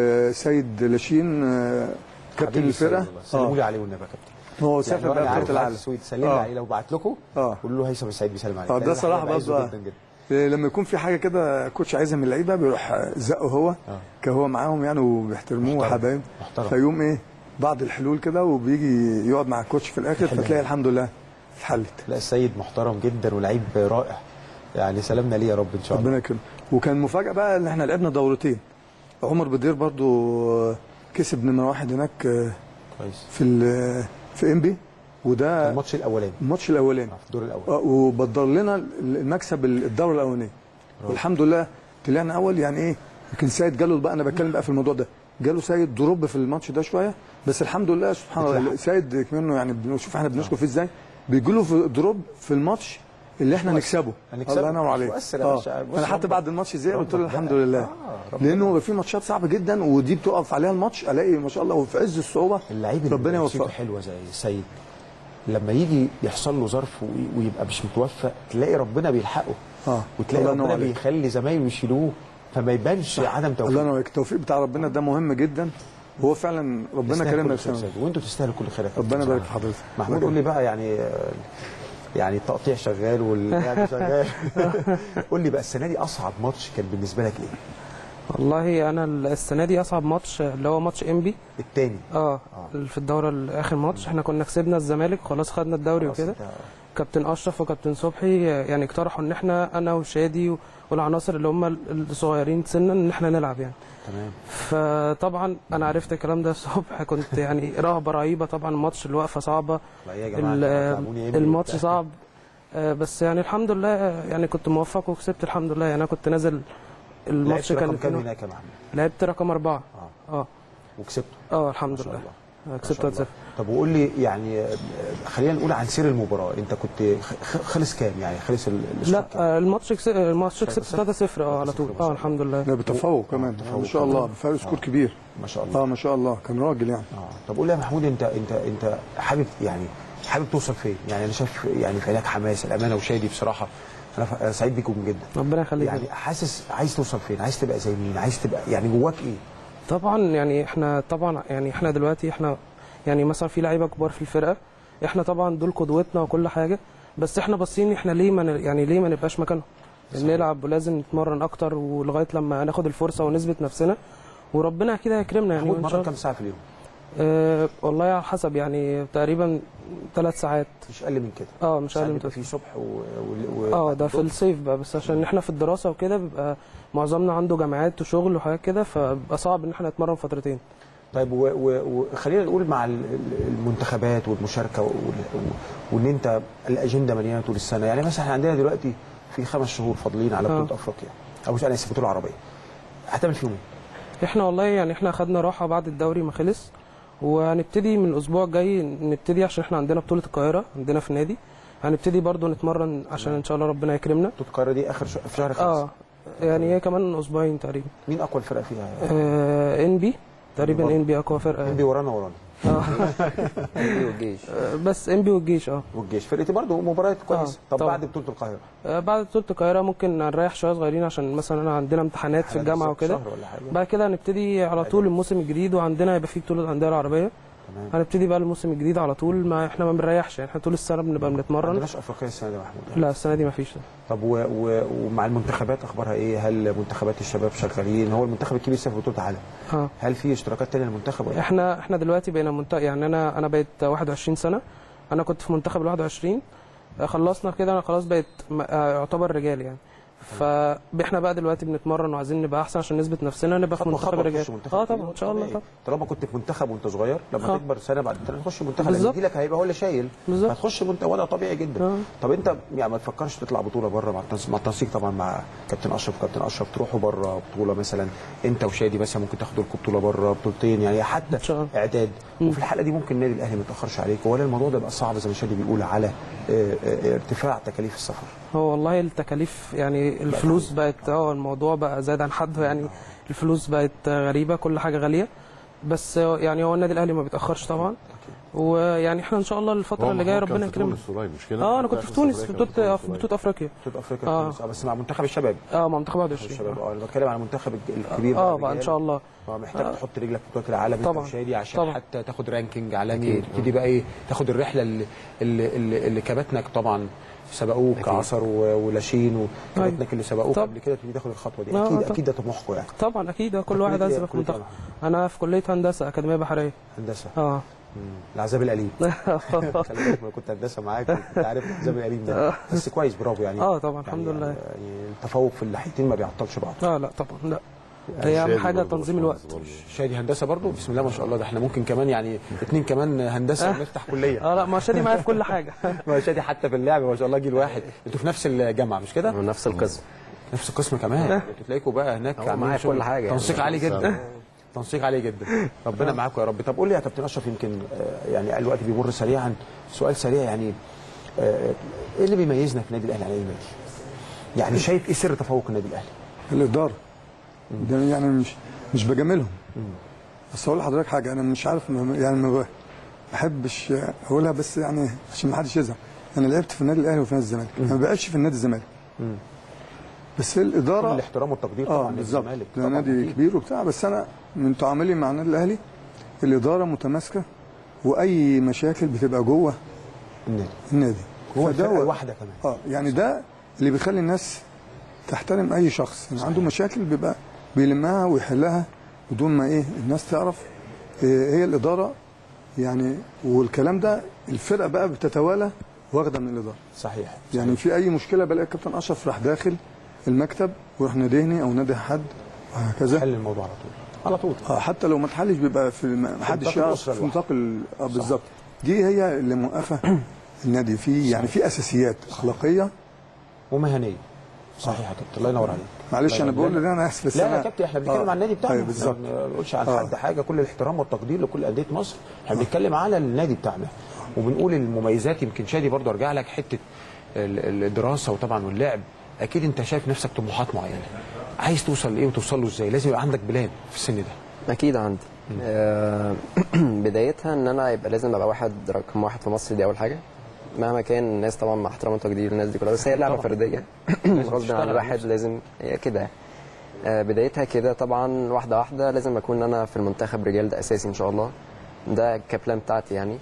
السيد لاشين آه، كابتن حبيبي الفرقه السيد والله. سلموا لي اه عليه والنبي يا كابتن هو يعني سافر لو أنا بقى عارف بطوله العالم السويد سلم لي آه. عليه لو بعت لكم اه قولوا له هيثم السعيد بيسلم عليك اه لأن ده أنا صراحه حاجة بعزه برضه جدا جدا آه، لما يكون في حاجه كده كوتش عايزها من اللعيبه بيروح زقه هو كهو معاهم يعني وبيحترموه محترم. وحبايب محترم. فيقوم ايه بعض الحلول كده وبيجي يقعد مع الكوتش في الاخر حلو. فتلاقي الحمد لله اتحلت لا السيد محترم جدا ولعيب رائع يعني سلامنا ليه يا رب ان شاء الله ربنا يكرمه وكان مفاجاه بقى ان احنا لعبنا دورتين عمر بدير برضو آه، كسب نمره واحد هناك آه، كويس في ال- في انبي وده الماتش الاولاني الماتش الاولاني في الدور الاول آه، وبدر لنا المكسب الدوره الاولانيه والحمد لله طلعنا اول يعني ايه يمكن سيد جاله بقى انا بتكلم بقى في الموضوع ده جاله سيد دروب في الماتش ده شويه بس الحمد لله سبحان الله اتلحق. سيد منه يعني بنشوف احنا بنشكر فيه ازاي بيجي له في دروب في الماتش اللي احنا مؤثر. نكسبه هنكسبه. الله ينور عليك مؤثر يا اه باشا. بص انا حتى ربك- بعد الماتش زي قلت له ربك الحمد بقى. لله آه، ربنا لانه في ماتشات صعبه جدا ودي بتقف عليها الماتش الاقي ما شاء الله وفي عز الصعوبه اللعيب اللي ربنا نفسيته يوفقه حلوه زي السيد لما يجي يحصل له ظرف وي- ويبقى مش متوفق تلاقي ربنا بيلحقه اه وتلاقي الله ينور ربنا عليك. بيخلي زمايله يشيلوه فما يبانش عدم توفيق الله ينور عليك التوفيق بتاع ربنا ده مهم جدا وهو فعلا ربنا تستاهل كرمنا كل خير بسببه سيد. وانتوا تستاهلوا كل خير يا كابتن ربنا يبارك في بصراحة. حضرتك محمود قول لي بقى يعني آه، يعني التقطيع شغال واللعب شغال قول لي بقى السنه دي اصعب ماتش كان بالنسبه لك ايه؟ والله انا السنه دي اصعب ماتش اللي هو ماتش انبي الثاني اه في الدوره الاخر ماتش احنا كنا كسبنا الزمالك خلاص خدنا الدوري وكده كابتن اشرف وكابتن صبحي يعني اقترحوا ان احنا انا وشادي والعناصر اللي هم الصغيرين سنا ان احنا نلعب يعني تمام فطبعا انا عرفت الكلام ده الصبح كنت يعني رهبه رهيبه طبعا الماتش الوقفه صعبه لا يا جماعة، ال- تلعبوني إمتى الماتش وبتاع. صعب آه، بس يعني الحمد لله آه، يعني كنت موفق وكسبت الحمد لله يعني انا كنت نازل الماتش لعبت كان رقم كام 2-1. هناك يا محمد؟ لعبت رقم أربعة اه وكسبت اه الحمد لله آه، ما كسبت شاء 1-0 الله. طب وقول لي يعني آه، خلينا نقول عن سير المباراه انت كنت خ- خ- خلص كام يعني خلص ال- الشوط لا آه، الماتش كس- الماتش كسبت 3-0 اه على طول اه الحمد لله لا بتفوق كمان ما شاء الله بفرق سكور كبير ما شاء الله اه ما شاء الله كان راجل يعني اه طب قول لي يا محمود انت انت انت حابب يعني حابب توصل فين؟ يعني انا شايف يعني في عينك حماس الامانه وشادي بصراحه انا ف- أنا سعيد بيكم جدا ربنا يخليك يعني حاسس عايز توصل فين؟ عايز تبقى زي مين؟ عايز تبقى يعني جواك ايه؟ طبعا يعني احنا طبعا يعني احنا دلوقتي احنا يعني مثلا في لعيبه كبار في الفرقه احنا طبعا دول قدوتنا وكل حاجه بس احنا باصين احنا ليه ما ن- يعني ليه ما نبقاش مكانهم نلعب ولازم نتمرن اكتر ولغايه لما ناخد الفرصه ونثبت نفسنا وربنا اكيد هيكرمنا يعني محمود وإن شاء مرة الله. كام ساعه في اليوم؟ أه والله على حسب يعني تقريبا ثلاث ساعات مش اقل من كده اه مش اقل ساعات من بيبقى كده في صبح و... و... و... اه ده في الصيف بقى بس عشان احنا في الدراسه وكده بيبقى معظمنا عنده جامعات وشغل وحاجات كده فبيبقى صعب ان احنا نتمرن فترتين طيب و- و- وخلينا نقول مع ال- ال- المنتخبات والمشاركه وال- و- وان انت الاجنده مليانه طول السنه يعني مثلا احنا عندنا دلوقتي في خمس شهور فاضلين على آه. بطوله افريقيا او مش انا اسف البطوله العربيه هتعمل فيهم ايه؟ احنا والله يعني احنا خدنا راحه بعد الدوري ما خلص وهنبتدي من الاسبوع الجاي نبتدي عشان احنا عندنا بطوله القاهره عندنا في النادي هنبتدي برضو نتمرن عشان ان شاء الله ربنا يكرمنا بطوله القاهره دي اخر ش... في شهر خمسة اه يعني هي كمان اسبوعين تقريبا مين اقوى الفرق فيها؟ آه ان بي تقريبا ان بي اقوى فرقه ان بي ورانا ورانا اه والجيش آه، بس ان بي والجيش اه والجيش فرقتي برضه مباريات كويسه طب طبعا. بعد بطوله القاهره آه، بعد بطولة القاهرة ممكن نريح شوية صغيرين عشان مثلا أنا عندنا امتحانات في امتحانات الجامعة بالظبط وكده شهر ولا حاجة. بعد كده هنبتدي على طول الموسم الجديد وعندنا يبقى في بطولة الأندية العربية تمام. هنبتدي بقى الموسم الجديد على طول ما احنا ما بنريحش يعني احنا طول السنة بنبقى ما بنتمرن عندناش افريقيا السنه دي يا محمود لا السنة دي ما فيش طب و... و... ومع المنتخبات اخبارها ايه؟ هل منتخبات الشباب شغالين؟ هو المنتخب الكبير لسه في بطوله عالم اه هل في اشتراكات تانية للمنتخب ولا احنا احنا دلوقتي بقينا منتخب يعني انا انا بقيت 21 سنة انا كنت في منتخب ال 21 آه، خلصنا كده انا خلاص بقيت م- آه، يعتبر رجال يعني فاحنا بقى دلوقتي بنتمرن وعايزين نبقى احسن عشان نثبت نفسنا نبقى في خطوة منتخب خطوة الرجال تخش منتخب اه كبير. طبعا ان شاء الله طبيعي. طبعا طالما كنت في منتخب وانت صغير لما آه. تكبر سنه بعد كده تخش منتخب لان بالظبط. جيلك هيبقى هو اللي شايل بالظبط. هتخش منت... وضع طبيعي جدا آه. طب انت يعني ما تفكرش تطلع بطوله بره مع التنسيق مع التنسيق طبعا مع كابتن اشرف وكابتن اشرف تروحوا بره بطوله مثلا انت وشادي مثلا ممكن تاخدوا لكم بطوله بره بطولتين يعني حتى اعداد وفي الحاله دي ممكن النادي الاهلي ما يتاخرش عليك ولا الموضوع ده يبقى صعب زي ما شادي بيقول على آه، آه، ارتفاع تكاليف السفر هو والله التكاليف يعني الفلوس بقت اه الموضوع بقى زاد عن حده يعني الفلوس بقت غريبه كل حاجه غاليه بس يعني هو النادي الاهلي ما بيتاخرش طبعا ويعني احنا ان شاء الله الفتره هو اللي جايه محمود كان ربنا في يكرمنا تونس قريب مش كده؟ اه انا كنت في تونس في بطوله في بطوله افريقيا بطوله افريقيا اه تونس. آه، بس مع منتخب الشباب اه مع منتخب 21 الشباب اه انا بتكلم على المنتخب الكبير اه بقى بقى ان شاء الله اه محتاج آه. تحط رجلك في بطوله العالم طبعاً. انت وشادي عشان طبعاً. حتى تاخد رانكينج عالمي أكيد. وتبتدي بقى ايه تاخد الرحله اللي اللي, اللي, اللي كباتنك طبعا سبقوك أكيد. عصر و- ولاشين وكباتنك اللي سبقوك طب. قبل كده تبتدي تاخد الخطوه دي آه، اكيد طب. اكيد ده طموحكم يعني طبعا اكيد آه، كل كلية واحد إيه؟ عايز يبقى في كلية منتخب انا في كليه هندسه اكاديميه بحريه هندسه اه العذاب الاليم خلي بالك ما كنت هندسه معاك كنت عارف العذاب الاليم ده بس كويس برافو يعني اه طبعا الحمد لله يعني التفوق في الناحيتين ما بيعطلش بعض اه لا طبعا لا هي اهم حاجه تنظيم الوقت شادي هندسه برضو بسم الله ما شاء الله ده احنا ممكن كمان يعني اتنين كمان هندسه آه. ونفتح كليه اه لا ما شادي معايا في كل حاجه ما شادي حتى في اللعب ما شاء الله جيل واحد انتوا في نفس الجامعه مش كده؟ نفس القسم نفس القسم كمان انتوا تلاقيكوا بقى هناك هو عاملين معايا شغل. كل حاجة يعني. تنسيق عالي جدا سلام. تنسيق عالي جدا ربنا معاكم يا رب طب قول لي يا كابتن اشرف يمكن آه، يعني الوقت بيمر سريعا سؤال سريع يعني آه، ايه اللي بيميزنا في النادي الاهلي عن اي نادي؟ يعني شايف ايه سر تفوق النادي الاهلي؟ الاداره ده يعني مش مش بجاملهم بس اقول لحضرتك حاجه انا مش عارف ما- يعني ما بحبش اقولها بس يعني عشان ما حدش يزعل انا لعبت في النادي الاهلي وفي نادي الزمالك ما بقاش في النادي الزمالك بس الاداره كل الاحترام والتقدير اه طبعا بالظبط للزمالك ده طبعاً نادي أكيد. كبير وبتاع بس انا من تعاملي مع النادي الاهلي الاداره متماسكه واي مشاكل بتبقى جوه النادي النادي جوه فده الفرقة هو- الواحدة كمان. اه يعني ده اللي بيخلي الناس تحترم اي شخص يعني عنده مشاكل بيبقى بيلمها ويحلها بدون ما ايه الناس تعرف إيه هي الاداره يعني والكلام ده الفرقه بقى بتتوالى واخده من الاداره صحيح يعني في اي مشكله بلاقي الكابتن اشرف راح داخل المكتب وراح ناديني او نادي حد وهكذا حل الموضوع على طول على طول اه حتى لو ما اتحلش بيبقى في ما حدش نطاق يعرف الأسرة في نطاق ال- اه بالظبط دي هي اللي موقفه النادي فيه يعني في اساسيات اخلاقيه ومهنيه صحيح يا كابتن الله ينور عليك معلش الله انا ينور. بقول ان انا اسف بس لا أنا- يا كابتن احنا بنتكلم آه. عن النادي بتاعنا ايوه بالظبط ما بنقولش عن آه. حد حاجه كل الاحترام والتقدير لكل انديه مصر احنا بنتكلم على النادي بتاعنا وبنقول المميزات يمكن شادي برضه ارجع لك حته ال- الدراسه وطبعا واللعب اكيد انت شايف نفسك طموحات معينه عايز توصل لايه وتوصل له ازاي لازم يبقى عندك بلان في السن ده اكيد عندي آه، بدايتها ان انا يبقى لازم ابقى واحد رقم واحد في مصر دي اول حاجه مهما كان الناس طبعا مع احترام وتقدير الناس دي كلها بس هي لعبه طبعاً. فرديه لازم غصب عن تشتغل على الواحد نفسك. لازم هي كده يعني. آه، بدايتها كده طبعا واحده واحده لازم اكون انا في المنتخب رجال ده اساسي ان شاء الله ده كبلان بتاعتي يعني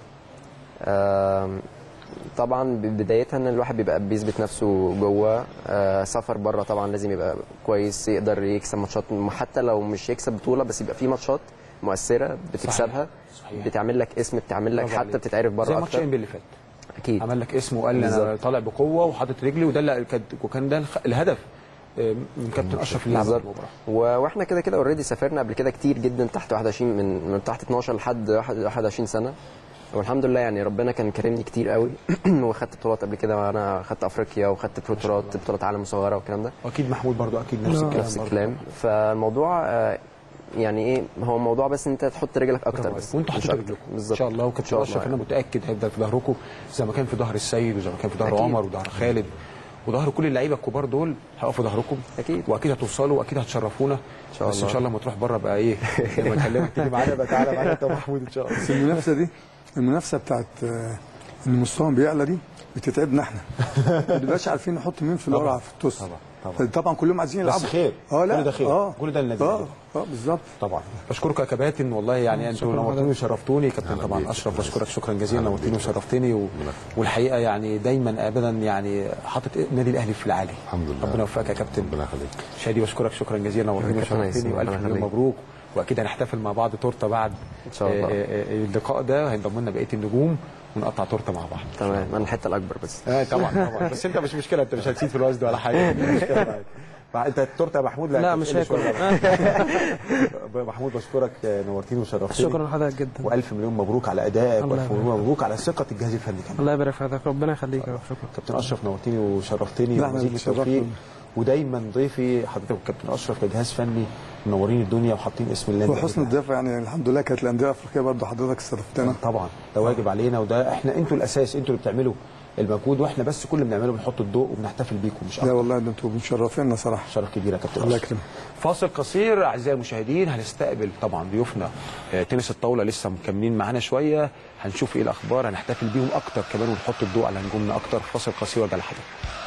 آم، طبعا بدايتها ان الواحد بيبقى بيثبت نفسه جوه آه، سفر بره طبعا لازم يبقى كويس يقدر يكسب ماتشات حتى لو مش يكسب بطوله بس يبقى في ماتشات مؤثره بتكسبها صحيح. بتعمل لك اسم بتعمل لك برافو حتى عليك. بتتعرف زي بره ماتش اكتر انبي اللي فات اكيد عمل لك اسم وقال لي انا بالظبط. طالع بقوه وحاطط رجلي وده اللي كان- وكان ده الخ- الهدف آه، من كابتن اشرف اللي لعب بالظبط المباراه و- واحنا كده كده اوريدي سافرنا قبل كده كتير جدا تحت 21 من من تحت 12 لحد 21 سنه والحمد لله يعني ربنا كان كرمني كتير قوي وخدت بطولات قبل كده وانا خدت افريقيا وخدت بطولات بطولات عالم مصغره والكلام ده واكيد محمود برضو اكيد نفس الكلام نفس برضو. الكلام فالموضوع آه، يعني ايه هو موضوع بس ان انت تحط رجلك اكتر برافو بس عليك. وانتوا مش حاطين أكتر. رجلكم بالظبط ان شاء الله إن وكابتن شاء اشرف الله انا متاكد هيفضل في ظهركم زي ما كان في ظهر السيد وزي ما كان في ظهر أكيد. عمر وظهر خالد وظهر كل اللعيبه الكبار دول هيقفوا في ظهركم اكيد واكيد هتوصلوا واكيد هتشرفونا ان شاء بس ان الله. شاء الله لما تروح بره بقى ايه لما اكلمك تيجي معانا بقى تعالى معانا انت ومحمود ان شاء الله بس المنافسه دي المنافسه بتاعت آه، ان مستواهم بيعلى دي بتتعبنا احنا ما بنبقاش عارفين نحط مين في القرعه في التوس طبعا طبعا. طبعا كلهم عايزين بس يلعبوا خير اه لا كل ده خير اه كل ده النادي اه الأهلي. اه بالظبط طبعا بشكرك يا كباتن والله يعني انتوا شكراً نورتوني حضرتك. وشرفتوني كابتن طبعا اشرف بشكرك شكرا جزيلا نورتني وشرفتني و... والحقيقه يعني دايما ابدا يعني حاطط النادي الاهلي في العالي الحمد لله ربنا يوفقك يا كابتن ربنا يخليك شادي بشكرك شكرا جزيلا نورتني كابتن وشرفتني ياسين، والف ربنا مليون يخليك. مبروك واكيد هنحتفل مع بعض تورته بعد ان شاء الله آه، آه، آه، اللقاء ده هينضم لنا بقيه النجوم ونقطع تورته مع بعض تمام انا الحته الاكبر بس اه طبعا طبعا بس انت مش مشكله انت مش هتزيد في الوزن ولا حاجه مش مشكلة معاك. مع- انت التورته يا محمود لا، هتقل مش شوية. هاكل. محمود بشكرك نورتيني وشرفتني شكرا لحضرتك جدا والف مليون مبروك على ادائك الله والف مليون مبروك على ثقه الجهاز الفني كمان الله يبارك في حضرتك ربنا يخليك يا رب شكرا كابتن اشرف نورتيني وشرفتني لا، احنا ومزيد اللي التوفيق اتشرفنا. ودايما ضيفي حضرتك والكابتن اشرف كجهاز فني منورين الدنيا وحاطين اسم النادي وحسن الضيافه يعني الحمد لله كانت الانديه الافريقيه برضه حضرتك استضفتنا طبعا ده واجب علينا وده احنا انتوا الاساس انتوا اللي بتعملوا المجهود واحنا بس كل اللي بنعمله بنحط الضوء وبنحتفل بيكم مش لا اكتر والله ده انتوا مشرفينا صراحه شرف كبير يا كابتن الله أشرف. يكرمك فاصل قصير اعزائي المشاهدين هنستقبل طبعا ضيوفنا آه، تنس الطاوله لسه مكملين معانا شويه هنشوف ايه الاخبار هنحتفل بيهم اكتر كمان ونحط الضوء على نجومنا اكتر فاصل قصير وارجع لحضرتك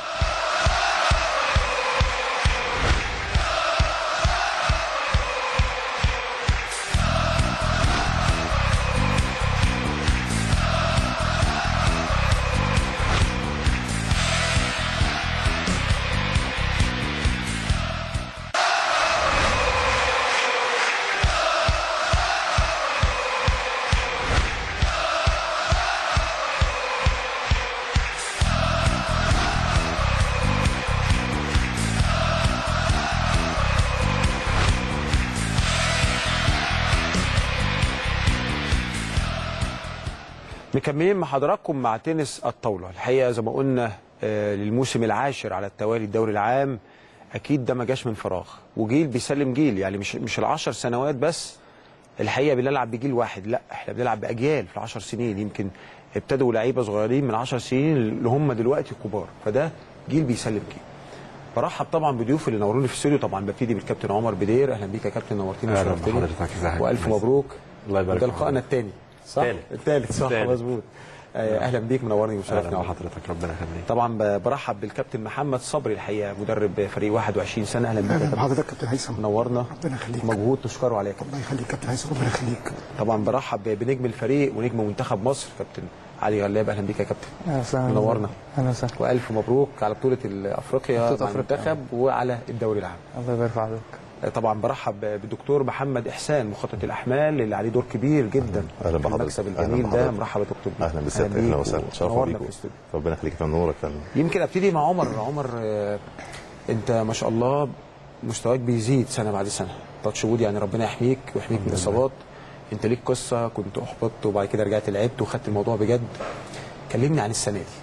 مكملين مع حضراتكم مع تنس الطاوله الحقيقه زي ما قلنا آه، للموسم العاشر على التوالي الدوري العام اكيد ده ما جاش من فراغ وجيل بيسلم جيل يعني مش مش العشر سنوات بس الحقيقه بنلعب بجيل واحد لا احنا بنلعب باجيال في العشر سنين يمكن ابتدوا لعيبه صغيرين من 10 سنين اللي هم دلوقتي كبار فده جيل بيسلم جيل برحب طبعا بضيوفي اللي نوروني في الاستوديو طبعا ببتدي بالكابتن عمر بدير اهلا بيك يا كابتن نورتني أهلا وشرفتني بحضرتك، ازيك؟ والف مبروك الله يبارك ده فيك. لقائنا الثاني صح؟ التالت. الثالث صح التالت. مظبوط آه، اهلا بيك منورني وشرفني اهلا بحضرتك ربنا يخليك طبعا ب- برحب بالكابتن محمد صبري الحقيقه مدرب فريق 21 سنه اهلا بيك يا اهلا كابتن. بحضرتك كابتن هيثم منورنا ربنا يخليك مجهود تشكره عليه يا كابتن الله يخليك كابتن هيثم ربنا يخليك طبعا برحب بنجم الفريق ونجم منتخب مصر كابتن علي غلاب اهلا بيك يا كابتن اهلا وسهلا منورنا اهلا وسهلا والف مبروك على بطوله افريقيا بطولة مع أفريقيا. المنتخب وعلى الدوري العام الله يبارك في حضرتك طبعا برحب بالدكتور محمد احسان مخطط الاحمال اللي عليه دور كبير جدا اهلا في بحضرتك المكسب أهلا الجميل ده بحضرتك. مرحبا يا دكتور اهلا بسيادتك اهلا وسهلا شرف نورنا بيك في الاستوديو ربنا يخليك يا نورك يا فندم. يمكن ابتدي مع عمر عمر آه، انت ما شاء الله مستواك بيزيد سنه بعد سنه تاتش وود يعني ربنا يحميك ويحميك من الاصابات انت ليك قصه كنت احبطت وبعد كده رجعت لعبت وخدت الموضوع بجد كلمني عن السنه دي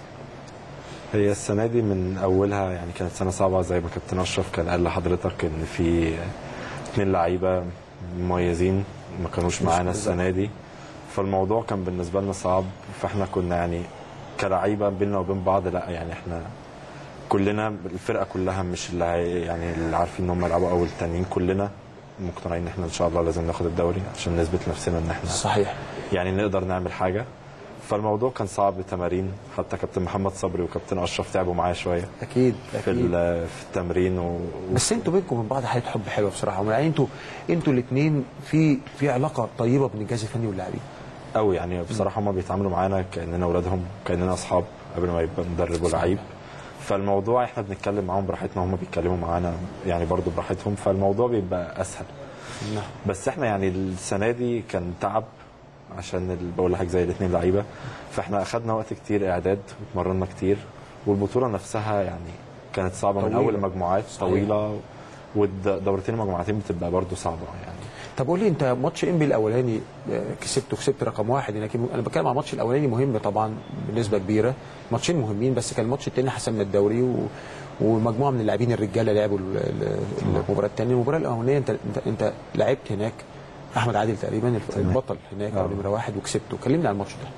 هي السنه دي من اولها يعني كانت سنه صعبه زي ما كابتن اشرف كان قال لحضرتك ان في اثنين لعيبه مميزين ما كانوش معانا السنه دي فالموضوع كان بالنسبه لنا صعب فاحنا كنا يعني كلعيبه بينا وبين بعض لا يعني احنا كلنا الفرقه كلها مش اللي هي- يعني اللي عارفين ان هم يلعبوا اول التانيين كلنا مقتنعين ان احنا ان شاء الله لازم ناخد الدوري عشان نثبت نفسنا ان احنا صحيح يعني نقدر نعمل حاجه فالموضوع كان صعب تمارين حتى كابتن محمد صبري وكابتن اشرف تعبوا معايا شويه اكيد في اكيد ال- في التمرين و... بس انتوا بينكم وبين بعض حاله حب حلوه بصراحه يعني انتوا انتوا الاثنين في في علاقه طيبه بين الجهاز الفني واللاعبين قوي يعني بصراحه هم بيتعاملوا معانا كاننا اولادهم كاننا اصحاب قبل ما يبقى مدرب ولعيب فالموضوع احنا بنتكلم معاهم براحتنا وهم بيتكلموا معانا يعني برضو براحتهم فالموضوع بيبقى اسهل نعم. بس احنا يعني السنه دي كان تعب عشان ال- بقول لحضرتك زي الاثنين لعيبه فاحنا اخذنا وقت كتير اعداد واتمرنا كتير والبطوله نفسها يعني كانت صعبه من طويلة. اول المجموعات صحيح. طويله والدورتين المجموعتين بتبقى برضو صعبه يعني طب قول لي انت ماتش انبي الاولاني آه، كسبته كسبت رقم واحد لكن انا بتكلم على الماتش الاولاني مهم طبعا بنسبه كبيره ماتشين مهمين بس كان الماتش الثاني حسمنا الدوري و... ومجموعه من اللاعبين الرجاله لعبوا ال- ال- المباراه الثانيه المباراه الاولانيه انت انت انت لعبت هناك احمد عادل تقريبا الف- البطل هناك آه. نمره واحد وكسبته كلمني عن الماتش ده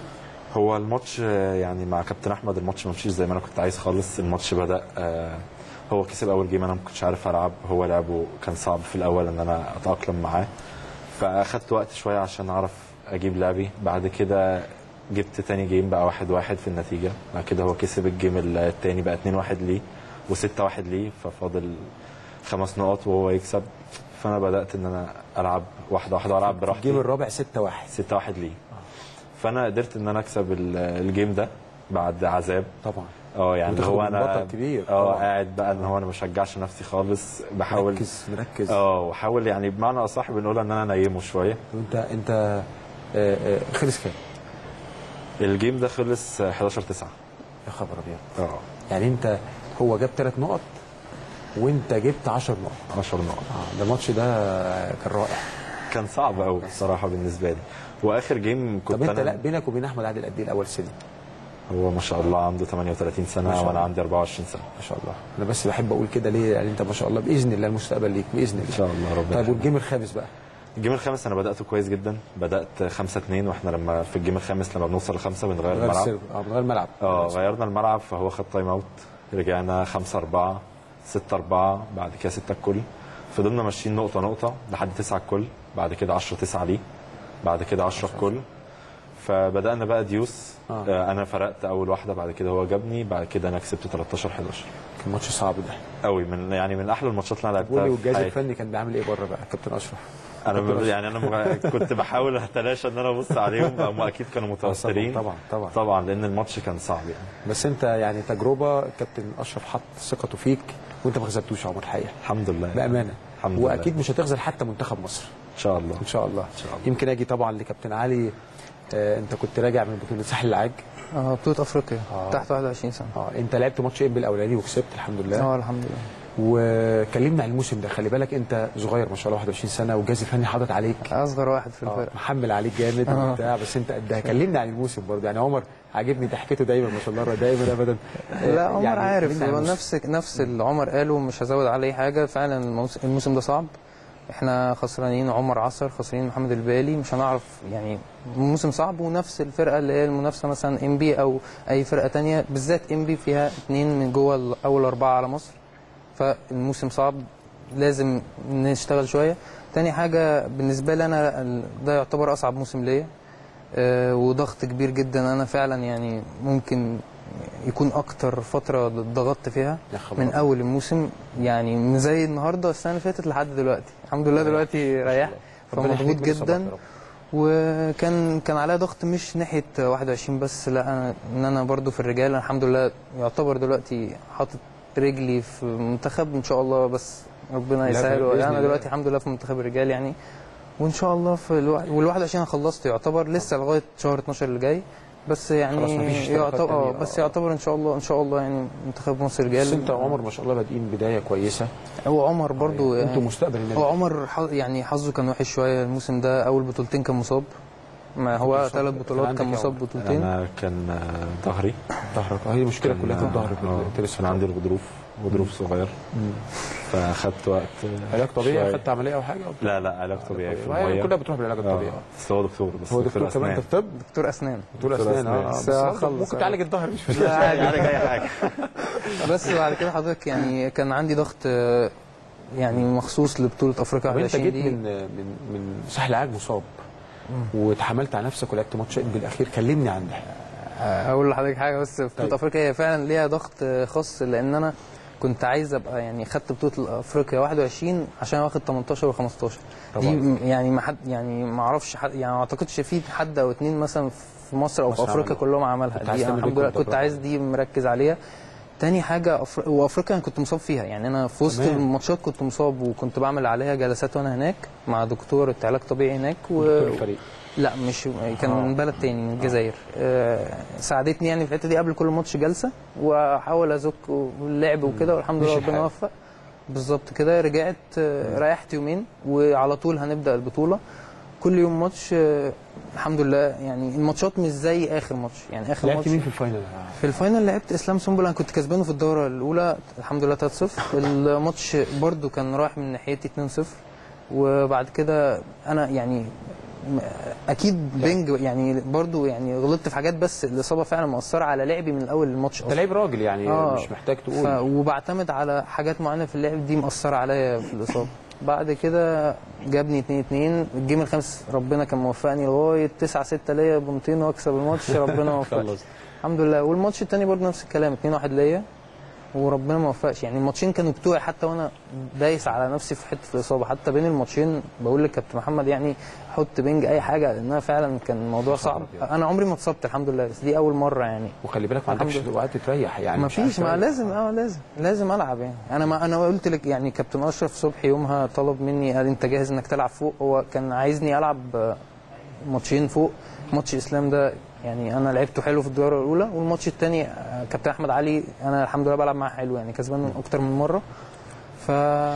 هو الماتش آه، يعني مع كابتن احمد الماتش ما مشيش زي ما انا كنت عايز خالص الماتش بدا آه، هو كسب اول جيم انا ما كنتش عارف العب هو لعبه كان صعب في الاول ان انا اتاقلم معاه فاخدت وقت شويه عشان اعرف اجيب لعبي بعد كده جبت تاني جيم بقى واحد واحد في النتيجه بعد كده هو كسب الجيم التاني بقى 2 واحد ليه و6 واحد ليه ففاضل خمس نقط وهو يكسب فانا بدات ان انا العب واحده واحده والعب براحتي الجيم الرابع 6 1 6 1 ليه فانا قدرت ان انا اكسب ال- الجيم ده بعد عذاب طبعا اه يعني وتاخد هو من انا بطل كبير اه طبعاً. قاعد بقى ان هو انا ما بشجعش نفسي خالص بحاول مركز مركز اه وحاول يعني بمعنى اصح بنقول ان انا نايمه شويه انت انت آه، آه، خلص كام؟ الجيم ده خلص 11 9 يا خبر ابيض اه يعني انت هو جاب ثلاث نقط وانت جبت 10 نقط 10 نقط اه ده الماتش ده كان رائع كان صعب قوي بصراحه بالنسبه لي واخر جيم كنت طب انت انا لا بينك وبين احمد عادل قد ايه الاول سن؟ هو ما شاء الله عنده 38 ما سنه شاء وانا الله. عندي 24 سنه ما شاء الله انا بس بحب اقول كده ليه يعني انت ما شاء الله باذن الله المستقبل ليك باذن الله ان شاء الله ربنا طيب يخليك. والجيم الخامس بقى الجيم الخامس انا بداته كويس جدا بدات 5 2 واحنا لما في الجيم الخامس لما بنوصل لخمسه بنغير غير الملعب السيرف اه غير الملعب اه غيرنا الملعب فهو خد تايم اوت رجعنا 5 4 6 4 بعد كده 6 الكل فضلنا ماشيين نقطه نقطه لحد 9 الكل بعد كده 10 9 ليه بعد كده 10 الكل فبدانا بقى ديوس آه. آه. انا فرقت اول واحده بعد كده هو جابني بعد كده انا كسبت 13 11 كان ماتش صعب ده قوي من يعني من احلى الماتشات اللي انا قول لي لعبتها في والجهاز حياتي. الفني كان بيعمل ايه بره بقى كابتن اشرف انا كابتن ب- أشرف. يعني انا مغ- كنت بحاول اتلاشى ان انا ابص عليهم هم اكيد كانوا متوترين طبعا طبعا طبعا لان الماتش كان صعب يعني بس انت يعني تجربه الكابتن اشرف حط ثقته فيك وانت ما خذلتوش يا عمر الحقيقه الحمد لله بامانه الحمد لله. واكيد مش هتخذل حتى منتخب مصر ان شاء الله ان شاء الله ان شاء الله يمكن اجي طبعا لكابتن علي آه انت كنت راجع من بطوله ساحل العاج اه بطولة افريقيا آه. تحت 21 سنة اه انت لعبت ماتش ام الاولاني وكسبت الحمد لله اه الحمد لله وكلمنا عن الموسم ده خلي بالك انت صغير ما شاء الله 21 سنه والجهاز الفني حاطط عليك اصغر واحد في آه، الفرقة محمل عليك جامد آه. وبتاع بس انت قدها كلمنا عن الموسم برضه يعني عمر عاجبني ضحكته دايما ما شاء الله دايما ابدا آه، لا عمر يعني عارف كلمنا عن هو الموسم. نفس نفس اللي عمر قاله مش هزود عليه حاجه فعلا الموس- الموسم ده صعب احنا خسرانين عمر عصر خسرانين محمد البالي مش هنعرف يعني موسم صعب ونفس الفرقه اللي هي المنافسه مثلا ام بي او اي فرقه تانية بالذات ام بي فيها اتنين من جوه ال- اول اربعه على مصر فالموسم صعب لازم نشتغل شويه تاني حاجه بالنسبه لي انا ال- ده يعتبر اصعب موسم ليا آه، وضغط كبير جدا انا فعلا يعني ممكن يكون اكتر فتره ضغطت فيها خبر من أبيض. اول الموسم يعني من زي النهارده السنه اللي فاتت لحد دلوقتي الحمد لله دلوقتي ريح ربنا فمضغوط يحميك من الإصابات جدا يا رب. وكان كان عليا ضغط مش ناحيه 21 بس لا انا ان انا برضو في الرجال أنا الحمد لله يعتبر دلوقتي حاطط رجلي في منتخب ان شاء الله بس ربنا لا، يسهل بإذن انا الله. دلوقتي الحمد لله في منتخب الرجال يعني وان شاء الله في الوا... وال 21 انا خلصت يعتبر لسه لغايه شهر 12 اللي جاي بس خلاص يعني مفيش اشتراكات يعتبر اه تانية. بس يعتبر ان شاء الله ان شاء الله يعني منتخب مصر رجال بس انت وعمر ما شاء الله بادئين بدايه كويسه هو عمر برضو انتوا يعني مستقبل النادي هو عمر ح- يعني حظه كان وحش شويه الموسم ده اول بطولتين كان مصاب ما هو مصاب. ثلاث كان بطولات عندك كان يا مصاب عمر؟ بطولتين انا كان آه، ظهري ظهرك هي المشكله كان- كلها في الظهر في آه، التنس كان عندي الغضروف غضروف صغير فاخدت وقت آه، علاج طبيعي شوية. اخدت عمليه او حاجه لا لا علاج طبيعي في ما هي الميه كلها بتروح بالعلاج الطبيعي. آه، بس هو دكتور بس هو دكتور كمان أسنان. انت في طب دكتور اسنان دكتور اسنان اه بس بس برضه هخلص ممكن أنا. تعالج الظهر مش لا، مشكله عادي. عالج اي حاجه بس بعد كده حضرتك يعني كان عندي ضغط آه، يعني مخصوص لبطوله افريقيا طب انت 21 جيت دي من من من ساحل العاج مصاب واتحملت على نفسك ولعبت ماتش انبي الاخير كلمني عن ده اقول لحضرتك حاجه بس في بطوله طيب. افريقيا هي فعلا ليها ضغط خاص لان انا كنت عايز ابقى يعني خدت بطوله افريقيا 21 عشان واخد 18 و15 دي طبعا. م- يعني ما حد يعني ما اعرفش حد يعني ما اعتقدش في حد او اتنين مثلا في مصر او في مصر افريقيا عملها. كلهم عملها كنت عايز دي أنا تعمل الحمد لله ريكورد كنت برافو. عايز دي مركز عليها تاني حاجة أفر... وأفريقيا أنا كنت مصاب فيها يعني أنا في وسط تمام. الماتشات كنت مصاب وكنت بعمل عليها جلسات وأنا هناك مع دكتورة علاج طبيعي هناك و... دكتور الفريق لا مش كان من بلد تاني من الجزائر آه ساعدتني يعني في الحته دي قبل كل ماتش جلسه واحاول ازك اللعب وكده والحمد لله مشي ربنا الحال. وفق بالظبط كده رجعت آه ريحت يومين وعلى طول هنبدا البطوله كل يوم ماتش آه الحمد لله يعني الماتشات مش زي اخر ماتش يعني اخر لعبت ماتش مين في الفاينل في الفاينل لعبت اسلام سنبل انا كنت كسبانه في الدوره الاولى الحمد لله 3-0 الماتش برده كان رايح من ناحيتي 2-0 وبعد كده انا يعني م- اكيد بينج يعني برضو يعني غلطت في حاجات بس الاصابه فعلا مؤثره على لعبي من اول الماتش انت لعيب راجل يعني آه. مش محتاج ف... تقول وبعتمد على حاجات معينه في اللعب دي مأثره عليا في الاصابه بعد كده جابني 2 2 الجيم الخامس ربنا كان موفقني لغايه 9 6 ليا بنطين واكسب الماتش ربنا وفقني خلص. الحمد لله والماتش التاني برضه نفس الكلام 2 1 ليا وربنا ما وفقش يعني الماتشين كانوا بتوعي حتى وانا دايس على نفسي في حته الاصابه حتى بين الماتشين بقول لكابتن محمد يعني حط بنج اي حاجه لانها فعلا كان الموضوع صعب انا عمري ما اتصبت الحمد لله بس دي اول مره يعني وخلي بالك ما الحمد عندكش لله. وقت تريح يعني ما مش عارف فيش ما تريح. لازم اه لازم لازم العب يعني انا ما انا قلت لك يعني كابتن اشرف صبحي يومها طلب مني قال انت جاهز انك تلعب فوق هو كان عايزني العب آه، ماتشين فوق ماتش اسلام ده يعني انا لعبته حلو في الدوره الاولى والماتش الثاني كابتن احمد علي انا الحمد لله بلعب معاه حلو يعني كسبان اكتر من مره ف...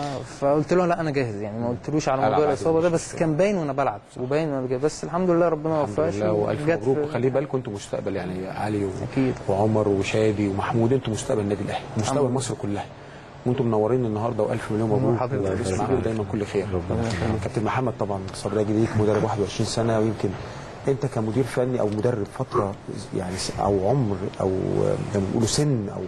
فقلت له لا انا جاهز يعني ما قلتلوش على ألعب موضوع عادي، الاصابه ده مش بس كان باين وانا بلعب وباين وانا جاهز بس الحمد لله ربنا ما الحمد وفقش لله والف وجت مبروك في- وخلي بالكم انتوا مستقبل يعني علي و... اكيد وعمر وشادي ومحمود انتوا مستقبل النادي الاهلي مستقبل الحمد مصر كلها وانتم منورين النهارده والف مليون مبروك حضرتك. وبسم الله دايما كل خير كابتن محمد طبعا صبري ليك مدرب 21 سنه ويمكن انت كمدير فني او مدرب فتره يعني س- او عمر او زي ما بيقولوا سن او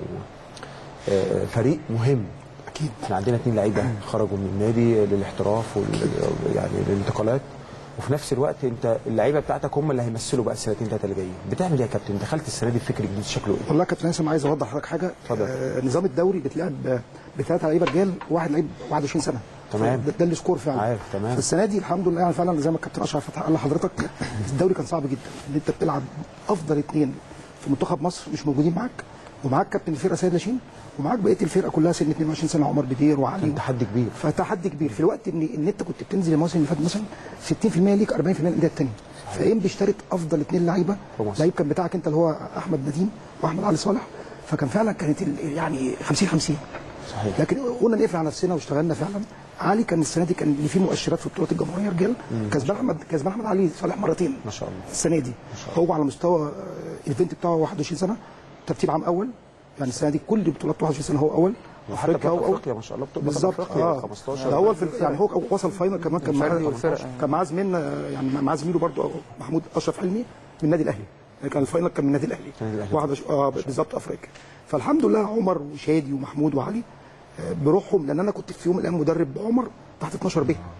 آه، فريق مهم اكيد احنا عندنا اثنين لعيبه خرجوا من النادي للاحتراف وال يعني للانتقالات وفي نفس الوقت انت اللعيبه بتاعتك هم اللي هيمثلوا بقى السنتين ثلاثه اللي جايين بتعمل ايه يا كابتن دخلت السنه دي بفكر جديد شكله ايه والله يا كابتن هيثم عايز اوضح لحضرتك حاجه آه نظام الدوري بيتلعب بثلاثه لعيبه رجال وواحد لعيب 21 سنه تمام. ده, ده السكور فعلا عارف تمام فالسنه دي الحمد لله يعني فعلا زي ما الكابتن اشرف فتحي قال لحضرتك الدوري كان صعب جدا ان انت بتلعب افضل اثنين في منتخب مصر مش موجودين معاك ومعاك كابتن الفرقه سيد لاشين ومعاك بقيه الفرقه كلها سن 22 سنه عمر بدير وعلي كان تحدي كبير فتحدي كبير في الوقت ان ان انت كنت بتنزل المواسم اللي فاتت مثلا 60% ليك 40% للانديه الثانيه فقام بيشترك افضل اثنين لعيبه لعيب كان بتاعك انت اللي هو احمد نديم واحمد علي صالح فكان فعلا كانت ال- يعني 50 50 صحيح لكن قلنا نقفل على نفسنا واشتغلنا فعلا علي كان السنه دي كان اللي فيه مؤشرات في بطولات الجمهوريه رجال كسبان احمد كسبان احمد علي صالح مرتين ما شاء الله السنه دي هو على مستوى آه، الايفنت بتاعه 21 سنه ترتيب عام اول يعني السنه دي كل بطولات 21 سنه هو اول وحتى أفريقيا هو بطولة أول. افريقيا ما شاء الله بطولة بالظبط افريقيا اه 15 ده اول في يعني هو وصل فاينل كمان كان الفردي معاه والفرق. كان معاه زميلنا يعني معاه زميله برضه محمود اشرف حلمي من النادي الاهلي يعني كان الفاينل كان من النادي الاهلي النادي الأهلي. واحد اه بالظبط افريقيا فالحمد لله عمر وشادي ومحمود وعلي آه، بروحهم لان انا كنت في يوم من الايام مدرب عمر تحت 12 ب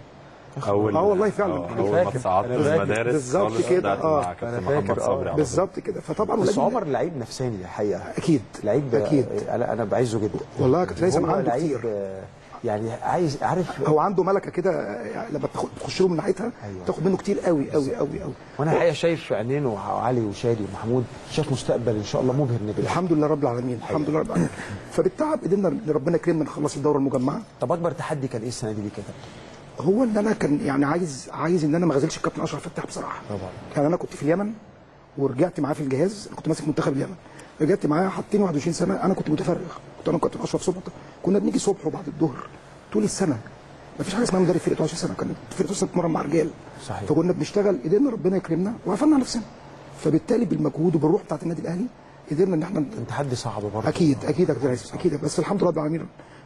اول اه والله فعلا آه، اول ما صعدت المدارس بالظبط خالص كده بدأت اه مع كابتن محمد صبري على طول. بالظبط كده فطبعا بس ولاد- عمر لعيب نفساني الحقيقه اكيد لعيب أكيد. انا انا بعزه جدا والله يا كابتن هيثم هو عنده لعيب كتير. آه، يعني عايز عارف هو عنده ملكه كده آه، لما بتاخد- تخش له من ناحيتها تاخد منه كتير قوي قوي قوي قوي وانا الحقيقه شايف في عينين وعلي وشادي ومحمود شايف مستقبل ان شاء الله مبهر نبيل الحمد لله رب العالمين الحمد لله رب العالمين فبالتعب قدرنا إن ربنا كرمنا نخلص الدوره المجمعه طب اكبر تحدي كان ايه السنه دي ليك كده هو ان انا كان يعني عايز عايز ان انا ما اغزلش الكابتن اشرف فتاح بصراحه طبعا يعني انا كنت في اليمن ورجعت معاه في الجهاز أنا كنت ماسك منتخب اليمن رجعت معاه حاطين 21 سنه انا كنت متفرغ كنت انا وكابتن اشرف صبحي كنا بنيجي صبح وبعد الظهر طول السنه ما فيش حاجه اسمها مدرب فرقه 20 سنه كانت فرقه اصلا بتتمرن مع رجال صحيح. فكنا بنشتغل قدرنا ربنا يكرمنا وقفلنا على نفسنا فبالتالي بالمجهود وبالروح بتاعت النادي الاهلي قدرنا ان احنا كان تحدي صعب برضه اكيد اكيد يا كابتن هيثم، اكيد بس الحمد لله رب العالمين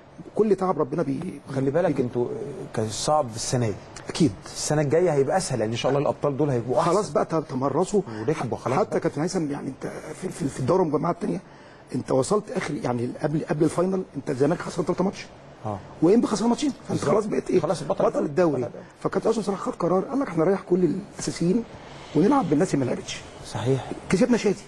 كل تعب ربنا بي خلي بالك انتوا كان صعب السنه دي اكيد السنه الجايه هيبقى اسهل لان ان شاء الله الابطال دول هيبقوا احسن خلاص بقى تمرسوا وركبوا خلاص حتى كابتن هيثم يعني انت في, في, في الدوره المجمعه الثانيه انت وصلت اخر يعني قبل قبل الفاينل انت الزمالك خسران ثلاث ماتش اه وانبي خسران ماتشين فانت بالظبط. خلاص بقيت ايه خلاص البطل بطل الدوري فكابتن اشرف صراحه خد قرار قال لك احنا نريح كل الاساسيين ونلعب بالناس اللي ما لعبتش صحيح كسبنا شادي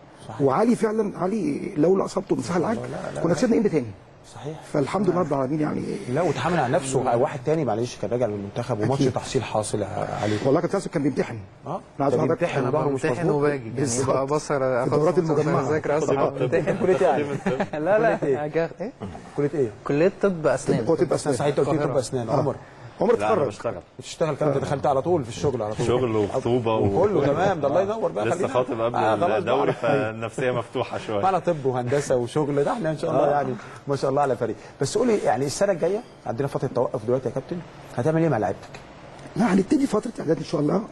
وعلي فعلا علي لولا اصابته من سهل العج كنا كسبنا انبي تاني صحيح فالحمد لله رب العالمين يعني لا وتحمل على نفسه واحد تاني معلش كان راجع من المنتخب وماتش أكيد. تحصيل حاصل عليه والله كابتن هيثم كان بيمتحن اه انا عايز كان أقول لك- بيمتحن وظهره مش بمتحن مظبوط وباجي يعني بالظبط. بقى بصر في اخد الدورات خمسة المجمعة. مذاكرة اصلا بمتحن كليه ايه يعني؟ لا لا كلية إيه؟ أجا- ايه كليه ايه؟ كلية طب اسنان هو تبقى اسنان صحيح انت قلت لي طب القاهرة. اسنان آه. عمر عمر لا انا اتخرج بشتغل بتشتغل كام انت دخلت على طول في الشغل على طول شغل وخطوبه وكله تمام ده الله ينور بقى لسه خلينا- خاطب قبل آه، خلاص الدوري بقى. فالنفسيه مفتوحه شويه معنا طب وهندسه وشغل ده احنا ان شاء الله آه. يعني ما شاء الله على فريق بس قولي يعني السنه الجايه عندنا فتره توقف دلوقتي يا كابتن هتعمل ايه مع لعيبتك؟ لا هنبتدي فتره اعداد ان شاء الله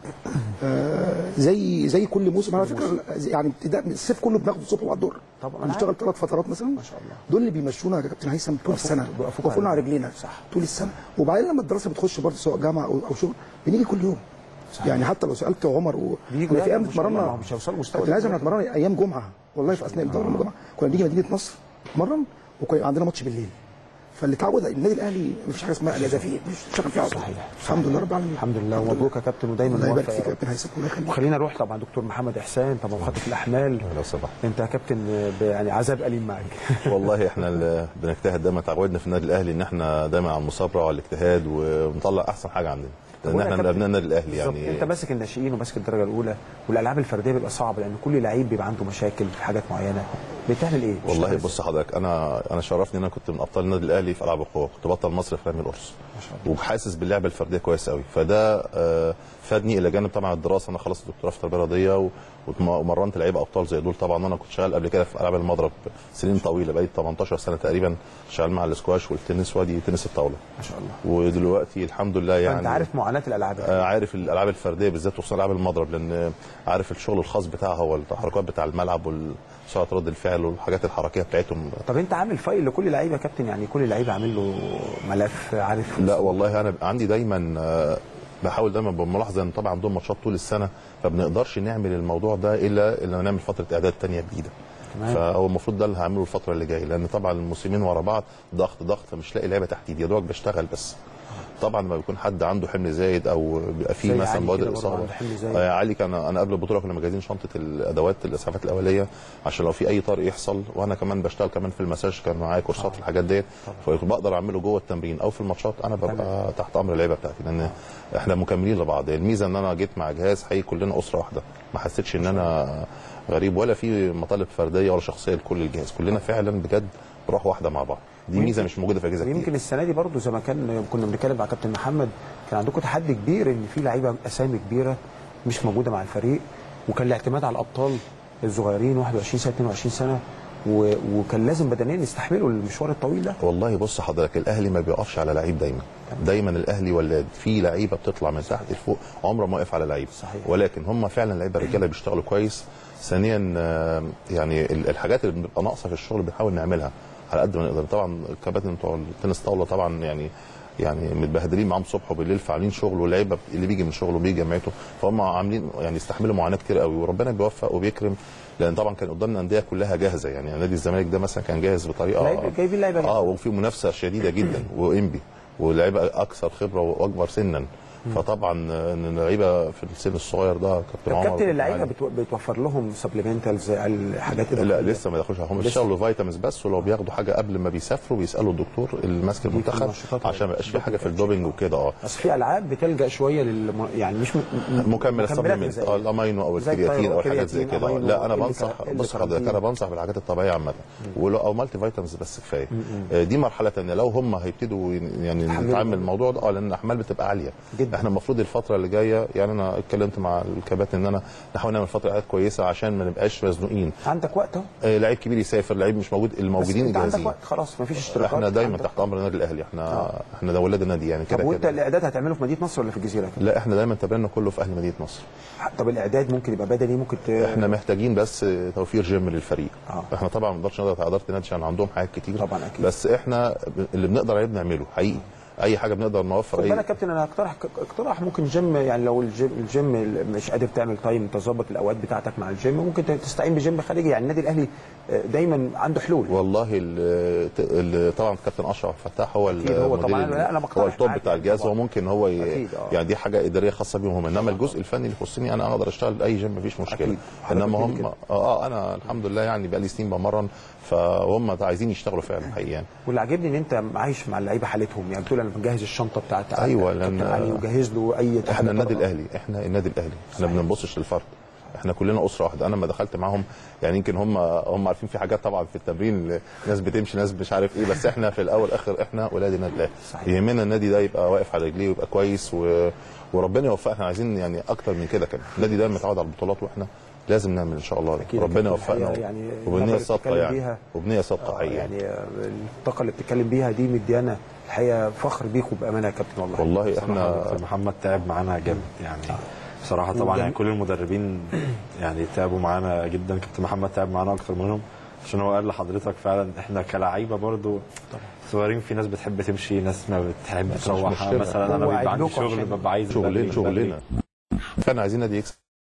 آه زي زي كل موسم على فكره يعني ابتداء من الصيف كله بناخد الصبح وبعد الظهر طبعا هنشتغل ثلاث فترات مثلا ما شاء الله دول اللي بيمشونا يا كابتن هيثم طول السنه بيقفوك وقفونا على على رجلينا صح. طول السنه وبعدين لما الدراسه بتخش برضه سواء جامعه او أو شغل بنيجي كل يوم صحيح. يعني حتى لو سالت عمر و... بيجوا كنا في يعني ايام ما شاء الله، اتمرنا ما هو مش هيوصلوا مستوى كابتن هيثم ده. احنا اتمرنا ايام جمعه والله في اثناء الدوره المجمعه كنا بنيجي مدينه نصر نتمرن وكان يبقى عندنا ماتش بالليل فاللي اتعود النادي الاهلي مفيش حاجه اسمها اجازه فيه مش شغال فيه على طول. صحيح. الحمد لله رب العالمين الحمد لله ومبروك يا كابتن ودايما الله يبارك موفق فيك يا يا رب كابتن هيثم الله يخليك وخلينا نروح طبعا دكتور محمد احسان طبعا خاطف الاحمال لو سمحت انت يا كابتن ب- يعني عذاب اليم معاك والله احنا اللي بنجتهد دايما تعودنا في النادي الاهلي ان احنا دايما على المثابره وعلى الاجتهاد ونطلع احسن حاجه عندنا لان وأنا احنا من كابتن- ابناء النادي الاهلي بالظبط. يعني انت ماسك الناشئين وماسك الدرجه الاولى والالعاب الفرديه بيبقى صعب لان كل لعيب بيبقى عنده مشاكل في حاجات معينه بتعمل ايه؟ والله بتشتغل بص حضرتك انا انا شرفني ان انا كنت من ابطال النادي الاهلي في العاب القوه كنت بطل مصر في رمي القرص وحاسس باللعبه الفرديه كويس قوي فده آه، فادني الى جانب طبعا الدراسه انا خلصت دكتوراه في التربيه الرياضيه و- واتم- ومرنت لعيبه ابطال زي دول طبعا وانا كنت شغال قبل كده في العاب المضرب سنين طويله بقيت 18 سنه تقريبا شغال مع الاسكواش والتنس وادي تنس الطاوله ما شاء الله ودلوقتي الحمد لله يعني انت عارف معاناه الالعاب آه، عارف الالعاب الفرديه بالذات وخصوصا العاب المضرب لان عارف الشغل الخاص بتاعها هو التحركات بتاع الملعب وسرعه رد الفعل والحاجات الحركيه بتاعتهم طب انت عامل فايل لكل لعيب يا كابتن يعني كل لعيب عامل له ملف عارف لا والله انا عندي دايما آه، بحاول دايما بملاحظه ان طبعا عندهم ماتشات طول السنه فبنقدرش نعمل الموضوع ده الا الا نعمل فتره اعداد تانية جديده تمام. فهو المفروض ده اللي هعمله الفتره اللي جايه لان طبعا الموسمين ورا بعض ضغط ضغط فمش لاقي لعبه تحديد يا دوبك بشتغل بس طبعا لما بيكون حد عنده حمل زايد او بيبقى زي فيه مثلا علي بوادر كده برضه اصابه عنده حمل زايد. آه، علي كان انا قبل البطوله كنا مجهزين شنطه الادوات الاسعافات الاوليه عشان لو في اي طارئ يحصل وانا كمان بشتغل كمان في المساج كان معايا كورسات في الحاجات ديت فبقدر اعمله جوه التمرين او في الماتشات انا ببقى تحت امر اللعيبه بتاعتي لان احنا مكملين لبعض الميزه ان انا جيت مع جهاز حقيقي كلنا اسره واحده ما حسيتش ان انا غريب ولا في مطالب فرديه ولا شخصيه لكل الجهاز كلنا فعلا بجد روح واحده مع بعض دي ميزه مش موجوده في اجهزه كتير يمكن السنه دي برضو زي ما كان كنا بنتكلم مع كابتن محمد كان عندكم تحدي كبير ان في لعيبه اسامي كبيره مش موجوده مع الفريق وكان الاعتماد على الابطال الصغيرين 21 سنه 22 سنه و... وكان لازم بدنيا يستحملوا المشوار الطويل ده والله بص حضرتك الاهلي ما بيقفش على لعيب دايما دايما الاهلي ولاد في لعيبه بتطلع من تحت لفوق عمره ما وقف على لعيب صحيح. ولكن هم فعلا لعيبه رجاله بيشتغلوا كويس ثانيا آه، يعني ال- الحاجات اللي بنبقى ناقصه في الشغل بنحاول نعملها على قد ما نقدر طبعا الكباتن بتوع التنس طاوله طبعا يعني يعني متبهدلين معاهم صبح وبالليل فعاملين شغل واللعيبه اللي بيجي من شغله بيجي جامعته فهم عاملين يعني يستحملوا معاناه كتير قوي وربنا بيوفق وبيكرم لان طبعا كان قدامنا انديه كلها جاهزه يعني نادي الزمالك ده مثلا كان جاهز بطريقه لعيبة- جايبين لعيبه اه وفي منافسه شديده جدا وانبي ولاعيبه اكثر خبره واكبر سنا فطبعا ان اللعيبه في السن الصغير ده كابتن طب عمر كابتن اللعيبه معانا. بتو- بتوفر لهم سبلمنتالز الحاجات لا لسه ما دخلوش هم لسه. بيشتغلوا فيتامينز بس ولو بياخدوا حاجه قبل ما بيسافروا بيسالوا الدكتور اللي ماسك المنتخب النشاطات عشان ما يبقاش في حاجه في الدوبنج وكده اه بس في العاب بتلجا شويه لل يعني مش م... م- مكمل السبلمنت غذائية. اه الامينو او زي الكرياتين او الكرياتين، حاجات زي كده آه. أمينو، لا انا اللي بنصح كا- اللي بص حضرتك كارانتين. انا بنصح بالحاجات الطبيعيه عامه ولو او مالتي فيتامينز بس كفايه آه، دي مرحله ثانيه لو هم هيبتدوا يعني يتحملوا. نتعامل الموضوع ده اه لان الاحمال بتبقى عاليه جدا. احنا المفروض الفتره اللي جايه يعني انا اتكلمت مع الكباتن ان انا نحاول نعمل فتره قعدات كويسه عشان ما نبقاش مزنوقين عندك وقت اهو آه، لعيب كبير يسافر لعيب مش موجود بس الموجودين انت عندك جاهزين وقت خلاص مفيش اشتراكات احنا دايما عندك- تحت امر النادي الاهلي احنا آه. احنا ده ولاد النادي يعني طب كده وانت كده الاعداد هتعمله في مدينه نصر ولا في الجزيره؟ لا احنا دايما تمريننا كله في اهل مدينه نصر طب الاعداد ممكن يبقى بدني ممكن ت... احنا محتاجين بس توفير جيم للفريق آه. احنا طبعا ما نقدرش نضغط على اداره النادي عشان عندهم حاجات كتير طبعا أكيد. بس احنا ب- اللي بنقدر عليه بنعمله حقيقي اي حاجه بنقدر نوفر خد اي بالك يا كابتن انا اقترح اقتراح ممكن جيم يعني لو الجيم, الجيم مش قادر تعمل تايم تظبط الاوقات بتاعتك مع الجيم ممكن تستعين بجيم خارجي يعني النادي الاهلي دايما عنده حلول والله ال- ال- طبعا كابتن اشرف فتاح هو أكيد هو المدير طبعاً. ال- لا، أنا بقترح هو التوب معاك بتاع يعني الجهاز طبعاً. هو ممكن هو ي... أكيد، آه. يعني دي حاجه اداريه خاصه بيهم هم انما الجزء الفني اللي يخصني انا اقدر اشتغل اي جيم مفيش مشكله أكيد. حضرتك انما قلت لي هم كده. اه اه انا الحمد لله يعني بقالي سنين بمرن فهم عايزين يشتغلوا فعلا حقيقي يعني واللي عاجبني ان انت عايش مع اللعيبه حالتهم يعني بتقول انا مجهز الشنطه بتاعت أيوة، كابتن لأن- علي وجهز له اي احنا حاجة النادي طبعاً. الاهلي احنا النادي الاهلي احنا ما بنبصش للفرد احنا كلنا اسره واحده انا لما دخلت معاهم يعني يمكن هم هم عارفين في حاجات طبعا في التمرين ناس بتمشي ناس مش عارف ايه بس احنا في الاول اخر احنا ولاد النادي الاهلي يهمنا النادي ده يبقى واقف على رجليه ويبقى كويس و... وربنا يوفقنا احنا عايزين يعني اكتر من كده كمان النادي ده متعود على البطولات واحنا لازم نعمل ان شاء الله أكيد ربنا أكيد يوفقنا الحقيقة يعني وبنيه النبرة صادقه اللي يعني بتتكلم وبنيه صادقه آه، حقيقي يعني آه، الطاقه اللي بتتكلم بيها دي مديانا الحقيقه فخر بيكم بامانه يا كابتن والله والله احنا دكتور محمد تعب معانا جامد يعني بصراحه طبعا يعني كل المدربين يعني تعبوا معانا جدا كابتن محمد تعب معانا اكتر منهم عشان هو قال لحضرتك فعلا احنا كلاعيبه برضو صغيرين في ناس بتحب تمشي ناس ما بتحب مش تروح مشكلة. مثلا انا هو بيبقى عندي عندكم شغل عشان ببقى عايز شغلين بدري- شغلنا فاحنا عايزين نادي يكسب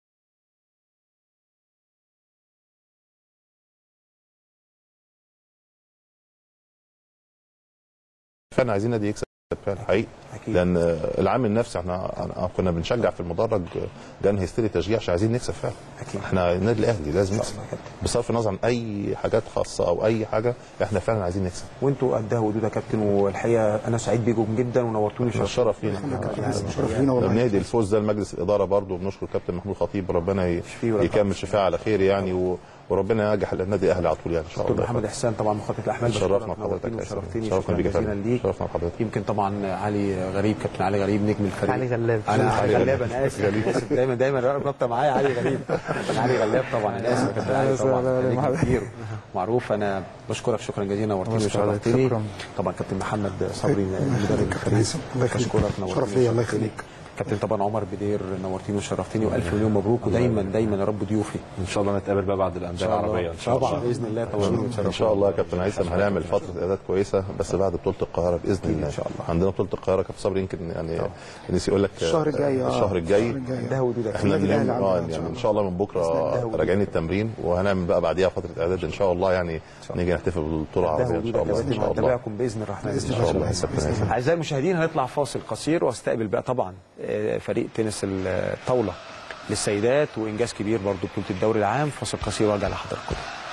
فعلا عايزين نادي يكسب فعلا حقيقي لان العامل النفسي احنا أنا- كنا بنشجع في المدرج جان هيستيري تشجيع عشان عايزين نكسب فعلا أكيد. احنا النادي الاهلي لازم نكسب بصرف النظر عن اي حاجات خاصه او اي حاجه احنا فعلا عايزين نكسب وانتوا قدها ودود يا كابتن والحقيقه انا سعيد بيكم جدا ونورتوني الشرف لينا شرف لينا والله. بنهدي الفوز ده لمجلس الاداره برضه بنشكر كابتن محمود خطيب ربنا ي- ويرفعه. يكمل شفاء على خير يعني و... وربنا ينجح النادي الاهلي على طول يعني ان شاء دكتور الله محمد احسان طبعا مخطط الاحمال شرفنا بشكرك، بحضرتك نورتني يا سيدي. وشرفتني شرفنا شكرا بيك يا جزيلا فندم. ليك شرفنا بحضرتك يمكن طبعا علي غريب كابتن علي غريب نجم الفريق علي غلاب. انا علي علي غلاب انا اسف غريب. آسف. دايما دايما رابطه معايا علي غريب كابتن علي غلاب طبعا انا اسف يا كابتن علي طبعا لا، لا، نجم لا. كبير معروف انا بشكرك شكرا جزيلا نورتني بشكرك. وشرفتني شكرا. طبعا كابتن محمد صبري مدرب الفريق الله يخليك. بشكرك نورتني شرف ليا، الله وشرفتني. يخليك. كابتن طبعا عمر بدير نورتني وشرفتني والف مليون مبروك ودايما دايما يا رب ضيوفي ان شاء الله نتقابل بقى بعد الانديه العربيه ان شاء الله طبعا باذن الله طبعا ان شاء الله يا كابتن هيثم هنعمل فتره اعداد كويسه بس بعد بطوله القاهره باذن الله ان شاء الله عندنا بطوله القاهره كابتن صبري يمكن يعني نسي يقول لك الشهر الجاي، آه. الشهر الجاي الشهر الجاي. ده ودود احنا النادي الأهلي اليوم اه عندنا إن شاء يعني ان شاء الله من بكره راجعين التمرين وهنعمل بقى بعديها فتره اعداد ان شاء الله يعني نيجي نحتفل بالبطوله ده العربيه ان ودود شاء الله ان شاء الله نتابعكم باذن الرحمن بإذن الله. إن شاء الله. كابتن هيثم. اعزائي المشاهدين هنطلع فاصل قصير واستقبل بقى طبعا آه، فريق تنس الطاوله للسيدات وانجاز كبير برضو بطوله الدوري العام فاصل قصير وارجع لحضراتكم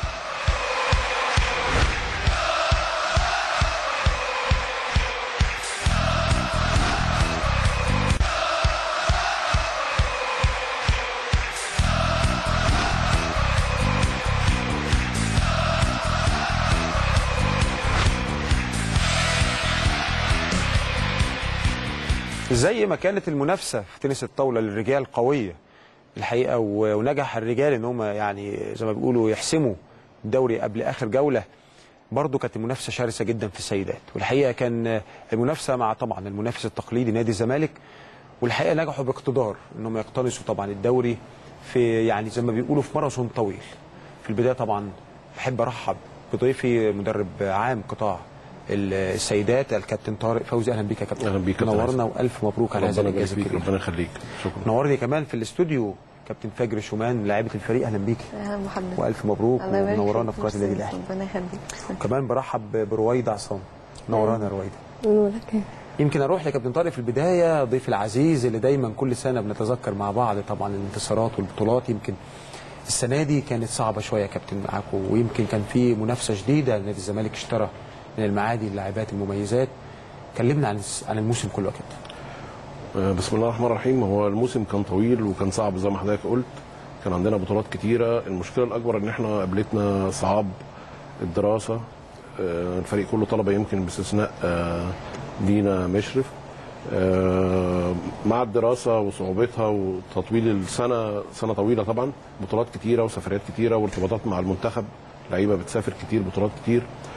زي ما كانت المنافسه في تنس الطاوله للرجال قويه الحقيقه و- ونجح الرجال ان هم يعني زي ما بيقولوا يحسموا الدوري قبل اخر جوله برضه كانت المنافسه شرسه جدا في السيدات والحقيقه كان المنافسه مع طبعا المنافس التقليدي نادي الزمالك والحقيقه نجحوا باقتدار انهم يقتنصوا طبعا الدوري في يعني زي ما بيقولوا في ماراثون طويل في البدايه طبعا بحب ارحب بضيفي مدرب عام قطاع السيدات الكابتن طارق فوزي اهلا بيك يا كابتن أهلا بيك يا كابتن نورنا حسن. والف مبروك على هذا ربنا يبارك الانجاز فيك، الكبير ربنا يخليك شكرا نورني كمان في الاستوديو كابتن فجر شومان لاعبه الفريق اهلا بيك اهلا بحضرتك والف مبروك الله يبارك ونورانا فيك. في قناه النادي الاهلي ربنا يخليك وكمان برحب برويده عصام نورانا يا رويده نورك يمكن اروح لكابتن طارق في البدايه ضيف العزيز اللي دايما كل سنه بنتذكر مع بعض طبعا الانتصارات والبطولات يمكن السنه دي كانت صعبه شويه يا كابتن معاكم ويمكن كان في منافسه شديده نادي الزمالك اشترى من المعادي اللاعبات المميزات كلمنا عن عن الموسم كله يا كابتن بسم الله الرحمن الرحيم هو الموسم كان طويل وكان صعب زي ما حضرتك قلت كان عندنا بطولات كتيره المشكله الاكبر ان احنا قابلتنا صعاب الدراسه آه، الفريق كله طلبه يمكن باستثناء آه، دينا مشرف آه، مع الدراسه وصعوبتها وتطويل السنه سنه طويله طبعا بطولات كتيره وسفريات كتيره وارتباطات مع المنتخب لعيبه بتسافر كتير بطولات كتير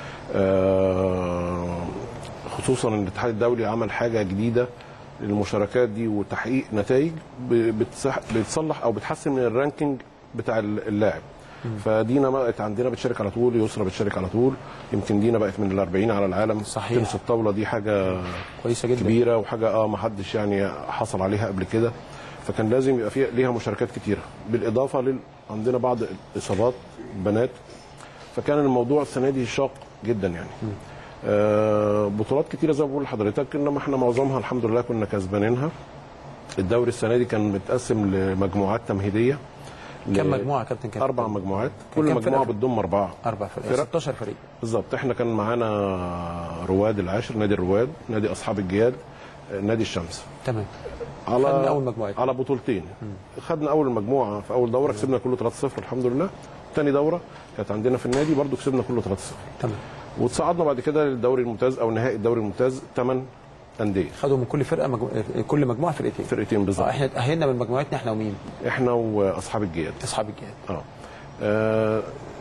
آه، خصوصا ان الاتحاد الدولي عمل حاجه جديده للمشاركات دي وتحقيق نتائج ب- بتصح- بتصلح او بتحسن من الرانكينج بتاع اللاعب فدينا بقت عندنا بتشارك على طول يسرا بتشارك على طول يمكن دينا بقت من ال 40 على العالم صحيح. تنس الطاوله دي حاجه كويسه جدا كبيره وحاجه اه ما حدش يعني حصل عليها قبل كده فكان لازم يبقى فيها ليها مشاركات كتيره بالاضافه لل عندنا بعض اصابات بنات فكان الموضوع السنه دي شاق جدا يعني آه بطولات كتيره زي ما بقول لحضرتك انما احنا معظمها الحمد لله كنا كسبانينها الدوري السنه دي كان متقسم لمجموعات تمهيديه كم ل- مجموعه يا كابتن كان اربع مجموعات كان كل كام مجموعه فرقة؟ بتضم اربعه اربع فرق 16 فريق بالظبط احنا كان معانا رواد العاشر نادي الرواد نادي اصحاب الجياد آه، نادي الشمس تمام على خدنا أول مجموعة. على بطولتين خدنا اول مجموعه في اول دوره كسبنا كله 3-0 الحمد لله تاني دوره كانت عندنا في النادي برضو كسبنا كله 3-0 تمام وتصعدنا بعد كده للدوري الممتاز او نهائي الدوري الممتاز ثمان انديه خدوا من كل فرقه مجمو... كل مجموعه فرقتين فرقتين بالظبط آه، احنا اتاهلنا من مجموعتنا احنا ومين احنا واصحاب الجياد اصحاب الجياد اه آه،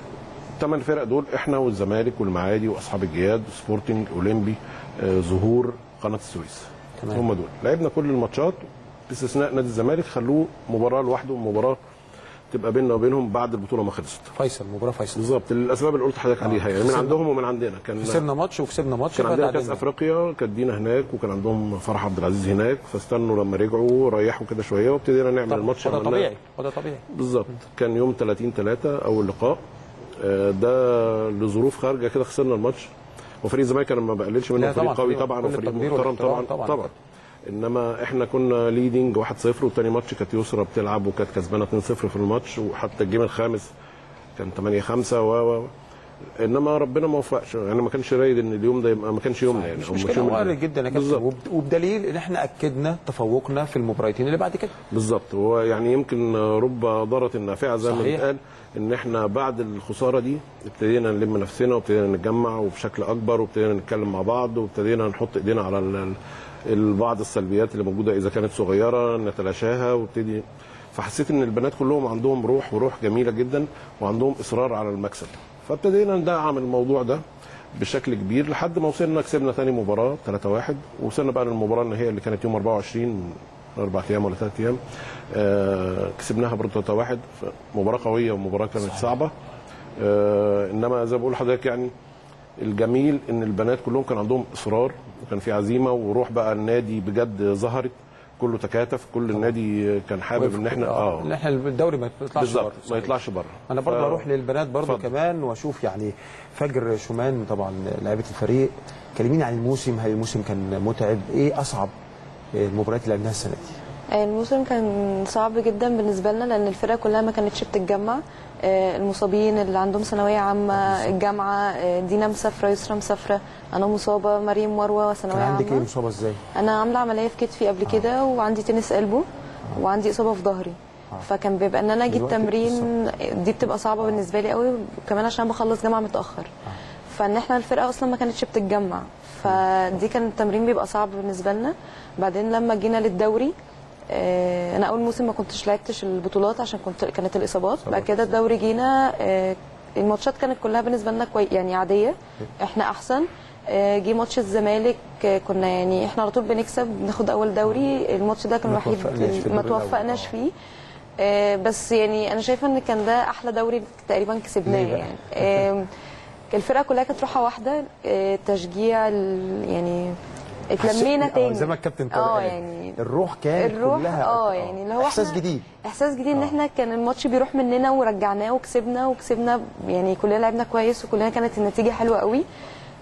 ثمان فرق دول احنا والزمالك والمعادي واصحاب الجياد سبورتنج اولمبي آه، ظهور قناه السويس تمام. هم دول لعبنا كل الماتشات باستثناء نادي الزمالك خلوه مباراه لوحده مباراه تبقى بيننا وبينهم بعد البطوله ما خلصت فيصل مباراه فيصل بالظبط الاسباب اللي قلت لحضرتك عليها يعني من خسرنا- عندهم ومن عندنا كان خسرنا ماتش وكسبنا ماتش كان عندنا كاس فتعادلنا. افريقيا كانت دينا هناك وكان عندهم فرح عبد العزيز هناك فاستنوا لما رجعوا ريحوا كده شويه وابتدينا نعمل طب الماتش وده عملناه. طبيعي وده طبيعي بالظبط كان يوم 30 3 اول لقاء آه، ده لظروف خارجه كده خسرنا الماتش وفريق الزمالك انا ما بقللش منه لا فريق طبعاً، قوي فريق- طبعا كل وفريق التقدير محترم والاحترام طبعا طبعاً. طبعا انما احنا كنا ليدنج 1-0 وتاني ماتش كانت يسرا بتلعب وكانت كسبانه 2-0 في الماتش وحتى الجيم الخامس كان 8-5 و و انما ربنا ما وفقش يعني ما كانش رايد ان اليوم ده يبقى ما كانش يومنا يعني مش أو مشكله يوم وارد ال- جدا يا كابتن بالظبط. وب- وبدليل ان احنا اكدنا تفوقنا في المباراتين اللي بعد كده بالظبط هو يعني يمكن رب ضارة نافعة زي ما صحيح. بيتقال ان احنا بعد الخسارة دي ابتدينا نلم نفسنا وابتدينا نتجمع وبشكل اكبر وابتدينا نتكلم مع بعض وابتدينا نحط ايدينا على ال- ال- ال- بعض السلبيات اللي موجودة اذا كانت صغيرة نتلاشاها وابتدي فحسيت ان البنات كلهم عندهم روح وروح جميلة جدا وعندهم اصرار على المكسب فابتدينا ندعم الموضوع ده بشكل كبير لحد ما وصلنا كسبنا ثاني مباراه 3-1 ووصلنا بقى للمباراه النهائيه اللي كانت يوم 24 من اربع ايام ولا ثلاث ايام آه كسبناها برضه 3-1 مباراه قويه ومباراه كانت صحيح. صعبه آه انما زي ما بقول لحضرتك يعني الجميل ان البنات كلهم كان عندهم اصرار وكان في عزيمه وروح بقى النادي بجد ظهرت كله تكاتف كل النادي كان حابب ان احنا اه ان احنا الدوري ما يطلعش بالظبط بره ما يطلعش بره انا برضه ف- اروح للبنات برضه اتفضل. كمان واشوف يعني فجر شومان طبعا لعيبه الفريق كلميني عن الموسم هل الموسم كان متعب ايه اصعب المباريات اللي لعبناها السنه دي الموسم كان صعب جدا بالنسبه لنا لان الفرقه كلها ما كانتش بتتجمع آه، المصابين اللي عندهم ثانويه عامه الجامعه آه، دينا مسافره يسرا مسافره انا مصابه مريم مروه كان ثانويه عندك ايه عامه مصابه ازاي انا عامله عمليه في كتفي قبل كده وعندي تنس قلبه وعندي اصابه في ظهري فكان بيبقى ان انا اجي دلوقتي التمرين دي بتبقى صعبه بالنسبه لي قوي وكمان عشان بخلص جامعه متاخر فان احنا الفرقه اصلا ما كانتش بتتجمع فدي كان التمرين بيبقى صعب بالنسبه لنا بعدين لما جينا للدوري آه، انا اول موسم ما كنتش لعبتش البطولات عشان كنت كانت الاصابات بعد كده الدوري جينا آه، الماتشات كانت كلها بالنسبه لنا كوي يعني عاديه احنا احسن آه، جه ماتش الزمالك آه، كنا يعني احنا على طول بنكسب بناخد اول دوري الماتش ده كان ما الوحيد توفقناش في ما الدور الأول. توفقناش فيه آه، بس يعني انا شايفه ان كان ده احلى دوري تقريبا كسبناه ليه بقى؟ يعني آه، الفرقه كلها كانت روحها واحده آه، تشجيع ال- يعني اتلمينا آه، تاني زي ما الكابتن طارق اه قال. يعني الروح كانت الروح كلها اه يعني اللي هو احساس إحنا- جديد احساس جديد ان احنا كان الماتش بيروح مننا ورجعناه وكسبنا وكسبنا يعني كلنا لعبنا كويس وكلنا كانت النتيجه حلوه قوي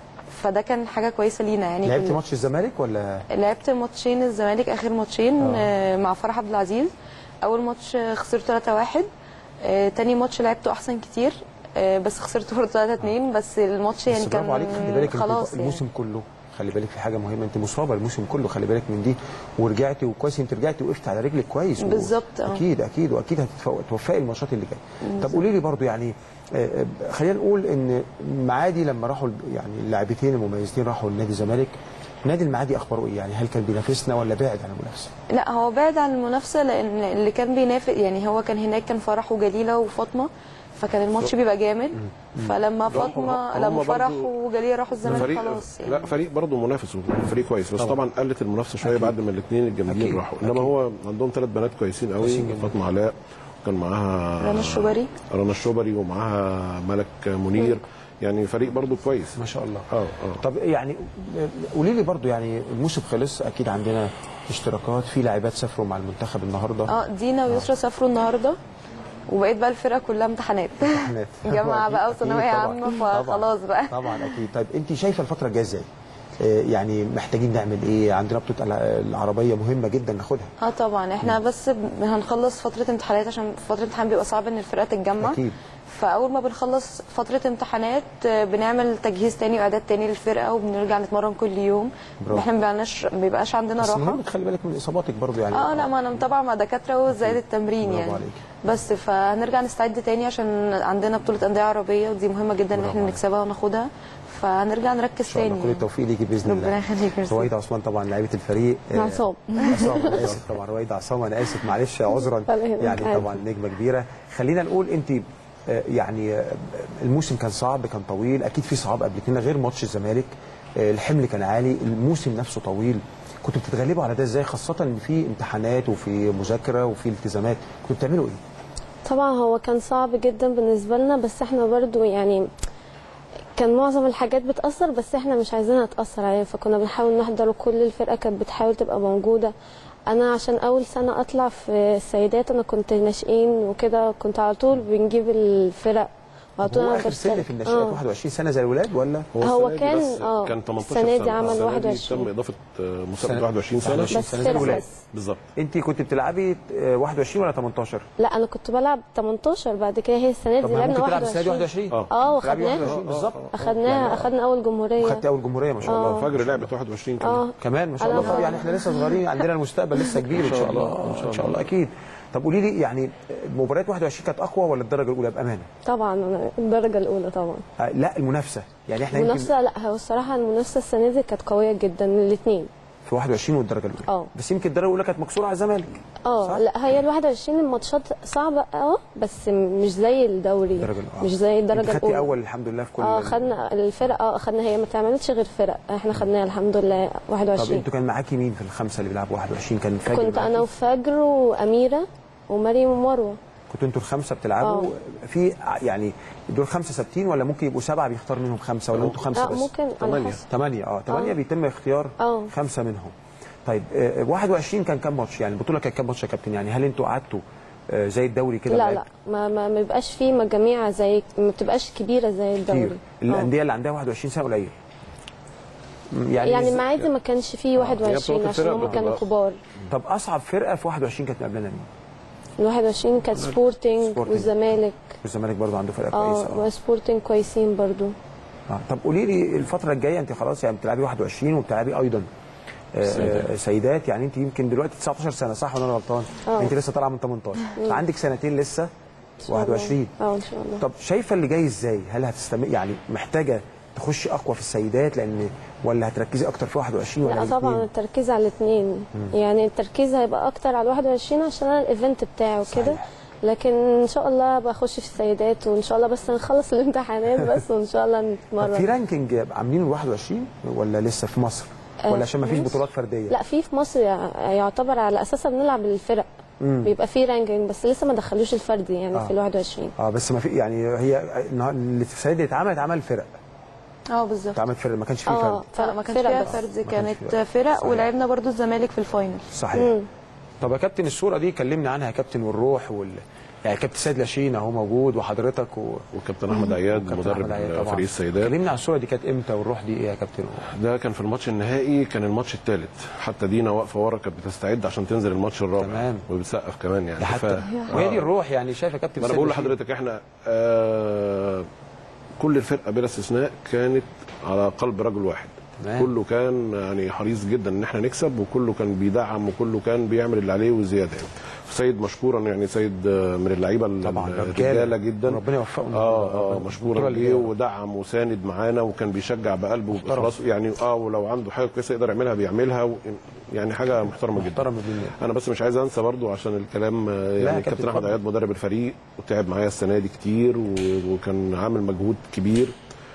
فده كان حاجه كويسه لينا يعني لعبت كنا- ماتش الزمالك ولا لعبت ماتشين الزمالك اخر ماتشين آه. آه. مع فرح عبد العزيز اول ماتش آه، خسرته 3-1 آه تاني ماتش لعبته احسن كتير آه بس خسرته برضه 3-2 بس الماتش يعني بس كان برافو عليك خلي بالك انت خلاص يعني الموسم كله خلي بالك في حاجه مهمه انت مصابه الموسم كله خلي بالك من دي ورجعتي وكويس انت رجعتي وقفت على رجلك كويس و- بالظبط، اه. اكيد اكيد واكيد هتتوفقي الماتشات اللي جايه طب بالظبط. قولي لي برضو يعني آه، آه، خلينا نقول ان معادي لما راحوا ال- يعني اللاعبتين المميزين راحوا لنادي الزمالك نادي المعادي اخباره ايه يعني هل كان بينافسنا ولا بعد عن المنافسه لا هو بعد عن المنافسه لان اللي كان بينافس يعني هو كان هناك كان فرح وجليله وفاطمه فكان الماتش بيبقى جامد فلما فاطمه هم لما برضو فرح وجليله راحوا الزمالك فريق خلاص يعني لا فريق برضه منافس وفريق كويس بس طبعا. طبعا, قلت المنافسه شويه بعد ما الاثنين الجامدين أكيد. راحوا انما هو عندهم ثلاث بنات كويسين قوي كويسين جدا. فاطمه علاء كان معاها رنا الشوبري رنا الشوبري ومعاها ملك منير يعني فريق برضه كويس ما شاء الله اه اه طب يعني قولي لي برضو يعني الموسم خلص اكيد عندنا اشتراكات في لاعبات سافروا مع المنتخب النهارده اه دينا ويسرا سافروا النهارده وبقيت بقى الفرقه كلها امتحانات امتحانات جامعه بقى أكيد وثانويه طبعاً. عامه طبعاً. فخلاص بقى طبعا اكيد طيب انت شايفه الفتره الجايه ازاي آه، يعني محتاجين نعمل ايه عندنا بطوله الع- العربيه مهمه جدا ناخدها اه طبعا احنا بس ب- هنخلص فتره امتحانات عشان فتره امتحان بيبقى صعب ان الفرقه تتجمع اكيد فاول ما بنخلص فتره امتحانات آه، بنعمل تجهيز تاني واعداد تاني للفرقه وبنرجع نتمرن كل يوم برافو. احنا ما بيبقاش ما بيبقاش عندنا بس راحه مهم تخلي بالك من اصاباتك برضو يعني اه لا ما انا متابعه مع دكاتره وزائد التمرين برافو يعني عليك. بس فهنرجع نستعد تاني عشان عندنا بطوله انديه عربيه ودي مهمه جدا ان برافو احنا عليك. نكسبها وناخدها فهنرجع نركز ان شاء الله تاني كل التوفيق ليكي باذن الله ربنا يخليك ميرسي. رويدا عثمان طبعا لعيبه الفريق آه، عصام. عصام انا اسف طبعا رويدا عصام انا اسف معلش عذرا ولا يهمك، يعني عادي. طبعا نجمه كبيره خلينا نقول انت آه، يعني آه، الموسم كان صعب كان طويل اكيد في صعاب قبل كده غير ماتش الزمالك آه، الحمل كان عالي الموسم نفسه طويل كنتوا بتتغلبوا على ده ازاي خاصه ان في امتحانات وفي مذاكره وفي التزامات كنتوا بتعملوا ايه طبعا هو كان صعب جدا بالنسبة لنا بس احنا برضو يعني كان معظم الحاجات بتأثر بس احنا مش عايزينها تأثر علينا فكنا بنحاول نحضر وكل الفرقة كانت بتحاول تبقى موجودة انا عشان اول سنة اطلع في السيدات انا كنت ناشئين وكده كنت على طول بنجيب الفرق على طول هو انا اخر سن بشترك. في الناشئات آه. 21 سنه زي الولاد ولا هو السنة دي كان- بس آه، كان 18 السنة دي سنة. عمل السنة دي 21. تم اضافه آه، سنة- مسابقه 21 سنه 21 بس سنه زي فرق الولاد بس. بالظبط انت كنت بتلعبي آه، 21 ولا 18 لا انا كنت بلعب 18 بعد كده هي السنة طب دي ما لعبنا ممكن تلعب السنه دي 21 21 اه تلعبي وخدناها 21 بالظبط اخدناها اخدنا اول جمهورية خدت اول جمهوريه ما شاء الله آه. فجر لعبت 21 كمان اه كمان ما شاء أنا الله بقى- يعني احنا لسه صغيرين عندنا المستقبل لسه كبير ان شاء الله ان شاء الله اكيد طب قولي لي يعني مباريات 21 كانت اقوى ولا الدرجه الاولى بامانه؟ طبعا أنا الدرجة الأولى طبعا آه لا المنافسه يعني احنا يمكن المنافسة لا هو الصراحة المنافسة السنة دي كانت قوية جدا الاثنين في 21 والدرجه الاولى اه بس يمكن الدرجه الاولى كانت مكسوره على الزمالك اه لا هي ال 21 الماتشات صعبة اه بس مش زي الدوري الدرجه الاولى مش زي انت الدرجة خدتي الأولى اول الحمد لله في كل اه خدنا الفرق اه خدنا هي ما تعملتش غير فرق احنا خدناها الحمد لله طب 21 انتوا كان معاكي مين في الخمسه اللي بيلعبوا 21 كان فاجر كنت معاكي؟ انا وفجر واميرة ومريم ومروة كنتوا انتوا الخمسه بتلعبوا في يعني دول خمسه ثابتين ولا ممكن يبقوا سبعه بيختار منهم خمسه ولا انتوا خمسه لا بس؟ ممكن على ثمانية حسب. ثمانية اه ثمانية آه. بيتم اختيار اه خمسة منهم طيب آه 21 كان كام ماتش يعني البطولة كانت كام ماتش يا كابتن يعني هل انتوا قعدتوا آه زي الدوري كده لا بقى لا ما ما ما بيبقاش فيه مجاميع زي ما بتبقاش كبيرة زي الدوري كتير الاندية اللي عندها 21 سنة قليل م- يعني, يعني إز- المعادي ما كانش فيه 21 عشان هم كانوا كبار طب اصعب فرقة في 21 كانت قبلنا مين؟ ال 21 كانت سبورتنج سبورتنج. والزمالك والزمالك برضه عنده فرقة اه كويسة اه وسبورتنج كويسين برضو آه. طب قولي لي الفترة الجاية انت خلاص يعني بتلعبي 21 وبتلعبي ايضا آه، سيدات. آه، سيدات يعني انت يمكن دلوقتي 19 سنة صح ولا انا غلطان؟ اه. انت لسه طالعة من 18 مم. فعندك سنتين لسه إن شاء الله. 21 اه ان شاء الله طب شايفه اللي جاي ازاي؟ هل هتستمر يعني محتاجه تخشي اقوى في السيدات لان ولا هتركزي اكتر في 21 ولا لا الاتنين؟ طبعا التركيز على الاثنين مم. يعني التركيز هيبقى اكتر على 21 عشان انا الايفنت بتاعي وكده لكن ان شاء الله بخش في السيدات وان شاء الله بس نخلص الامتحانات بس وان شاء الله طب في نتمرن رانكينج عاملينه ال 21 ولا لسه في مصر؟ آه، ولا عشان ما فيش في مصر؟ بطولات فرديه؟ لا في في مصر يع- يعتبر على اساسها بنلعب الفرق مم. بيبقى في رانكينج بس لسه ما دخلوش الفردي يعني آه. في ال 21 اه بس ما في يعني هي النهار- اللي في السيدات اللي اتعمل اتعمل فرق اه بالظبط اتعمل فرق ما كانش فيه اه فرد لا ما كانش فرق فيها بس. فرد ما كانش كانت فيها. فرق صحيح. ولعبنا برضو الزمالك في الفاينل صحيح طب يا كابتن الصوره دي كلمنا عنها يا كابتن والروح وال يعني كابتن سيد لاشين اهو موجود وحضرتك و... وكابتن احمد عياد وكابتن مدرب أحمد عياد طبعاً. فريق السيدات كلمنا عن الصوره دي كانت امتى والروح دي ايه يا كابتن ده كان في الماتش النهائي كان الماتش الثالث حتى دينا واقفه ورا كانت بتستعد عشان تنزل الماتش الرابع تمام. وبتسقف كمان يعني ده حتى وهي دي الروح يعني شايف يا كابتن ما انا سيد بقول لاشين؟ لحضرتك احنا آه كل الفرقه بلا استثناء كانت على قلب رجل واحد تمام. كله كان يعني حريص جدا ان احنا نكسب وكله كان بيدعم وكله كان بيعمل اللي عليه وزياده يعني سيد مشكورا يعني سيد آه، من اللعيبه طبعاً، الرجاله جدا ربنا يوفقه اه اه مشكورا البطولة ليه اللي- ودعم وساند معانا وكان بيشجع بقلبه وباخلاصه يعني اه ولو عنده حاجه كويسه يقدر يعملها بيعملها و يعني حاجه محترمه جدا محترم بالله انا بس مش عايز انسى برضو عشان الكلام آه، لا يا يعني كابتن كابتن احمد اتفضل. عياد مدرب الفريق وتعب معايا السنه دي كتير و- وكان عامل مجهود كبير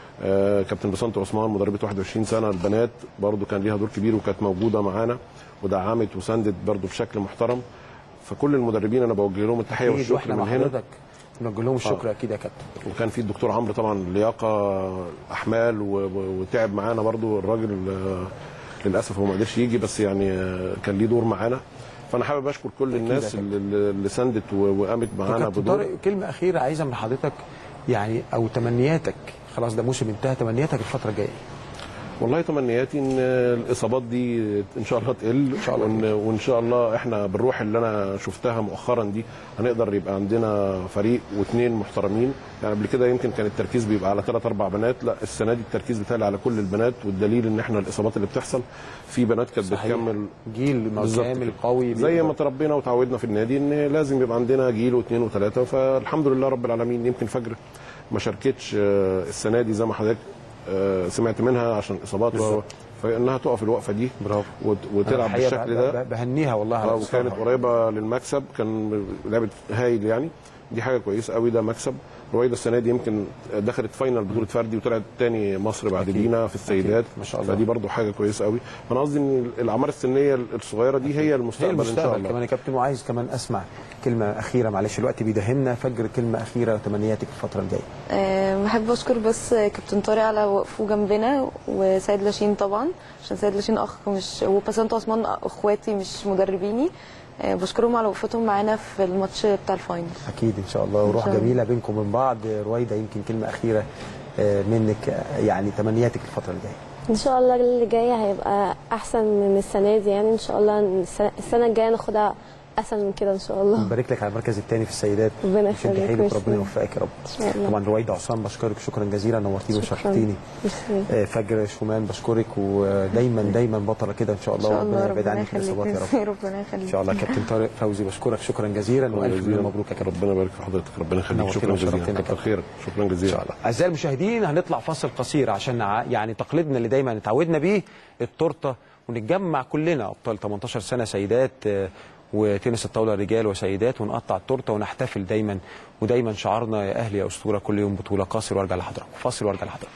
آه، كابتن بسنت عثمان مدربه 21 سنه البنات برضو كان ليها دور كبير وكانت موجوده معانا ودعمت وساندت برضو بشكل محترم فكل المدربين انا بوجه لهم التحيه أكيد، والشكر واحنا من مع هنا حضرتك نوجه لهم الشكر آه. اكيد يا كابتن وكان في الدكتور عمرو طبعا لياقه احمال و- و- وتعب معانا برضو الراجل آه، للاسف هو ما قدرش يجي بس يعني آه، كان ليه دور معانا فانا حابب اشكر كل الناس يا اللي, اللي ساندت و- وقامت معانا كابتن بدور طارق كلمه اخيره عايزه من حضرتك يعني او تمنياتك خلاص ده موسم انتهى تمنياتك الفتره الجايه والله تمنياتي ان الاصابات دي ان شاء الله تقل إن شاء الله وإن, وان شاء الله احنا بالروح اللي انا شفتها مؤخرا دي هنقدر يبقى عندنا فريق واثنين محترمين يعني قبل كده يمكن كان التركيز بيبقى على ثلاث اربع بنات لا السنه دي التركيز بتاعي على كل البنات والدليل ان احنا الاصابات اللي بتحصل في بنات كانت صحيح. بتكمل جيل بالظبط كامل كده. قوي زي ما تربينا وتعودنا في النادي ان لازم يبقى عندنا جيل واثنين وثلاثه فالحمد لله رب العالمين يمكن فجر ما شاركتش آه، السنه دي زي ما حضرتك آه، سمعت منها عشان اصابات و- بالظبط. فانها تقف الوقفه دي برافو وت- وتلعب الحقيقة بالشكل ب- ده ب- بهنيها والله على اه الإصرار وكانت ده. قريبه للمكسب كان لعبت هايل يعني دي حاجه كويسه قوي ده مكسب رويدا السنه دي يمكن دخلت فاينل بطوله فردي وطلعت تاني مصر بعد دينا في السيدات ما شاء الله. فدي برضو حاجه كويسه قوي فانا قصدي ان الاعمار السنيه الصغيره دي هي هي المستقبل, ان شاء المستقبل الله كمان يا كابتن وعايز كمان اسمع كلمه اخيره معلش الوقت بيدهمنا فجر كلمه اخيره وتمنياتك الفتره الجايه أه بحب اشكر بس كابتن طارق على وقفه جنبنا وسيد لاشين طبعا عشان سيد لاشين اخ مش وبسنت عثمان اخواتي مش مدربيني أه بشكرهم على وقفتهم معانا في الماتش بتاع الفاينل اكيد ان شاء الله وروح شاء الله. جميله بينكم وبين بعض رويده يمكن كلمه اخيره آه، منك آه، يعني تمنياتك الفتره الجايه ان شاء الله اللي جاي هيبقى احسن من السنه دي يعني ان شاء الله السنه, السنة الجايه ناخدها احسن من كده ان شاء الله نبارك لك على المركز الثاني في السيدات ربنا شد يخليك حيلك ميرسي. وربنا يوفقك يا رب ان شاء الله طبعا رويده عصام بشكرك شكرا جزيلا نورتيني شكراً. وشرفتيني ميرسي. آه، فجر شومان بشكرك ودايما دايما بطله كده ان شاء ان الله شاء وربنا الله يبعد ربنا عنك الاصابات يا رب يخليك ربنا يخليك ان شاء الله كابتن طارق فوزي بشكرك شكرا جزيلا والف جزيلا. مبروك يا كابتن ربنا يبارك في حضرتك ربنا يخليك نورتنا شكرا جزيلا وشرفتنا كتر خيرك شكرا جزيلا ان شاء الله اعزائي المشاهدين هنطلع فاصل قصير عشان ع- يعني تقليدنا اللي دايما اتعودنا بيه التورته ونتجمع كلنا ابطال 18 سنه سيدات آه، وتنس الطاوله رجال وسيدات ونقطع التورته ونحتفل دايما ودايما شعارنا يا اهلي يا اسطوره كل يوم بطوله قاصر وارجع لحضراتكم فاصل وارجع لحضراتكم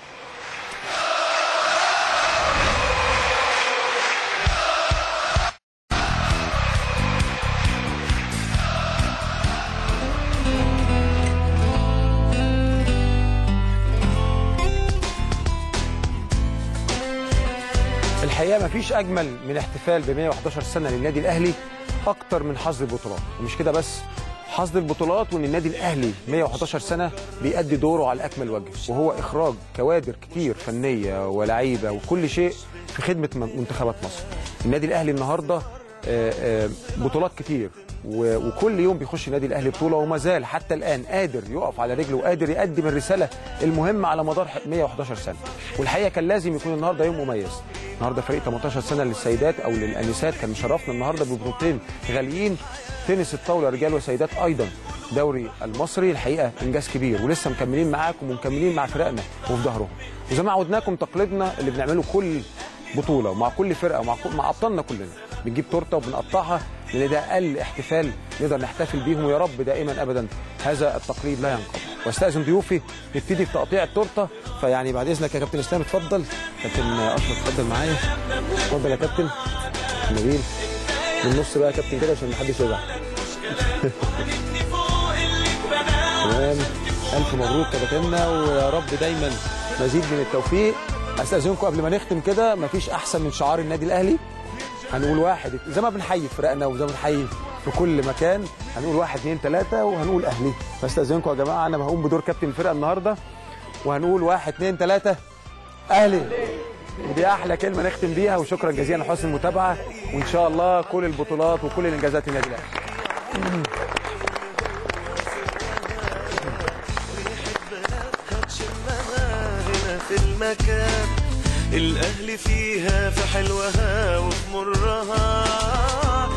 الحقيقه مفيش اجمل من احتفال ب 111 سنه للنادي الاهلي اكتر من حظ البطولات ومش كده بس حظ البطولات وان النادي الاهلي 111 سنه بيأدي دوره على اكمل وجه وهو اخراج كوادر كتير فنيه ولاعيبه وكل شيء في خدمه من- منتخبات مصر النادي الاهلي النهارده آه، آه، بطولات كتير و- وكل يوم بيخش النادي الاهلي بطوله وما زال حتى الان قادر يقف على رجله وقادر يقدم الرساله المهمه على مدار 111 سنه والحقيقه كان لازم يكون النهارده يوم مميز النهارده فريق 18 سنه للسيدات او للانسات كان مشرفنا النهارده ببطولتين غاليين تنس الطاوله رجال وسيدات ايضا دوري المصري الحقيقه انجاز كبير ولسه مكملين معاكم ومكملين مع فرقنا وفي ظهرهم وزي ما عودناكم تقليدنا اللي بنعمله كل بطوله ومع كل فرقه ومع كل مع ابطالنا كلنا بنجيب تورته وبنقطعها لان ده اقل احتفال نقدر نحتفل بيهم ويا رب دائما ابدا هذا التقليد لا ينقطع واستاذن ضيوفي نبتدي في تقطيع التورته فيعني بعد اذنك يا كابتن اسلام اتفضل كابتن اشرف اتفضل معايا اتفضل يا كابتن نبيل من النص بقى يا كابتن كده عشان محدش يزعل تمام الف مبروك كابتننا ويا رب دايما مزيد من التوفيق استاذنكم قبل ما نختم كده مفيش احسن من شعار النادي الاهلي هنقول واحد زي ما بنحيي فرقنا وزي ما بنحيي في كل مكان هنقول واحد اتنين تلاته وهنقول اهلي بستاذنكم يا جماعه انا هقوم بدور كابتن الفرقه النهارده وهنقول واحد اتنين تلاته اهلي ودي احلى كلمه نختم بيها وشكرا جزيلا لحسن المتابعه وان شاء الله كل البطولات وكل الانجازات النادي الاهلي هنا في المكان الأهل فيها في حلوها وفي مرها